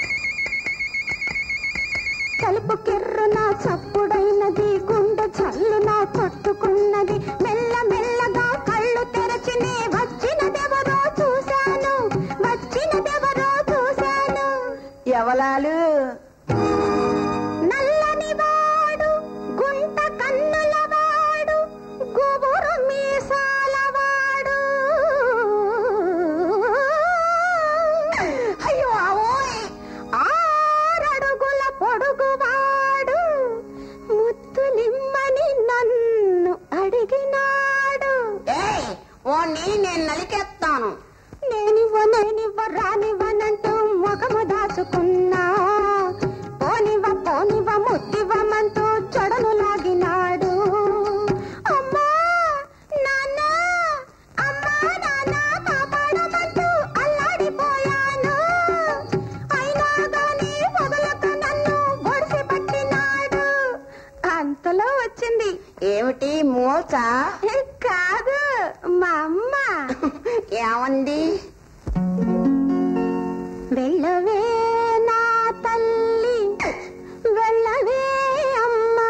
తలుపు కెర్రున చప్పుడైనది గుండె చల్లున కొట్టుకున్నది మెల్ల మెల్లగా కళ్ళు తెరచినే వచ్చినదెవరో చూశాను వచ్చినదెవరో చూశాను ఎవలాలు నల్లని వాడు గుంట కన్నుల వాడు గుబురు మీసాల వాడు అయ్యో అవోయ్ ఆరడుగుల పొడుగు వాడు ముత్తులిమ్మని నన్ను అడిగినాడు ఏయ్ ఓన్ని నేను నలికేస్తాను నేనివ్వ నేనివ్వ రానివ్వనంటూ ముఖము దాచుకున్నా పోనివ్వ పోనివ్వ ముద్దివ్వమంటూ చెడను లాగినాడు అమ్మా నాన్న అమ్మా నాన్న కాపాడమంటూ అల్లాడిపోయాను అయినా గాని వదలక నన్ను ఒడిసి పట్టినాడు అంతలో వచ్చింది ఏమిటి మోస కాదు మా అమ్మ ఏమంది వెళ్ళవే నా తల్లి వెళ్ళవే అమ్మా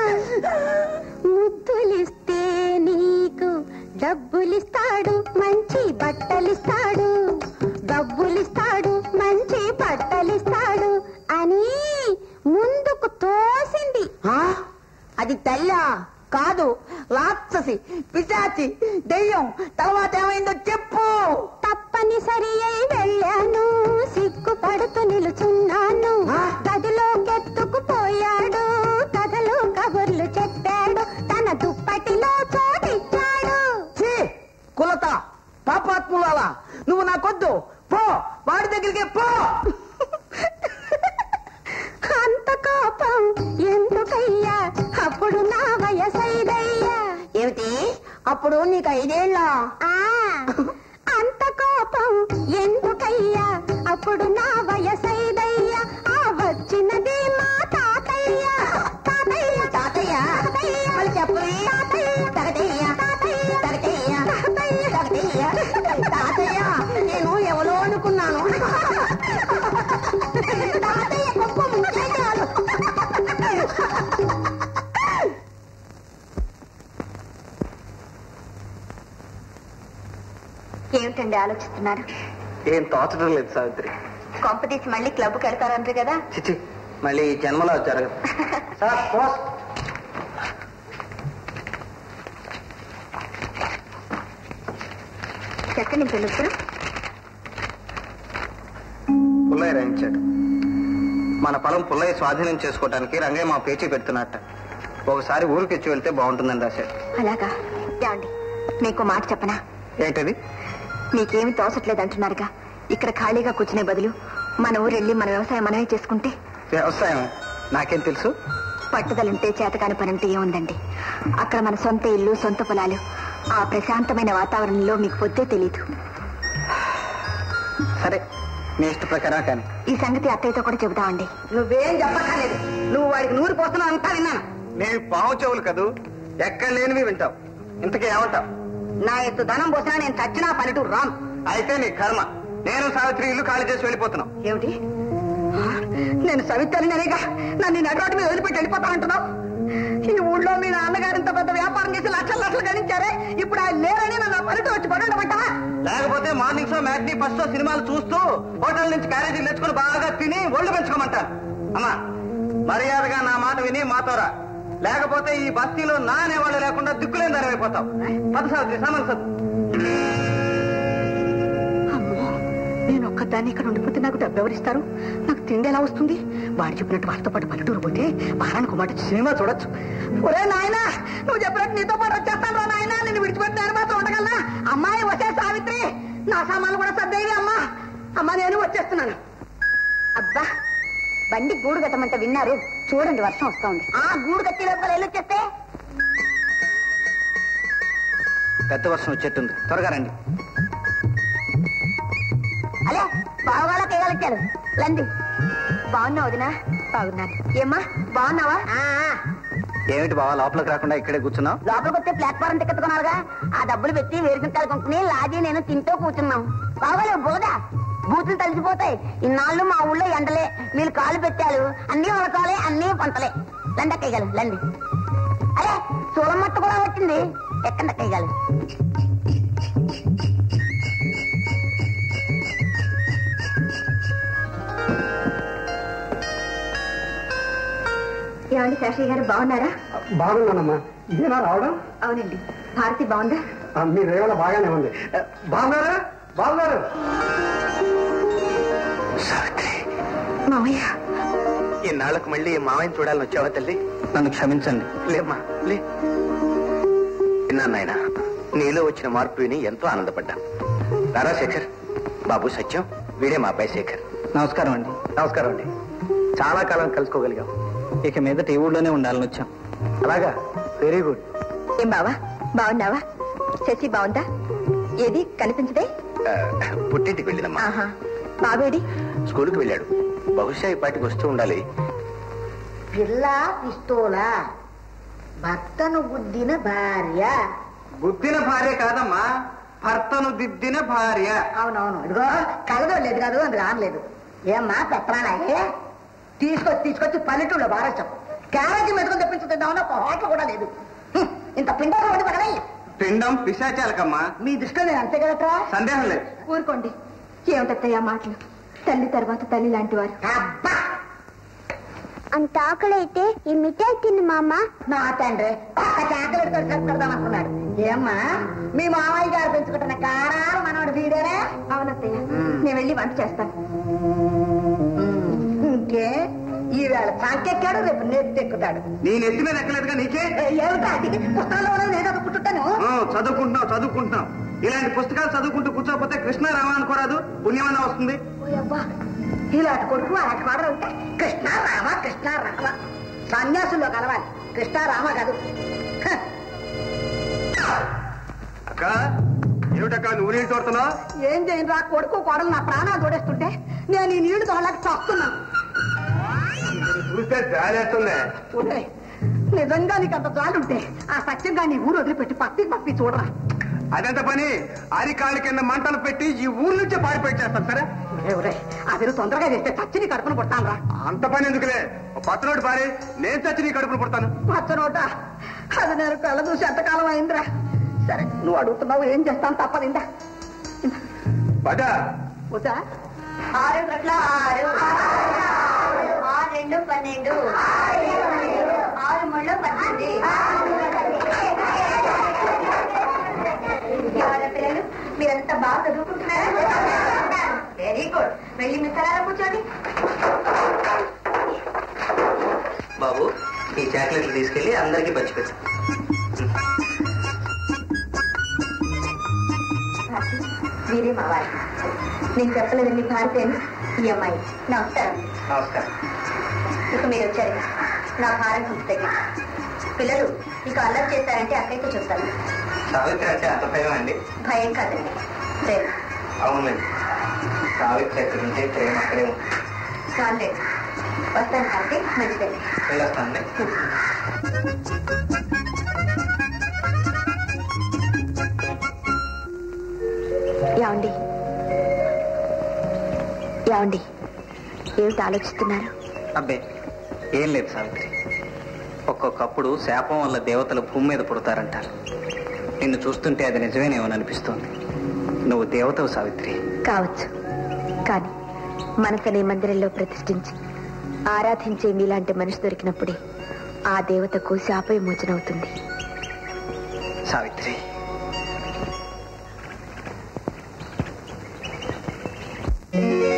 ముద్దులిస్తే నీకు డబ్బులిస్తాడు మంచి బట్టలిస్తాడు డబ్బులిస్తాడు మంచి బట్టలిస్తాడు అని ముందుకు తోసింది ఆ? అది తల్లా కాదు రాక్షసి పిశాచి దెయ్యం తర్వాత ఏమైందో చెప్పు తప్పనిసరి అయి వెళ్ళాను సిగ్గుపడుతూ నిలుచున్నాను గదిలోకెత్తుకుపోయాడు కథలు కబుర్లు చెప్పాడు తన దుప్పటిలో చోటిచ్చాడు ఛీ, కులత పాపాత్ములాలా నువ్వు నాకొద్దు పో వాడి దగ్గరికి పో అంత కోపం ఎందుకయ్యా అప్పుడు నా వయసైదయ్యా ఏమిటి అప్పుడు నీకు ఐదేళ్ళ ఆ, అంత కోపం ఎందుకయ్యా అప్పుడు నా వయసైదయ్యా ఆ వచ్చినది మా తాతయ్య తాతయ్య తాతయ్య మళ్ళీ చెప్పు తాతయ్య తాతయ్య తాతయ్య తాతయ్య నేను ఎవరో అనుకున్నాను తాతయ్య గొప్ప ముఖ్యాలు ఏమిటండి ఆలోచిస్తున్నారు ఏం తోచడం లేదు సావిత్రి కొంపదీసి మళ్ళీ క్లబ్కి వెళ్తారంటారు కదా చిచి మళ్ళీ ఈ జన్మలో జరగదు సార్ పోస్ట్ ఎక్కడి నుంచి వెళ్ళొచ్చారు పుల్లయ్య రాయించాడు మన పొలం పుల్లయ్య స్వాధీనం చేసుకోవడానికి రంగయ్య మా పేచీ పెడుతున్నట్ట ఒకసారి ఊరికి వచ్చి వెళ్తే బాగుంటుందని రాశాడు అలాగా ఏమండి మీకు మాట చెప్పనా ఏంటది మీకేమి తోసట్లేదు అంటున్నారుగా ఇక్కడ ఖాళీగా కూర్చునే బదులు మన ఊరెళ్ళి మన వ్యవసాయం మనమే చేసుకుంటే వ్యవసాయం నాకేం తెలుసు పట్టుదలుంటే చేతకాని పనంటే ఏముందండి అక్కడ మన సొంత ఇల్లు సొంత పొలాలు ఆ ప్రశాంతమైన వాతావరణంలో మీకు పొద్దే తెలీదు సరే మీ ఇష్ట ప్రకారం కానీ ఈ సంగతి అత్తయ్యతో కూడా చెబుతామండి నువ్వేం చెప్పక్కర్లేదు నువ్వు వాడికి నూరు పోస్తున్నావు అంతా విన్నాను నేను పావు చెవులు కదూ ఎక్కడ లేనివి వింటావు ఇంతకీ ఏమంటావు నా ఎత్తు ధనం పోసినా నేను చచ్చినా పల్లెటూరు రాను అయితే నీ కర్మ నేను సావిత్రి ఇల్లు ఖాళీ చేసి వెళ్ళిపోతున్నాం ఏమిటి నేను సవితని అనేగా నన్ను నడవాటి మీద వదిలిపెట్టి వెళ్ళిపోతా అంటున్నావు ఈ ఊళ్ళో మీ నాన్నగారు ఇంత పెద్ద వ్యాపారం చేసి లక్షలు లక్షలు గణించారే ఇప్పుడు ఆయన లేరని నన్ను ఆ పల్లెటూరు వచ్చి పడి ఉండమంటావా లేకపోతే morning show matinee first show సినిమాలు చూస్తూ హోటల్ నుంచి క్యారేజీలు తెచ్చుకుని బాగా తిని ఒళ్ళు పెంచుకోమంటారు అమ్మా మర్యాదగా నా మాట విని మాతోరా లేకపోతే ఈ బస్తీలో నా అనేవాళ్ళు లేకుండా దిక్కులేని ధరమైపోతావు పద సావిత్రి సామాన్ సత్తు అమ్మో నేను ఒక్క ఒక్కదాన్ని ఇక్కడ ఉండిపోతే నాకు డబ్బు ఎవరిస్తారు నాకు తిండి ఎలా వస్తుంది వాడు చెప్పినట్టు వాళ్ళతో పాటు పల్లెటూరు పోతే వారానికి మాట సినిమా చూడొచ్చు ఒరే నాయనా నువ్వు చెప్పినట్టు నీతో పాటు వచ్చేస్తాను రా నాయనా నేను విడిచిపెట్టి నేను మాత్రం ఉండగలనా అమ్మాయి వచ్చే సావిత్రి నా సామాన్లు కూడా సర్దేవి అమ్మా అమ్మా నేను వచ్చేస్తున్నాను అబ్బా బండి గూడు కట్టమంటే విన్నారు చూడండి వర్షం వస్తా ఉంది ఆ గూడు కట్టి లోపల వెళ్ళొచ్చేస్తే పెద్ద వర్షం వచ్చేట్టుంది త్వరగా రండి అలే బావగాల కేగలొచ్చారు లంది బాగున్నావు వదినా బాగున్నాను ఏమ్మా బాగున్నావా ఏమిటి బావా లోపలికి రాకుండా ఇక్కడే కూర్చున్నావు లోపలికి వస్తే ప్లాట్ఫారం టికెట్ కొనాలిగా ఆ డబ్బులు పెట్టి వేరుకుంటాలు కొనుక్కుని లాజీ నేను తింటూ కూర్చున్నాం బాగోలేవు బోదా బూతులు తలిసిపోతాయి ఇన్నాళ్ళు మా ఊళ్ళో ఎండలే మీరు కాలు పెట్టారు అన్ని ఉడకాలే అన్ని పంటలే లండి అక్కయ్యగారు లండి అరే చూడమట్ట కూడా వచ్చింది ఎక్కండి అక్కయ్యగారు ఏమండి శాస్త్రి గారు బాగున్నారా బాగున్నానమ్మా ఇదేనా రావడం అవునండి భారతి బాగుందా ఆ, మీ రేవల బాగానే ఉంది ఆ, బాగున్నారా బాగున్నారు మామయ్య ఇన్నాళ్ళకు మళ్ళీ మామయ్యని చూడాలని వచ్చావా తల్లి నన్ను క్షమించండి లేమ్మా లే విన్నాను నాయన నీలో వచ్చిన మార్పు విని ఎంతో ఆనందపడ్డాను రారా శేఖర్ బాబు సత్యం వీడే మా అబ్బాయి శేఖర్ నమస్కారం అండి నమస్కారం అండి చాలా కాలం కలుసుకోగలిగాం ఇక మీదట ఈ ఊళ్ళోనే ఉండాలని వచ్చాం అలాగా వెరీ గుడ్ ఏం బావా బాగున్నావా శశి బాగుందా ఏది కనిపించదే పుట్టింటికి వెళ్ళినమ్మా ఆహా బాబేడి స్కూల్కి వెళ్ళాడు బహుశా ఈ పాటికి వస్తూ ఉండాలి పిల్ల పిస్తోలా భర్తను గుద్దిన భార్య బుద్ధిన భార్య కాదమ్మా భర్తను దిద్దిన భార్య అవునవును ఇదిగో కలదో లేదు కాదు అది రానలేదు ఏమ్మా పెత్తనాలే తీసుకొచ్చి తీసుకొచ్చి పల్లెటూళ్ళో బారసం క్యారేజీ మెతుకుని తెప్పించుతుందామని ఒక హోటల్ కూడా లేదు హ్మ్, ఇంత పిండాలు వండి పడలే పిండం పిశాచాలకమ్మా మీ దృష్టిలో నేను అంతే కదట్రా సందేహం లేదు ఊరుకోండి ఏమిటత్తయ్యా మాటలు తల్లి తర్వాత తల్లి లాంటి వారు అబ్బా అంత ఆకలి అయితే ఈ మిఠాయి తిని మామ నా తండ్రి పక్క చాకలెట్ కడదాం అనుకున్నాడు ఏమ్మా మీ మామయ్య గారు పెంచుకుంటున్న కారాలు మనవాడు వీడేనా అవునత్తయ్య నేను వెళ్ళి వంట చేస్తాను ఇంకే ఈవేళ సంకెక్కాడు రేపు నెత్తెక్కుతాడు నీ నెత్తి మీద ఎక్కలేదుగా నీకే ఏమిటా అది పుస్తకంలో ఉన్నది నేను చదువుకుంటుంటాను ఆ, చదువుకుంటున్నావు చదువుకుంటున్నావు ఇలాంటి పుస్తకాలు చదువుకుంటూ కూర్చోకపోతే కృష్ణ రామ అనుకోరాదు పుణ్యమన్నా వస్తుంది ఓయబ్బా ఇలాంటి కొడుకు అలాంటి వాడు ఉంటే కృష్ణ రామ కృష్ణ రామ సన్యాసుల్లో కలవాలి కృష్ణ రామ కాదు హ. అక్క ఏమిటక్క నువ్వు నీళ్ళు తోడుతున్నావు ఏం చేయను రా కొడుకు కోడలు నా ప్రాణాలు తోడేస్తుంటే నేను ఈ నీళ్లు తోడలేక చస్తున్నాను చూస్తే జాలేస్తుంది ఒరేయ్, నిజంగా నీకు అంత జాలుంటే ఆ సత్యంగా నీ ఊరు వదిలిపెట్టి పత్తి పప్పి చూడరా అదెంత పని అరికాళ్ళ కింద మంటలు పెట్టి ఈ ఊరు నుంచే పారిపోయి సరే ఒరేయ్, ఒరేయ్, అది నువ్వు తొందరగా చేస్తే చచ్చి నీ కడుపున పుడతాను రా అంత పని ఎందుకులే ఓ పచ్చనోటి పారి నేను చచ్చి నీ కడుపును పుడతాను పచ్చనోట అది నేను కళ్ళ చూసి ఎంతకాలం అయిందిరా సరే నువ్వు అడుగుతున్నావు ఏం చేస్తాను తప్పదిందా పద వద్దా ఆరు గట్ల ఆరు ఆరు రెండు పన్నెండు ఆరు ముళ్ళు పద్దెనిమిది ఎవరా పిల్లలు మీరంతా బాగా చదువుకుంటున్నారా వెరీ గుడ్ వెళ్ళి మీ స్థలాల్లో కూర్చోండి బాబు ఈ చాక్లెట్లు తీసుకెళ్లి అందరికీ పంచిపెట్టు మీరే మా వారు నేను చెప్పలేదు మీ భారతేను ఈ అమ్మాయి నమస్కారం నమస్కారం ఇక మీరు వచ్చారు నా భారం కొంచెం తగ్గి పిల్లలు ఇక అల్లరి చేశారంటే అక్కడితో చెప్తాను సావిత్రి అంటే అంత భయం అండి భయం కాదండి ప్రేమ అవునండి సావిత్రి ఎక్కడుంటే ప్రేమ అక్కడే ఉంది చాలండి వస్తాను కాబట్టి మంచిదండి వెళ్ళొస్తానండి ఏమండి ఏమండి ఏమిటి ఆలోచిస్తున్నారు అబ్బే ఏం లేదు సావిత్రి ఒక్కొక్కప్పుడు శాపం వల్ల దేవతలు భూమి మీద పుడతారంటారు నిన్ను చూస్తుంటే అది నిజమేనేమోననిపిస్తోంది నువ్వు దేవతవు సావిత్రి కావచ్చు కానీ మనసనే మందిరంలో ప్రతిష్ఠించి ఆరాధించే మీలాంటి మనిషి దొరికినప్పుడే ఆ దేవతకు శాప విమోచన అవుతుంది సావిత్రి ఆ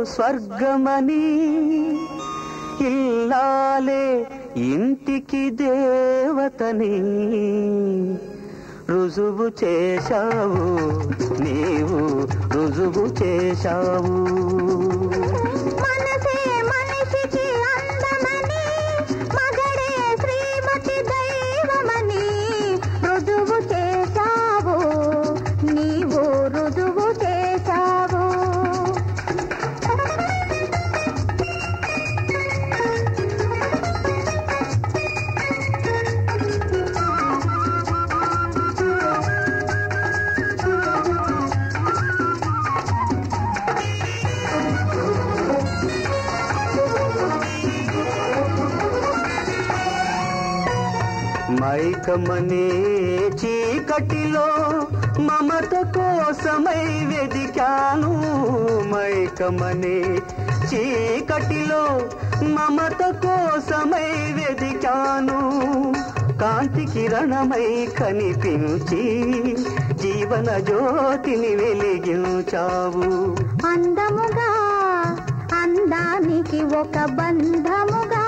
స్వర్గమని ఇల్లాలే ఇంటికి దేవతని రుజువు చేశావు నీవు రుజువు చేశావు మనసే మనిషికి అందమని మగడే శ్రీమతి దైవమని రుజువు చేశావు నీవు రుజువు చేశావు మైకమనే చీకటిలో మమత కోసమై వెదికాను మైకమనే చీకటిలో మమత కోసమై వెదికాను కాంతి కిరణమై కనిపించి జీవన జ్యోతిని వెలిగించావు అందముగా అందానికి ఒక బంధముగా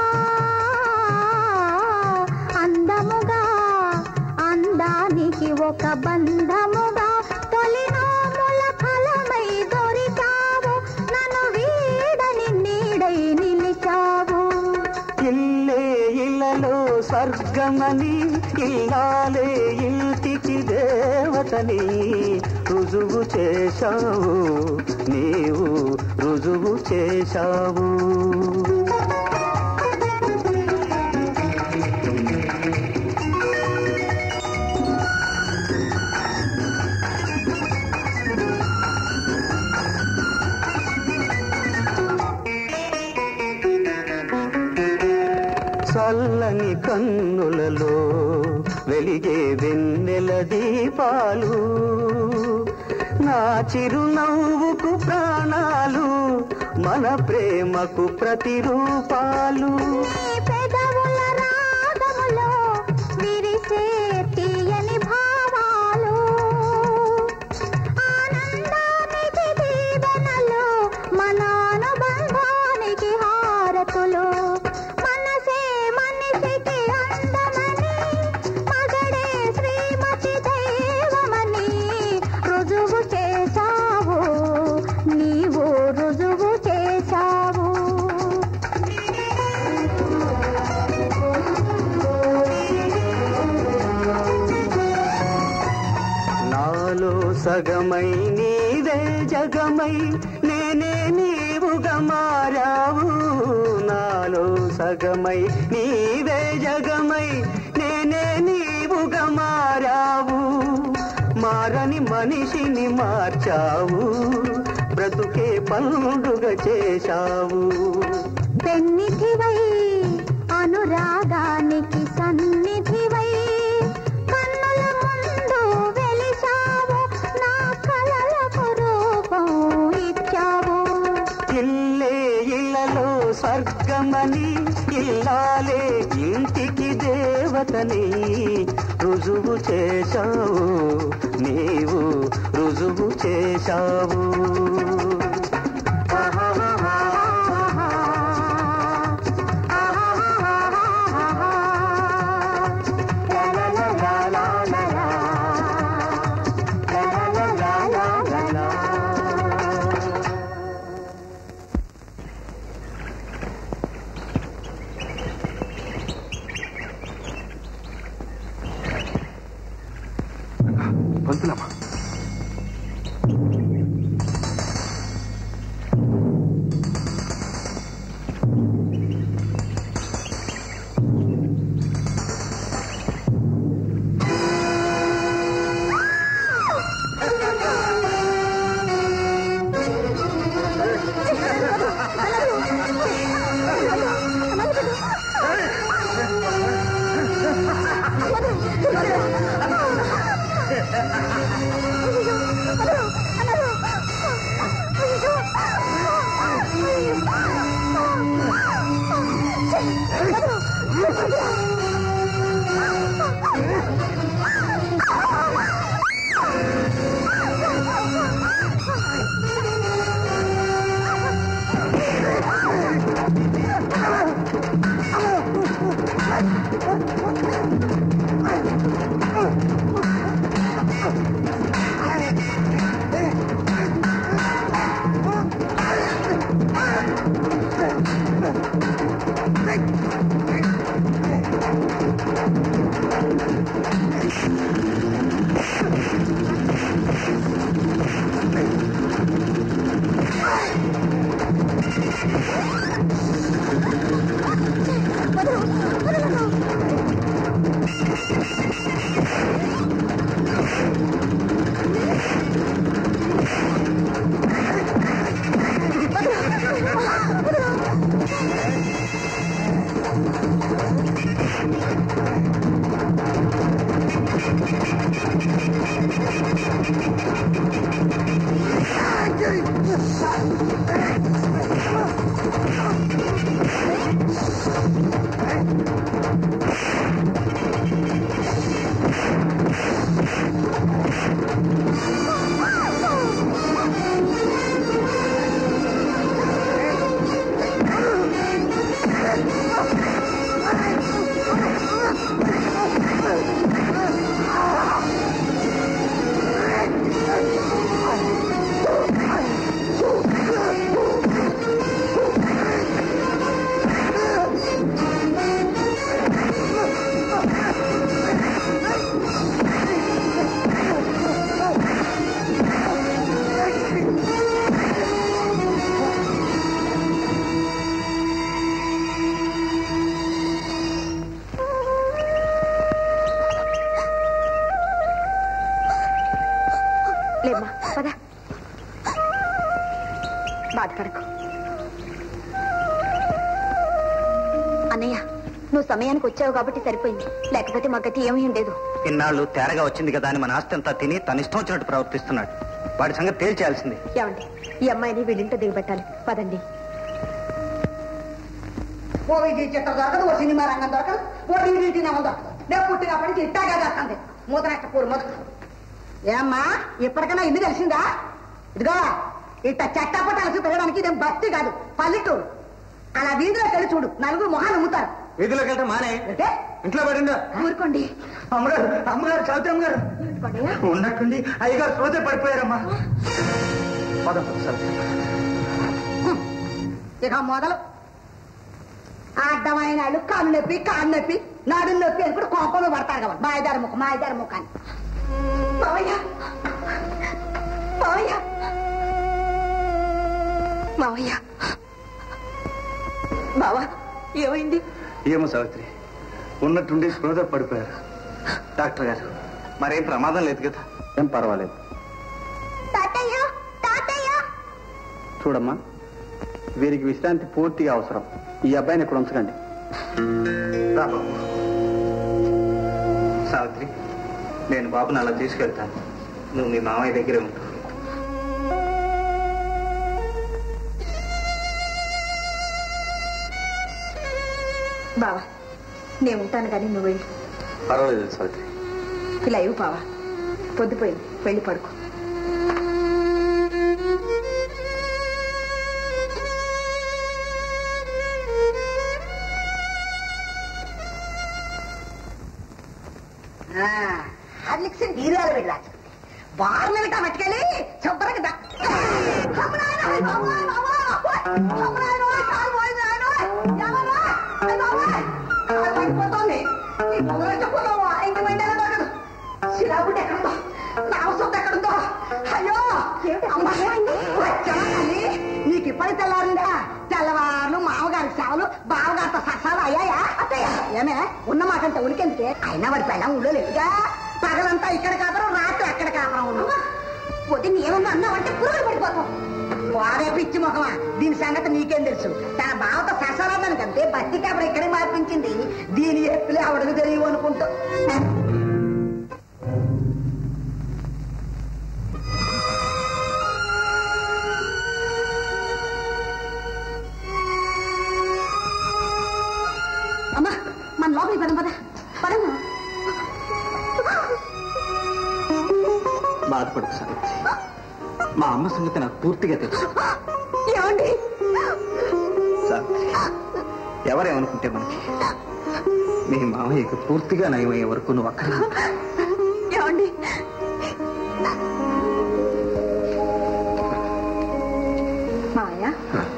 అందముగా అందానికి ఒక బంధముగా తొలినాముల ఫలమై దొరికావు నన్ను వీడని నీడై నిలిచావు ఇల్లే ఇళ్ళలో స్వర్గమని ఇల్లాలే ఇంటికి దేవతని రుజువు చేశావు నీవు రుజువు చేశావు చల్లని కన్నులలో వెలిగే వెన్నెల దీపాలు నా చిరునవ్వుకు ప్రాణాలు మన ప్రేమకు ప్రతిరూపాలు నీ పెదవుల రాగములో విరిసే తీయని భావాలు ఆనందానికి దీవెనలు మన అనుబంధానికి హారతులు మనసే మనిషికి అందమని మగడే శ్రీమతి దైవమని రుజువు చేశావు నీవు రుజువు చేశావు నాలో సగమై నీవే జగమై నేనే నీవుగా మారావు నాలో సగమై నీవే జగమై నేనే నీవుగా మారావు మారని మనిషిని మార్చావు బ్రతుకే పండుగ చేశావు పెన్నిధివై అనురాగానికి సన్నిధివై కన్నుల ముందు వెలిశావు నా కలలకు రూపం ఇచ్చావు ఇల్లే ఇళ్ళలో స్వర్గమని ఇల్లాలే ఇంటికి దేవతని రుజువు చేశావు నీవు రుజువు చేశావు పంతులమ్మా ఆ అన్నయ్య నువ్వు సమయానికి వచ్చావు కాబట్టి సరిపోయింది లేకపోతే మా గతి ఏమీ ఉండేదు ఇన్నాళ్ళు తేరగా వచ్చింది కదా అని మన ఆస్తి అంతా తిని తన ఇష్టం వచ్చినట్టు ప్రవర్తిస్తున్నాడు వాడి సంగతి తేల్చేయాల్సింది ఏమండి ఈ అమ్మాయిని వీడింట దిగబెట్టాలి పదండి ఓ విజయ్ చిత్ర దొరకదు ఓ సినిమా రంగం దొరకదు ఓ టీవీ సినిమా దొరకదు నేను పుట్టినప్పటి నుంచి ఇట్టాగా చేస్తాంది మూతనక్క పూరు మొదలు ఏమ్మా ఇప్పటికైనా ఇల్లు తెలిసిందా ఇదిగో ఇట్ట చట్టపట్టాలకు తిరగడానికి ఇదేం బస్తి కాదు పల్లెటూరు అలా వీధిలో వెళ్ళి చూడు నలుగురు మొహాలు అమ్ముతారు వీధిలోకి వెళ్తే మానే అంటే ఇంట్లో పడిందా ఊరుకోండి అమ్మగారు అమ్మగారు చదువుతాం గారు ఉన్నట్టుండి అయ్యగారు సోదే పడిపోయారమ్మా పదం సరే ఇక మొదలు అడ్డమైన వాళ్ళు కాళ్ళు నొప్పి కాళ్ళు నొప్పి నాడు నొప్పి అని కూడా కోపంలో పడతారు కదా మాయదారి ముఖం మాయదారి ముఖాన్ని మావయ్య మావయ్య మావయ్య బావా ఏమైంది ఏమో సావిత్రి ఉన్నట్టుండి స్పృహ పడిపోయారు డాక్టర్ గారు మరేం ప్రమాదం లేదు కదా ఏం పర్వాలేదు తాతయ్య తాతయ్య చూడమ్మా వీరికి విశ్రాంతి పూర్తిగా అవసరం ఈ అబ్బాయిని ఇక్కడ ఉంచకండి రా బాబు. సావిత్రి నేను బాబుని అలా తీసుకెళ్తాను నువ్వు మీ మామయ్య దగ్గరే ఉంటు బావా నేను ఉంటాను కానీ నువ్వు వెళ్ళి పర్వాలేదు సావిత్రి ఇలా ఇవ్వు బావా పొద్దుపోయింది వెళ్ళి పడుకో హార్లిక్స్ నీరాలు వెళ్ళా బార్లు విటా పట్టుకెళ్ళి శుభ్రంగా దా- అమ్మ నాయన, అమ్మ నాయన, అమ్మ నాయన, అమ్మ నాయన, కాలు పోయింది నాయన. ఎవరు? అయ్య బాబోయ్, కాలు పడిపోతోంది. ఈ పొగలు చెప్పున్నావు, ఐదు మండలం దొరకదు. శిలాబుడ్డ ఎక్కడుందో నావసొత్తు ఎక్కడుందో అయ్యో అమ్మ, వచ్చావా తల్లి? నీకు ఇప్పటి తెల్లారిందా తెల్లవారులు మామగారి సేవలు బావగారితో సరసాలు అయ్యాయా అత్తయ్య ఏమే ఉన్న మాట అంత ఉనికెందుకే అయినా వాడి పెళ్ళం ఊళ్ళో లేదుగా పగలంతా ఇక్కడ కాపురం రాత్రి అక్కడ కాపురం ఉన్నావు పొద్దున్న ఏమన్నా అన్నావంటే పురుగులు పడిపోతాం వాడే పిచ్చి ముఖమా దీని సంగతి నీకేం తెలుసు తన బావతో సరసాలన్నానికంటే బట్టి కాపురం ఇక్కడే మార్పించింది దీని ఎత్తులే ఆవిడకు తెలియవు అనుకుంటూ అమ్మా మన లోపలికి పదం పద పదమ్మా బాధపడకు సావిత్రి మా అమ్మ సంగతి నాకు పూర్తిగా తెలుసు ఏమండి సావిత్రి ఎవరేమనుకుంటే మనకి మీ మామయ్యకి పూర్తిగా నయమయ్యే వరకు నువ్వు అక్కడ ఏమండి మావయ్య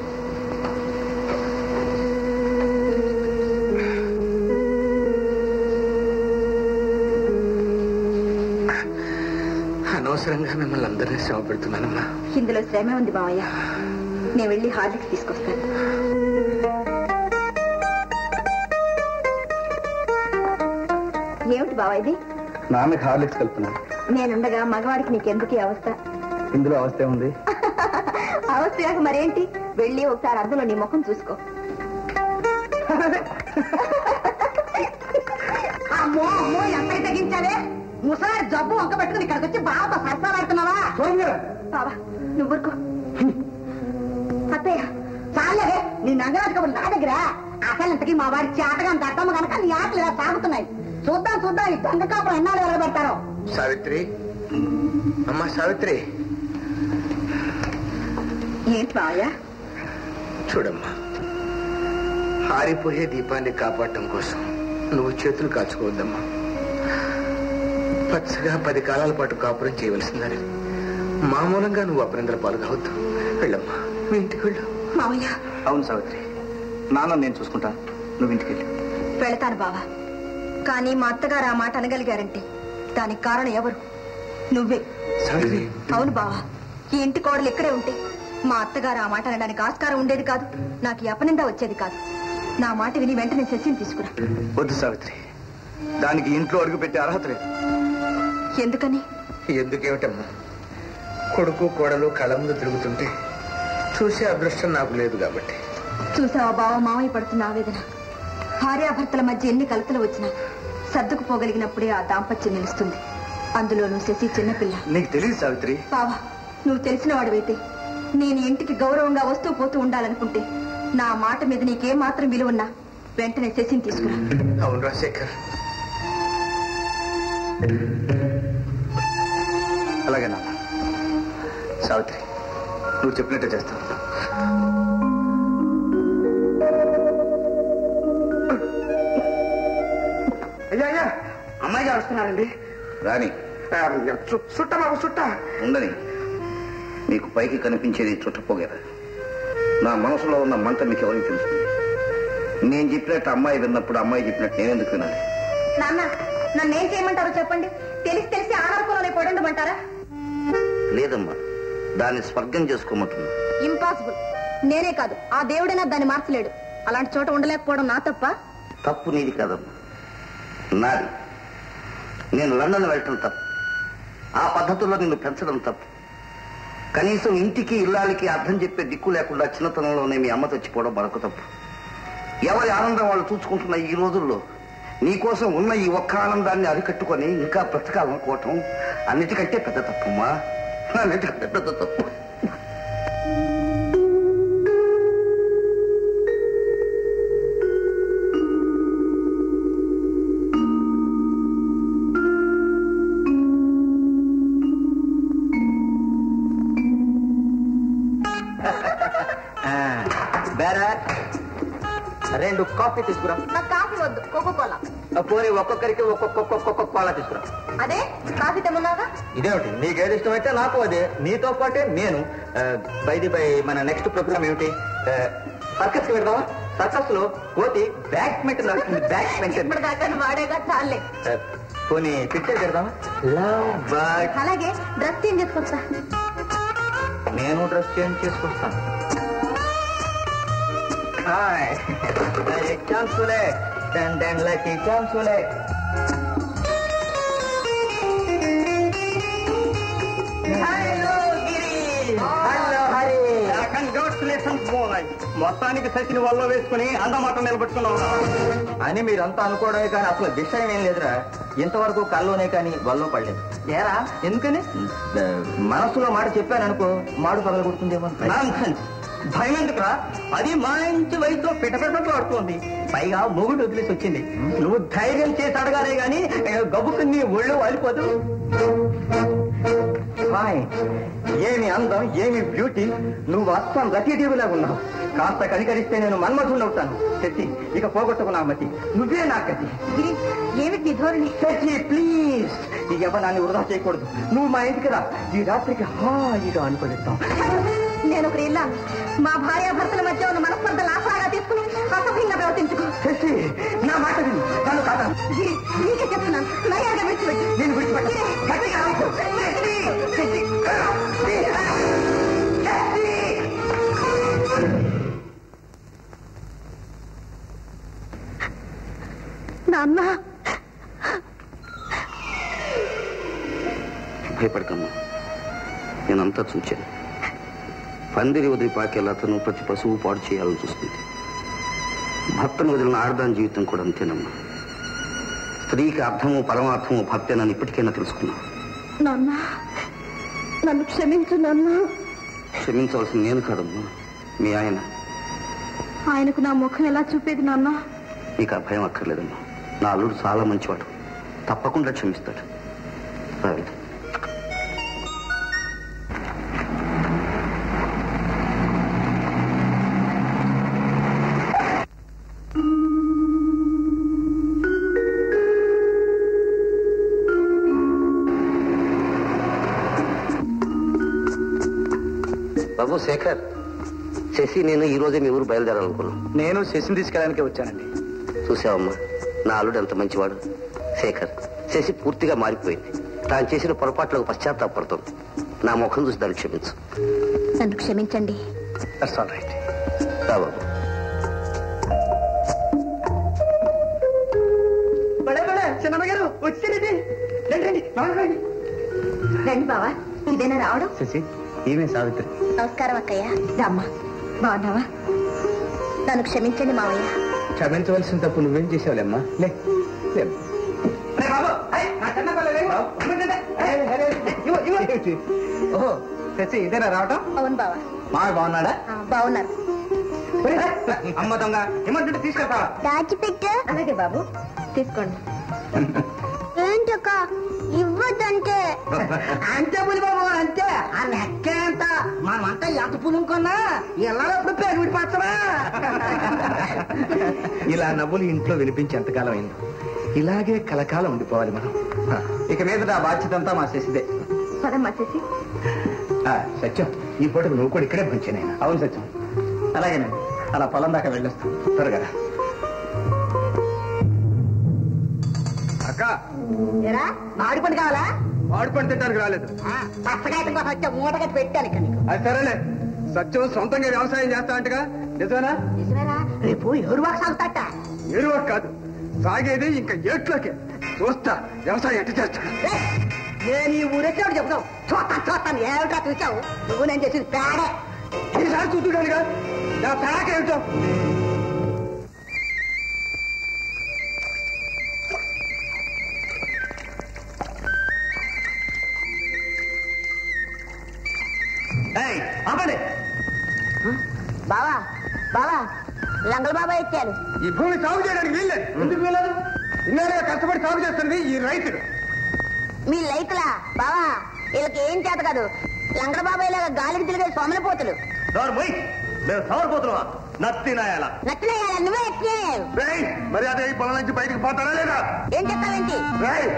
అనవసరంగా మిమ్మల్ని అందరినీ శ్రమ పెడుతున్నానమ్మా ఇందులో శ్రమే ఉంది మావయ్య నేను వెళ్ళి హార్లిక్స్ తీసుకొస్తాను ఏమిటి బావా ఇది నాన్నకి హార్లిక్స్ కలుపుతున్నాను నేనుండగా మగవాడికి నీకెందుకు ఈ అవస్థ ఇందులో అవస్థ ఉంది అవస్థ కాక మరేంటి వెళ్ళి ఒకసారి అర్థంలో నీ ముఖం చూసుకో అమ్మో అమ్మో ఎంత తగ్గించావే ముసలాడి జబ్బు వంక పెట్టుకుని ఇక్కడికి వచ్చి బాగా సరసాలాడుతున్నావా బావా నువ్వు ఊరుకో అత్తయ్య చాలే నీ నంగరాజు కబుర్లు నా దగ్గర అసలు ఇంతకీ మా వాడి చేతగా దత్తమ్మ కనుక నీ ఆటలు ఇలా సాగుతున్నాయి చూద్దాం చూద్దాం ఈ దొంగ కాపురం ఎన్నాళ్ళు ఎరగబెడతారో సావిత్రి అమ్మా సావిత్రి ఏంటి మావయ్య చూడమ్మా ఆరిపోయే దీపాన్ని కాపాడటం కోసం నువ్వు చేతులు కాచుకోవద్దమ్మా పచ్చగా పది కాలాల పాటు కాపురం చేయవలసిందని మామూలంగా నువ్వు అపరింద్ర పాలు కావద్దు వెళ్ళమ్మా మీ ఇంటికి వెళ్ళు మావయ్య అవును సావిత్రి నాన్న నేను చూసుకుంటాను నువ్వు ఇంటికి వెళ్ళి వెళతాను బావా కానీ మా అత్తగారు ఆ మాట అనగలిగారంటే దానికి కారణం ఎవరు నువ్వే సావిత్రి అవును బావా ఈ ఇంటి కోడలు ఇక్కడే ఉంటే మా అత్తగారు ఆ మాట అనడానికి ఆస్కారం ఉండేది కాదు నాకు ఈ అపనింద వచ్చేది కాదు నా మాట విని వెంటనే శశిని తీసుకురా వద్దు సావిత్రి దానికి ఇంట్లో అడుగు పెట్టే అర్హత లేదు ఎందుకని ఎందుకేమిటమ్మా కొడుకు కోడలు కళ్ళ ముందు తిరుగుతుంటే చూసే అదృష్టం నాకు లేదు కాబట్టి చూసావా బావ మామయ్య పడుతున్న ఆవేదన భార్యాభర్తల మధ్య ఎన్ని కలతలు వచ్చినా సర్దుకుపోగలిగినప్పుడే ఆ దాంపత్యం నిలుస్తుంది అందులోనూ శశి చిన్నపిల్ల నీకు తెలియదు సావిత్రి బావా నువ్వు తెలిసిన వాడివైతే నేను ఇంటికి గౌరవంగా వస్తూ పోతూ ఉండాలనుకుంటే నా మాట మీద నీకేం మాత్రం విలువన్నా వెంటనే శశిని తీసుకురా అవును రాజశేఖర్ అలాగే నాన్న సావిత్రి నువ్వు చెప్పినట్టే చేస్తాను అయ్యా అయ్యా అమ్మాయి గారు వస్తున్నారండి రాని ఆ, చు- చుట్ట బాబు చుట్ట ఉండని మీకు పైకి కనిపించేది చుట్టపోగేదా నా మనసులో ఉన్న మంట మీకు ఎవరికి తెలుస్తుంది నేను చెప్పినట్టు అమ్మాయి విన్నప్పుడు అమ్మాయి చెప్పినట్టు నేను ఎందుకు వినాలి నాన్న నన్ను ఏం చేయమంటారో చెప్పండి తెలిసి తెలిసి ఆనర్కంలోనే పడుండమంటారా లేదమ్మా దాన్ని స్వర్గం చేసుకోమంటున్నా ఇంపాసిబుల్ నేనే కాదు ఆ దేవుడైనా దాన్ని మార్చలేడు అలాంటి చోట ఉండలేకపోవడం నా తప్ప తప్పు నీది కాదమ్మా నాది నేను లండన్ వెళ్ళటం తప్పు ఆ పద్ధతుల్లో నిన్ను పెంచడం తప్పు కనీసం ఇంటికి ఇల్లాలకి అర్థం చెప్పే దిక్కు లేకుండా చిన్నతనంలోనే మీ అమ్మ చచ్చిపోవడం మరొక తప్పు ఎవరి ఆనందం వాళ్ళు చూసుకుంటున్న ఈ రోజుల్లో నీకోసం ఉన్న ఈ ఒక్క ఆనందాన్ని అరికట్టుకొని ఇంకా బ్రతకాలనుకోవటం అన్నిటికంటే పెద్ద తప్పమ్మా అన్నిటికంటే పెద్ద తప్పు బేరా రెండు కాఫీ తీసుకురా నాకు కాఫీ వద్దు కోకో కోలా పోనీ ఒక్కొక్కరికి ఒక్కొక్క ఒక్కొక్క కోలా తీసుకురా అదే కాఫీ తెమ్మన్నాగా ఇదేమిటి నీకేది ఇష్టమైతే నాకు అదే నీతో పాటే నేను బైది బై మన నెక్స్ట్ ప్రోగ్రామ్ ఏమిటి సర్కస్ కి వెళ్దామా సర్కస్ లో కోతి బ్యాక్ మెంట్ నడుస్తుంది బ్యాక్ మెంట్ ఇప్పుడు దాకా వాడేగా చాలే పోనీ పిక్చర్ పెడదామా లవ్ బర్డ్ అలాగే డ్రెస్ చేంజ్ చేసుకొస్తా నేను డ్రెస్ చేంజ్ చేసుకొస్తాను హాయ్ ఛాన్సులే టెన్ టెన్ లకి ఛాన్సులే hello Giri hello Hari congratulations మొత్తానికి సచిన వల్ల వేసుకుని అందమాట నిలబెట్టుకున్నావు అని మీరంతా అనుకోవడమే కానీ అసలు విషయం ఏం లేదురా ఇంతవరకు కల్లోనే కానీ వల్లో పడలేదు ఏరా ఎందుకని మనసులో మాట చెప్పాను అనుకో మాడు పగలగొడుతుందేమో భయం ఎందుకురా అది మంచి వయసులో పిటపెట్టట్లు ఆడుతోంది పైగా మొగుడు వదిలేసి వచ్చింది నువ్వు ధైర్యం చేసి అడగాలే గాని గబుకు నీ ఒళ్ళు వాలిపోదు హాయ్ ఏమి అందం ఏమి బ్యూటీ నువ్వు అస్సం రతీదేవిలాగా ఉన్నావు కాస్త కనికరిస్తే నేను మన్మధుడు అవుతాను శశి ఇక పోగొట్టుకున్నా మతి నువ్వే నా గతి ఏమిటి ధోరణి శశి ప్లీజ్ ఈ యవ్వనాన్ని వృధా చేయకూడదు నువ్వు మా ఇంటికి రా ఈ రాత్రికి హాయిగా అనుకోలేస్తాం నేను ఒక ఇల్లా మా భార్య భర్తల మధ్య ఉన్న మనస్పర్ధలు ఆసరాగా తీసుకుని అసభ్యంగా ప్రవర్తించుకో శశి నా మాట విని నన్ను కాదా గిరి, నీకే చెప్తున్నాను మర్యాదగా విడిచిపెట్టు నేను విడిచిపెట్ట గట్టిగా అరుపు. శశి! శశి! శశి! నాన్న భయపడకమ్మా నేనంతా చూచాను పందిరి వదిలి పాకేలా అతను ప్రతి పశువు పాడు చేయాలని చూస్తుంది భర్తను వదిలిన ఆడదాని జీవితం కూడా అంతేనమ్మా స్త్రీకి అర్థము పరమార్థము భక్తి నన్ను ఇప్పటికైనా తెలుసుకున్నా నాన్న నన్ను క్షమించు నాన్న క్షమించవలసిన నేను కాదమ్మా మీ ఆయన ఆయనకు నా ముఖం ఎలా చూపేది నాన్న నీకు ఆ భయం అక్కర్లేదమ్మా నా అల్లుడు చాలా మంచివాడు తప్పకుండా క్షమిస్తాడు రావి బాబు శేఖర్ శశి నేను ఈ రోజే మీ ఊరు బయలుదేరాలనుకున్నాం నేను శశిని తీసుకెళ్ళడానికి వచ్చానండి చూసావమ్మా నా అల్లుడు ఎంత మంచివాడు శేఖర్ శశి పూర్తిగా మారిపోయింది తాను చేసిన పొరపాట్లకు పశ్చాత్తాపడుతుంది నా ముఖం చూసి దాన్ని క్షమించు నన్ను క్షమించండి దట్స్ ఆల్ రైట్ రా బాబు బడే బడే చిన్నమ్మ గారు వచ్చింది రండి రండి లోపలికి రండి. రండి బావా ఇదేనా రావడం శశి ఈమె సావిత్రి నమస్కారం అక్కయ్య రామ్మా బాగున్నావా నన్ను క్షమించండి మావయ్య క్షమించవలసిన తప్పు నువ్వేం చేసావులేమ్మా లే లే. ఓహో తెచ్చి ఇదేనా రావటం అవును బావా మావి బాగున్నాడా బాగున్నారు అమ్మ దొంగ ఏమంటుంటే తీసుకెళ్తావా దాచిపెట్టు అలాగే బాబు తీసుకోండి ఏంటక్క ఇవ్వద్దంటే అంతే పులి బాబు అంతే ఆ లెక్క ఎంత మనమంతా ఎంత పులుముకున్నా ఎల్లప్పుడు పేరు విడిపోతారా ఇలా నవ్వులు ఇంట్లో వినిపించి ఎంతకాలం అయింది ఇలాగే కలకాలం ఉండిపోవాలి మనం ఇక మీద నా బాధ్యత అంతా మా శశిదే పదమ్మా చేసి ఆ, సత్యం ఈ పూటకు నువ్వు కూడా ఇక్కడే పంచానైనా అవును సత్యం అలాగేనండి అలా పొలం దాకా వెళ్ళొస్తాం త్వరగా రా. అక్క ఏరా మామిడి పండు కావాలా వాడు పని తింటానికి రాలేదు ఆ, పచ్చకాయ కోసం వచ్చా మూట కట్టి పెట్టాను ఇక్కడ నీకు అది సరేలే సత్యం సొంతంగా వ్యవసాయం చేస్తా అంటగా నిజమేనా నిజమేనా రేపు ఎవరు వాకు సాగుతాట ఎరువు కాదు సాగేది ఇంకా ఏట్లోకే చూస్తా వ్యవసాయం ఎట్ట చేస్తాడు నేను ఈ ఊరెచ్చాడు చెప్తావు చూస్తాను చూస్తాను ఏమిటా చూసావు నువ్వు నేను చేసింది పేడే ఈసారి చూస్తున్నాడుగా నా పేకేమిటో ఆపండి బావా బావా లంగల్ బాబా ఇచ్చారు ఈ భూమి సాగు చేయడానికి వీల్లేదు ఎందుకు వీలేదు ఇన్నాళ్ళుగా కష్టపడి సాగు చేస్తున్నది ఈ రైతుడు మీ లైట్లా బావా వీళ్ళకి ఏం చేత కాదు లంగడ బాబాయ్ లాగా గాలికి తిరిగే సోమల పోతులు మొయ్ మేము సవరిపోతున్నావా నత్తి నాయాల నచ్చినయ్యాల నువ్వే ఎక్కినావు మరి అదే ఈ పొలం నుంచి బయటకు పోతాడా లేదా ఏం చెప్తావేంటి రేయ్,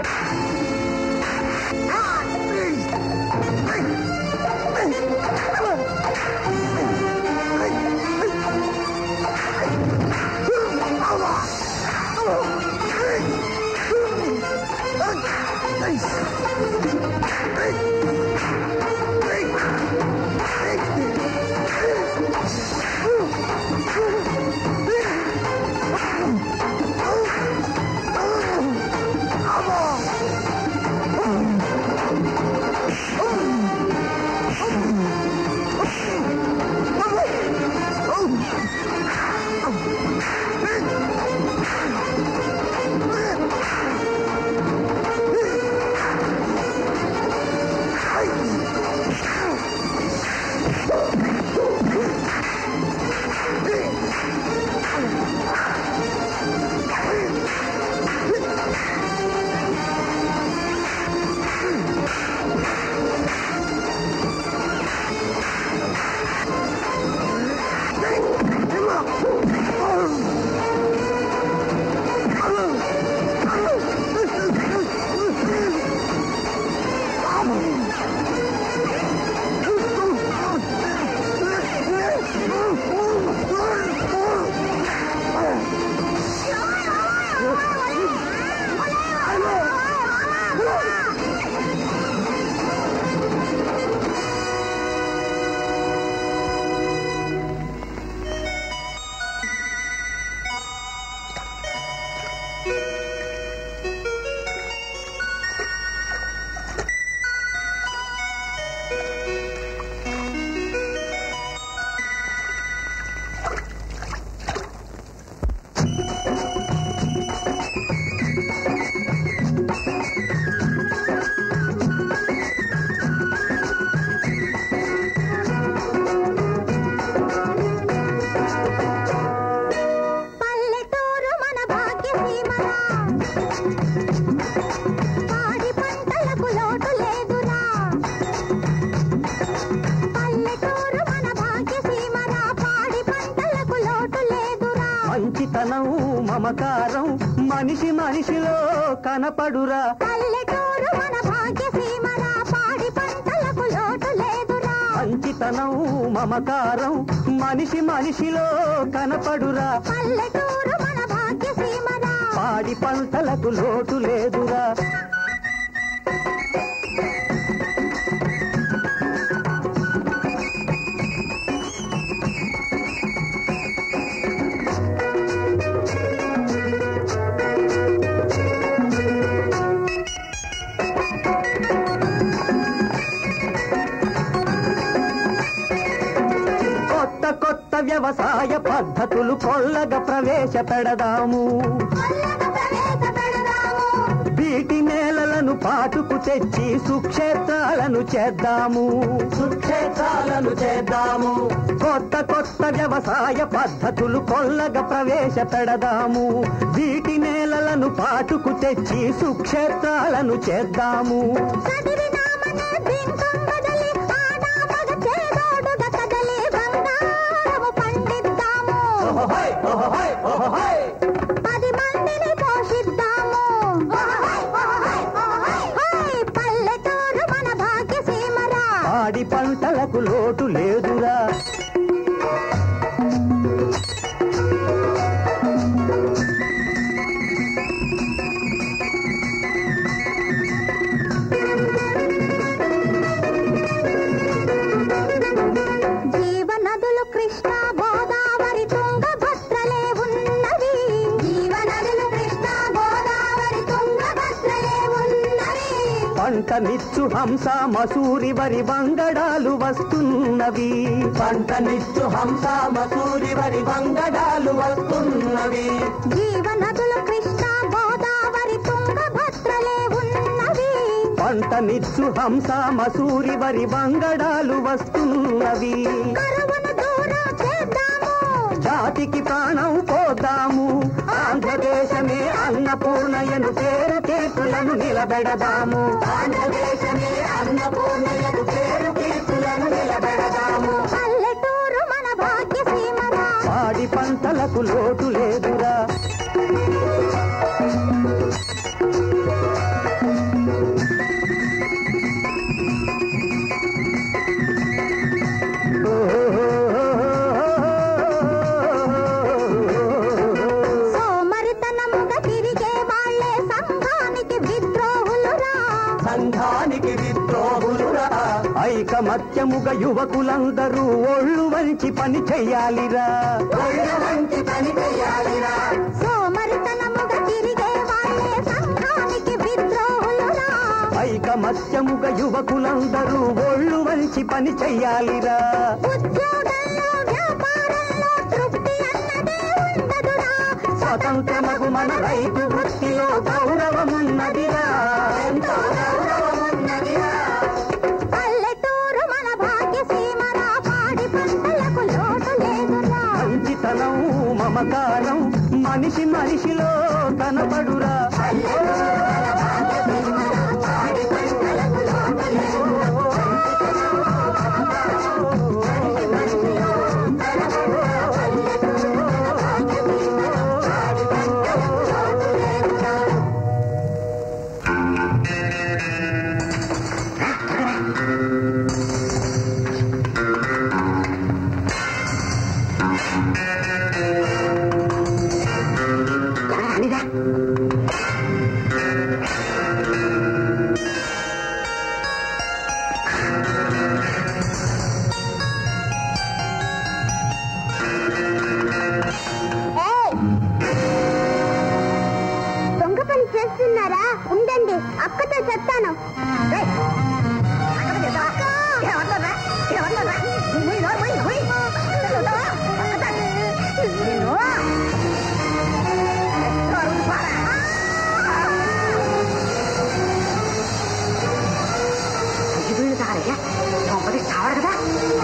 పల్లెటూరు మన భాగ్యసీమరా పాడి పంటలకు లోటు లేదురా పల్లెటూరు మన భాగ్యసీమరా పాడి పంటలకు లోటు లేదురా మంచితనం మమకారం మనిషి మనిషిలో కనపడురా పల్లెటూరు మన భాగ్యసీమరా పాడి పంటలకు లోటు లేదురా మంచితనం మమకారం మనిషి మనిషిలో కనపడురా పల్లెటూరు మన భాగ్యసీమరా పాడి పంటలకు లోటు లేదురా కొత్త కొత్త వ్యవసాయ వ్యవసాయ పద్ధతులు కొల్లగా ప్రవేశపెడదాము వీటి నేలలను పాటుకు తెచ్చి సుక్షేత్రాలను చేద్దాము సుక్షేత్రాలను చేద్దాము కొత్త కొత్త వ్యవసాయ పద్ధతులు కొల్లగా ప్రవేశపెడదాము వీటి నేలలను పాటుకు తెచ్చి సుక్షేత్రాలను చేద్దాము పది మందిని పోషిద్దాము హోయ్, పల్లెటూరు మన భాగ్యసీమరా పాడి పంటలకు లోటు లేదురా జీవనదులు కృష్ణ గోదావరి తుంగభద్రలే ఉన్నవి జీవనదులు కృష్ణ గోదావరి తుంగభద్రలే ఉన్నవి పంటనిచ్చు హంస మసూరి వరి వంగడాలు వస్తున్నవి పంటనిచ్చు హంస మసూరి వరి వంగడాలు వస్తున్నవి జీవనదులు కృష్ణ గోదావరి తుంగభద్రలే ఉన్నవి పంటనిచ్చు హంస మసూరి వరి వంగడాలు వస్తున్నవి కరువును దూరం చేద్దాము జాతికి ప్రాణం పోద్దాము ఆంధ్రదేశమే అన్నపూర్ణయను పేరు కీర్తులను నిలబెడదాము ఆంధ్రదేశమే అన్నపూర్ణయను పేరు కీర్తులను నిలబెడదాము పల్లెటూరు మన భాగ్యసీమరా పాడి పంటలకు లోటు లేదురా సోమరితనముగా తిరిగే వాళ్ళే సంఘానికి విద్రోహులురా సంఘానికి విద్రోహులురా ఐకమత్యముగా యువకులందరూ ఒళ్ళు వంచి పని చెయ్యాలిరా ఒళ్ళు వంచి పని చెయ్యాలిరా సోమరితనముగా తిరిగే వాళ్ళే సంఘానికి విద్రోహులురా ఐకమత్యముగా యువకులందరూ ఒళ్ళు వంచి పని చెయ్యాలిరా ఉద్యోగంలో వ్యాపారంలో తృప్తి అన్నదే ఉండదురా స్వతంత్రమగు మన రైతు వృత్తిలో గౌరవమున్నదిరా ఎంతో గౌరవమున్నదిరా పల్లెటూరు మన భాగ్యసీమరా పాడి పంటలకు లోటు లేదురా మంచితనం మమకారం మనిషి మనిషిలో కనపడురా ఏయ్! దొంగ పని చేస్తున్నారా ఉండండి అక్కతో చెప్తాను ఏయ్! అక్కడ చేద్దాం. ఏమంటారా? ఏమంటారా? ముయ్ నోరు ముయ్, ముయ్. చూద్దామా? అక్కడ. నిన్ను. నోరు పారా. అయ్యి వీళ్ళు తాగలయ్యా దొంగది చావడు కదా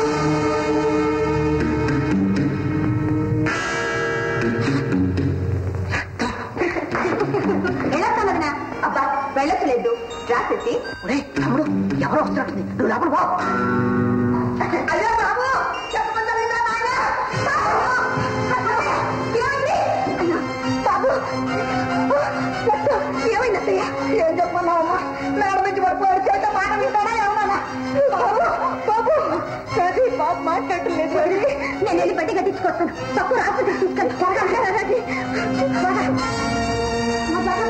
వెళ్ళొస్తానన్నా అబ్బా వెళ్ళట్లేదు రాసేసి తమ్ముడు ఎవరో వస్తున్నట్టుంది నువ్వు లోపల పో అయ్యో బాబు చెప్పమందా లేదా నాయనా? బాబు! ఏమైంది? అయ్యో, బాబు చెప్తా. ఏమైంది అత్తయ్య ఏం చెప్పన్నావమ్మా మేడం నుంచి పడిపోయాడు చేత మాట వింటాడా ఏమన్నా బాబు బాబు సరే బాబు మాట్లాడలేదు నేను వెళ్ళి బట్టి కట్టించుకొస్తాను తప్పు రాకపోతే తీసుకెళ్ళి త్వరగా రండి. త్వరగా. మా బాబు.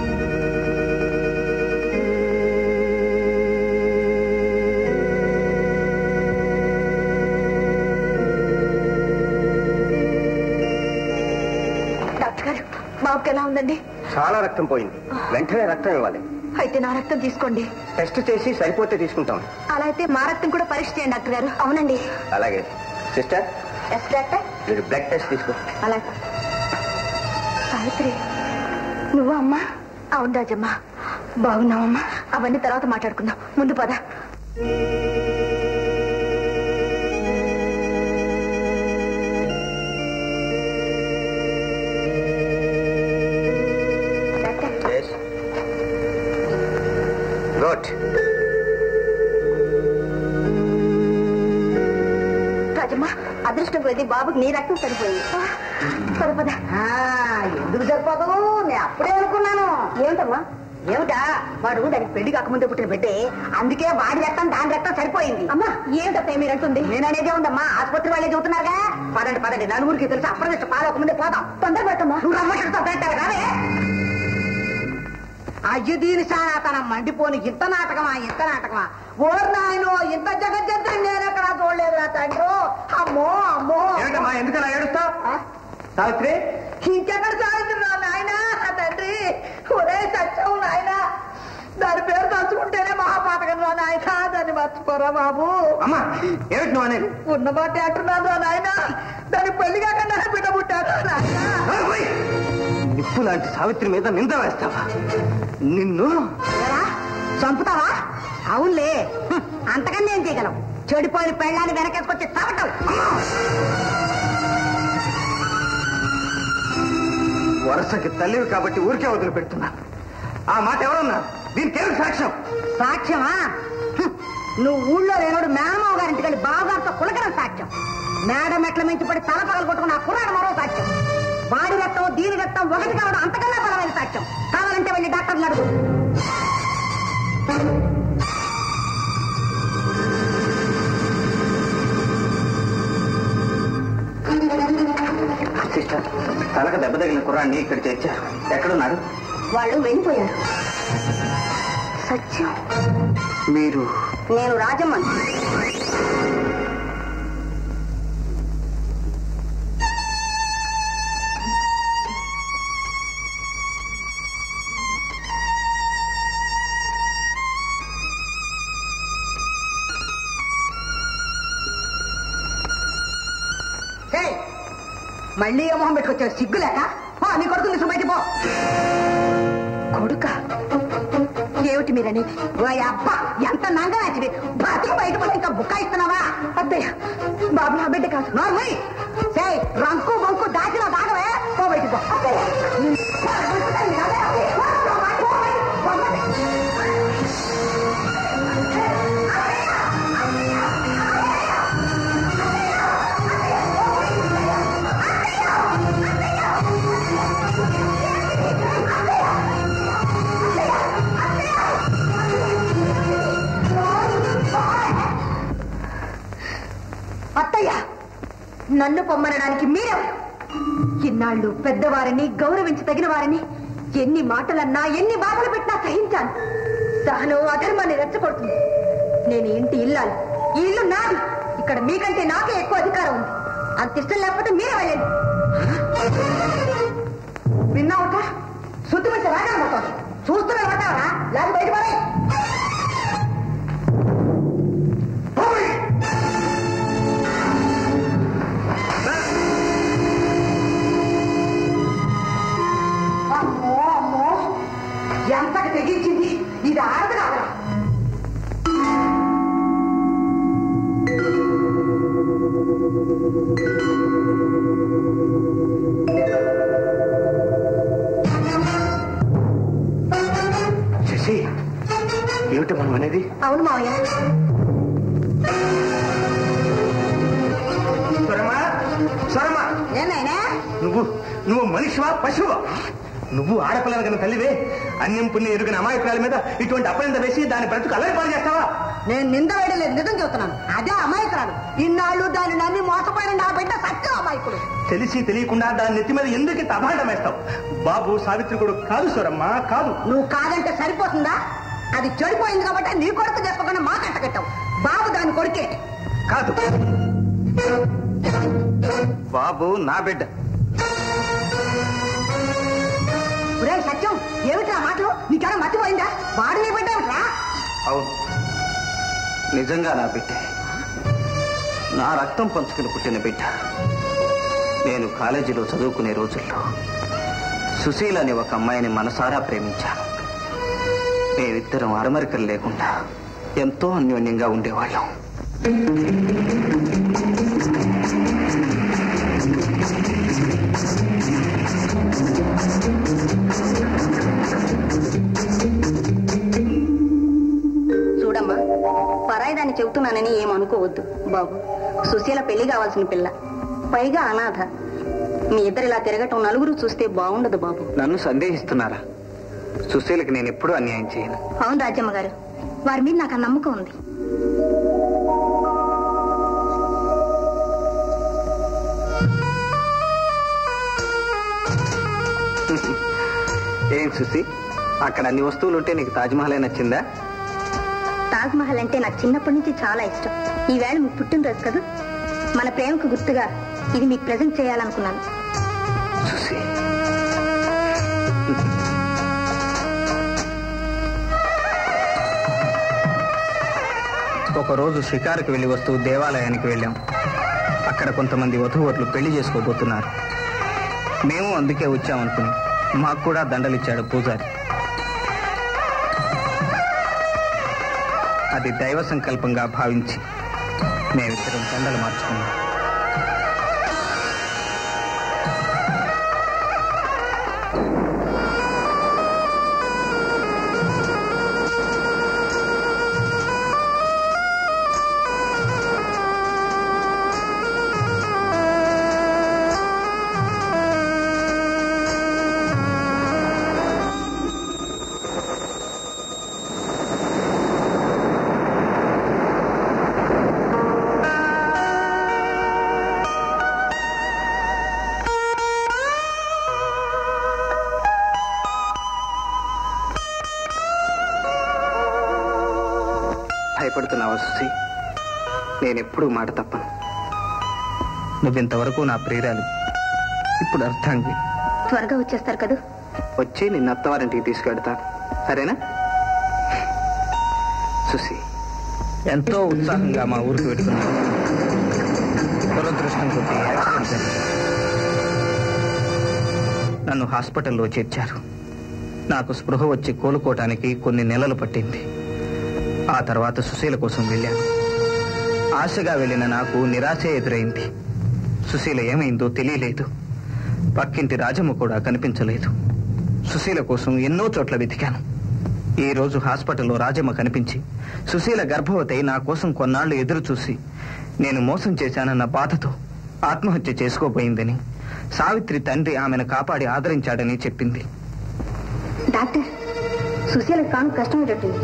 డాక్టర్ గారు బాబుకి ఎలా ఉందండి చాలా రక్తం పోయింది వెంటనే రక్తం ఇవ్వాలి అయితే నా రక్తం తీసుకోండి టెస్ట్ చేసి సరిపోతే తీసుకుంటాం అలా అయితే మా రక్తం కూడా పరీక్ష చేయండి డాక్టర్ గారు అవునండి అలాగే సిస్టర్ ఎస్ డాక్టర్ వీడు బ్లడ్ టెస్ట్ తీసుకో అలాగే సావిత్రి నువ్వు అమ్మా అవును రాజమ్మా బాగున్నావమ్మా అవన్నీ తర్వాత మాట్లాడుకుందాం ముందు పద గుడ్ రాజమ్మా అదృష్టం కొద్ది బాబుకి నీ రక్తం సరిపోయింది పద పద ఆ, ఎందుకు సరిపోదు నేను అప్పుడే అనుకున్నాను ఏమిటమ్మా ఏమిటా వాడు దానికి పెళ్లి కాకముందే పుట్టిన బిడ్డే అందుకే వాడి రక్తం దాని రక్తం సరిపోయింది అమ్మా ఏమిటప్ప మీరు అంటుంది నేననేదే ఉందమ్మా ఆసుపత్రి వాళ్ళే చెబుతున్నారుగా పదండి పదండి నలుగురికి తెలుసు అప్రదిష్ట పాలకముందే పోదాం తొందర పెట్టమ్మా నువ్వు రమ్మటంతో పెట్టారు కావే అయ్య దీని సానాతనం మండిపోని ఇంత నాటకమా ఇంత నాటకమా ఓర్ నాయనో ఇంత జగజ్జంత్రం నేను ఎక్కడా చూడలేదు నా తండ్రి అమ్మో అమ్మో ఏమిటమ్మా ఎందుకలా ఏడుస్తావు సావిత్రి ఇంకెక్కడ సాగుతున్నా నాయన తండ్రి ఒరే సత్యం నాయన దాని పేరు తలుచుకుంటేనే మహాపాతకం రా నాయన దాన్ని మర్చిపోరా బాబు అమ్మా ఏమిటి నువ్వు అనేది ఉన్న మాట అంటున్నాను రా నాయన దాని పెళ్లి కాకుండా బిడ్డ పుట్టారు నాయన నిప్పు లాంటి సావిత్రి మీద నింద వేస్తావా నిన్ను ఏరా, చంపుతావా అవునులే హ్మ్, అంతకన్నా ఏం చేయగలం చెడిపోయిన పెళ్ళాన్ని వెనకేసుకొచ్చి చవటం వరుసకి తల్లివి కాబట్టి ఊరికే వదిలిపెడుతున్నాను ఆ మాట ఎవరన్నా దీనికి ఏమిటి సాక్ష్యం సాక్ష్యమా హ్మ్, నువ్వు ఊళ్ళో లేనోడు మేనమావ గారింటికి వెళ్ళి బావగారితో కులకడం సాక్ష్యం మేడం మెట్ల మించి పడి తల పగలు కొట్టుకున్న ఆ కుర్రాడు మరో సాక్ష్యం వాడి రక్తం దీని రక్తం ఒకటి కావడం అంతకన్నా బలమైన సాక్ష్యం కావాలంటే వెళ్ళి డాక్టర్లు అడుగు సిస్టర్ తలకు దెబ్బ తగిలిన కుర్రాన్ని ఇక్కడ తెచ్చారు ఎక్కడున్నాడు వాళ్ళు వెళ్ళిపోయారు సత్యం మీరు నేను రాజమ్మని ఏయ్, మళ్ళీ ఏ మొహం పెట్టుకొచ్చారు సిగ్గులేక పో, నీ కొడుకు తీసుకు బయట పో కొడుక ఏమిటి మీరనేది ఓ అబ్బా ఎంత నంగరాచివి బతుకు బయట పడి ఇంకా బుక్కాయిస్తున్నావా అత్తయ్య బాబు నా బిడ్డ కాదు నోర్మై సే రంకు బొంకు దాచిన దాగవే పో బయట పో అత్తయ్య. అత్తయ్య నన్ను పొమ్మనడానికి మీరెవరు ఇన్నాళ్ళు పెద్దవారిని గౌరవించి తగిన వారిని ఎన్ని మాటలన్నా ఎన్ని బాధలు పెట్టినా సహించాను సహనం అధర్మాన్ని రెచ్చగొడుతుంది నేను ఈ ఇంటి ఇల్లాలి ఈ ఇల్లు నాది ఇక్కడ మీకంటే నాకే ఎక్కువ అధికారం ఉంది అంత ఇష్టం లేకపోతే మీరే వెళ్ళండి విన్నావుట శుద్ధి మంచి రాగా మొత్తం చూస్తూనే పట్టావరా లేక బయట పడే అమ్మో అమ్మో ఎంతకు తెగించింది ఇది ఆడదు కాదా శశి ఏమిటి మనం అనేది అవును మావయ్య స్వరమా స్వరమా ఏనాయనా నువ్వు నువ్వు మనిషివా పశువా నువ్వు ఆడపిల్లల కన్నా తల్లివే అన్యం పుణ్యం ఎరుగిన అమాయకురాల మీద ఇటువంటి అపనింద వేసి దాని బ్రతుకు అల్లరి పాలు చేస్తావా నేను నింద వేయడం లేదు నిజం చెబుతున్నాను అదే అమాయకురాలు ఇన్నాళ్ళు దాన్ని నమ్మి మోసపోయిన నా బిడ్డ సత్యం అమాయకుడు తెలిసి తెలియకుండా దాని నెత్తి మీద ఎందుకు ఇంత అభాండం వేస్తావు బాబు సావిత్రి కొడుకు కాదు స్వరమ్మా కాదు నువ్వు కాదంటే సరిపోతుందా అది చెడిపోయింది కాబట్టి నీ కొడుకు చెప్పకుండా మా కట్ట కట్టావు బాబు దాని కొడుకే కాదు బాబు నా బిడ్డ ఒరే సత్యం ఏమిటి ఆ మాటలు నీకేమైనా మర్చిపోయిందా వాడు నీ బిడ్డ ఏమిట్రా అవును నిజంగా నా బిడ్డ నా రక్తం పంచుకుని పుట్టిన బిడ్డ నేను కాలేజీలో చదువుకునే రోజుల్లో సుశీల్ అనే ఒక అమ్మాయిని మనసారా ప్రేమించాను మేమిద్దరం అరమరికలు లేకుండా ఎంతో అన్యోన్యంగా ఉండేవాళ్ళం చూడమ్మా పరాయిదాన్ని చెబుతున్నానని ఏమనుకోవద్దు బాబు సుశీల పెళ్లి కావాల్సిన పిల్ల పైగా అనాథ మీ ఇద్దరు ఇలా తిరగటం నలుగురు చూస్తే బాగుండదు బాబు నన్ను సందేహిస్తున్నారా సుశీలకి నేను ఎప్పుడూ అన్యాయం చేయను అవును రాజమ్మ గారు వారి మీద నాకు ఆ నమ్మకం ఉంది ఏం సుశీ అక్కడ అన్ని వస్తువులు ఉంటే నీకు తాజ్మహలే నచ్చిందా తాజ్ మహల్ అంటే నాకు చిన్నప్పటి నుంచి చాలా ఇష్టం ఈవేళ మీకు పుట్టినరోజు కదా మన ప్రేమకు గుర్తుగా ఇది మీకు ప్రజెంట్ చేయాలనుకున్నాను సుశీ ఒకరోజు షికారుకి వెళ్ళి వస్తూ దేవాలయానికి వెళ్ళాం అక్కడ కొంతమంది వధువరులు పెళ్లి చేసుకోబోతున్నారు మేము అందుకే వచ్చామనుకుని మాకు కూడా దండలిచ్చాడు పూజారి అది దైవ సంకల్పంగా భావించి మేమిద్దరం దండలు మార్చుకున్నాం భయపడుతున్నావా సుశీ నేనెప్పుడూ మాట తప్పను నువ్వింతవరకు నా ప్రియురాలు ఇప్పుడు అర్థంగి త్వరగా వచ్చేస్తారు కదా వచ్చి నిన్న అత్తవారింటికి తీసుకెడతాను సరేనా సుశీ ఎంతో ఉత్సాహంగా మా ఊరికి పెట్టుకున్నాను దురదృష్టం కొద్ది యాక్సిడెంట్ జరిగింది. నన్ను హాస్పిటల్లో చేర్చారు నాకు స్పృహ వచ్చి కోలుకోవటానికి కొన్ని నెలలు పట్టింది ఆ తర్వాత సుశీల కోసం వెళ్ళాను ఆశగా వెళ్ళిన నాకు నిరాశ ఎదురైంది సుశీల ఏమైందో తెలియలేదు పక్కింటి రాజమ్మ కూడా కనిపించలేదు సుశీల కోసం ఎన్నో చోట్ల వెతికాను ఈ రోజు హాస్పిటల్లో రాజమ్మ కనిపించి సుశీల గర్భవతి నా కోసం కొన్నాళ్లు ఎదురు చూసి నేను మోసం చేశానన్న బాధతో ఆత్మహత్య చేసుకోబోయిందని సావిత్రి తండ్రి ఆమెను కాపాడి ఆదరించాడని చెప్పింది డాక్టర్ సుశీల కాను కష్టమేటట్టుంది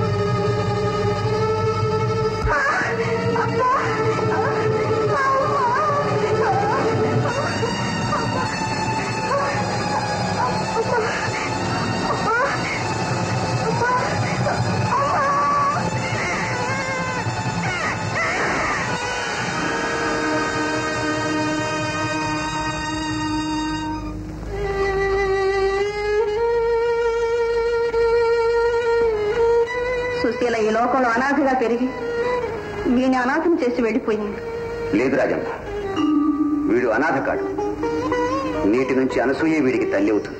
సుశీల ఈ లోకంలో అనాథగా పెరిగి వీని అనాథం చేసి వెళ్ళిపోయింది లేదు రాజమ్మ వీడు అనాథ కాడు నీటి నుంచి అనసూయ వీడికి తల్లి అవుతుంది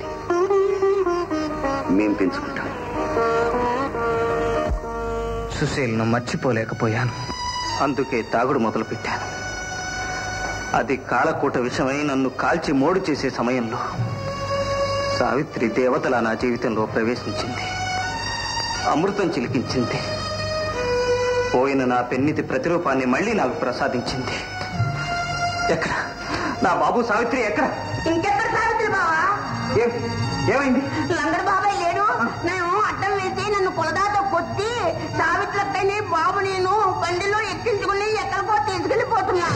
మేం పెంచుకుంటాం సుశీల్ను మర్చిపోలేకపోయాను అందుకే తాగుడు మొదలుపెట్టాను అది కాలకూట విషమై నన్ను కాల్చి మోడు చేసే సమయంలో సావిత్రి దేవతల నా జీవితంలో ప్రవేశించింది అమృతం చిలికించింది పోయిన నా పెన్నితి ప్రతిరూపాన్ని మళ్ళీ నాకు ప్రసాదించింది ఎక్కడ నా బాబు సావిత్రి ఎక్కడ ఇంకెక్కడ సావిత్రి బావా ఏం ఏమైంది లంగర్ బాబాయ్ లేడు నేను అడ్డం వేసి నన్ను కొలదాతో కొట్టి సావిత్రక్కని బాబు నేను బండిలో ఎక్కించుకుని ఎక్కడికో తీసుకెళ్లిపోతున్నా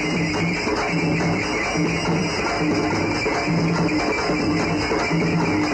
ఆ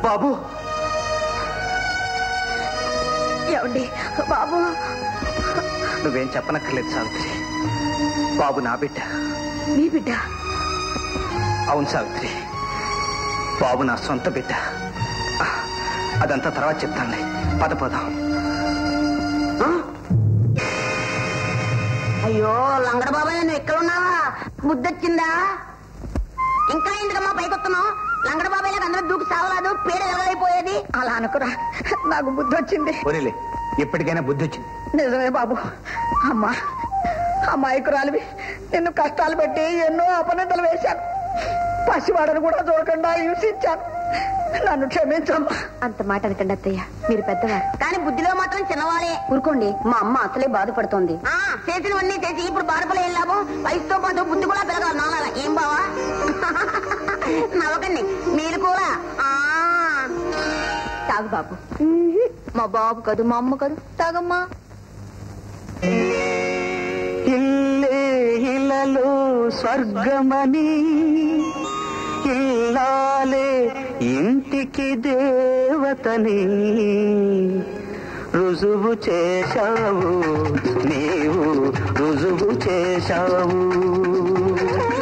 బాబు ఏమండి బాబు నువ్వేం చెప్పనక్కర్లేదు సావిత్రి బాబు నా బిడ్డ మీ బిడ్డ అవును సావిత్రి బాబు నా సొంత బిడ్డ ఆ, అదంతా తర్వాత చెప్తానులే పద పోదాం అయ్యో లంగడ బాబాయ్ నువ్వు ఎక్కడ ఉన్నావా బుద్ధొచ్చిందా ఇంకా ఎందుకమ్మా పైకొస్తున్నావు లంగడ బాబాయ్ లాగా అందరూ దూకి సావరాదు పేడ ఎలగైపోయేది అలా అనుకురా నాకు బుద్ధి వచ్చింది పోనీలే ఎప్పటికైనా బుద్ధి వచ్చింది నిజమే బాబు అమ్మా అమాయకురాలివి నిన్ను కష్టాలు పెట్టి ఎన్నో అపనిందలు వేశాను పసివాడను కూడా చూడకుండా హింసించాను నన్ను క్షమించమ్మా అంత మాట అనకండి అత్తయ్య మీరు పెద్దవారు కానీ బుద్ధిలో మాత్రం చిన్నవాడే ఊరుకోండి మా అమ్మ అసలే బాధపడుతోంది ఆ చేసినవన్నీ చేసి ఇప్పుడు బాధపడే ఏం లాభం వయసుతో పాటు బుద్ధి కూడా పెరగాలి నాన్నలా ఏం బావా నవ్వకండి మీరు కూడా ఆ తాగు బాబు మా బాబు కదూ మా అమ్మ కదూ తాగమ్మా ఇల్లే ఇలలో స్వర్గమని ఇల్లాలే ఇంటికి దేవతని రుజువు చేశావు నీవు రుజువు చేశావు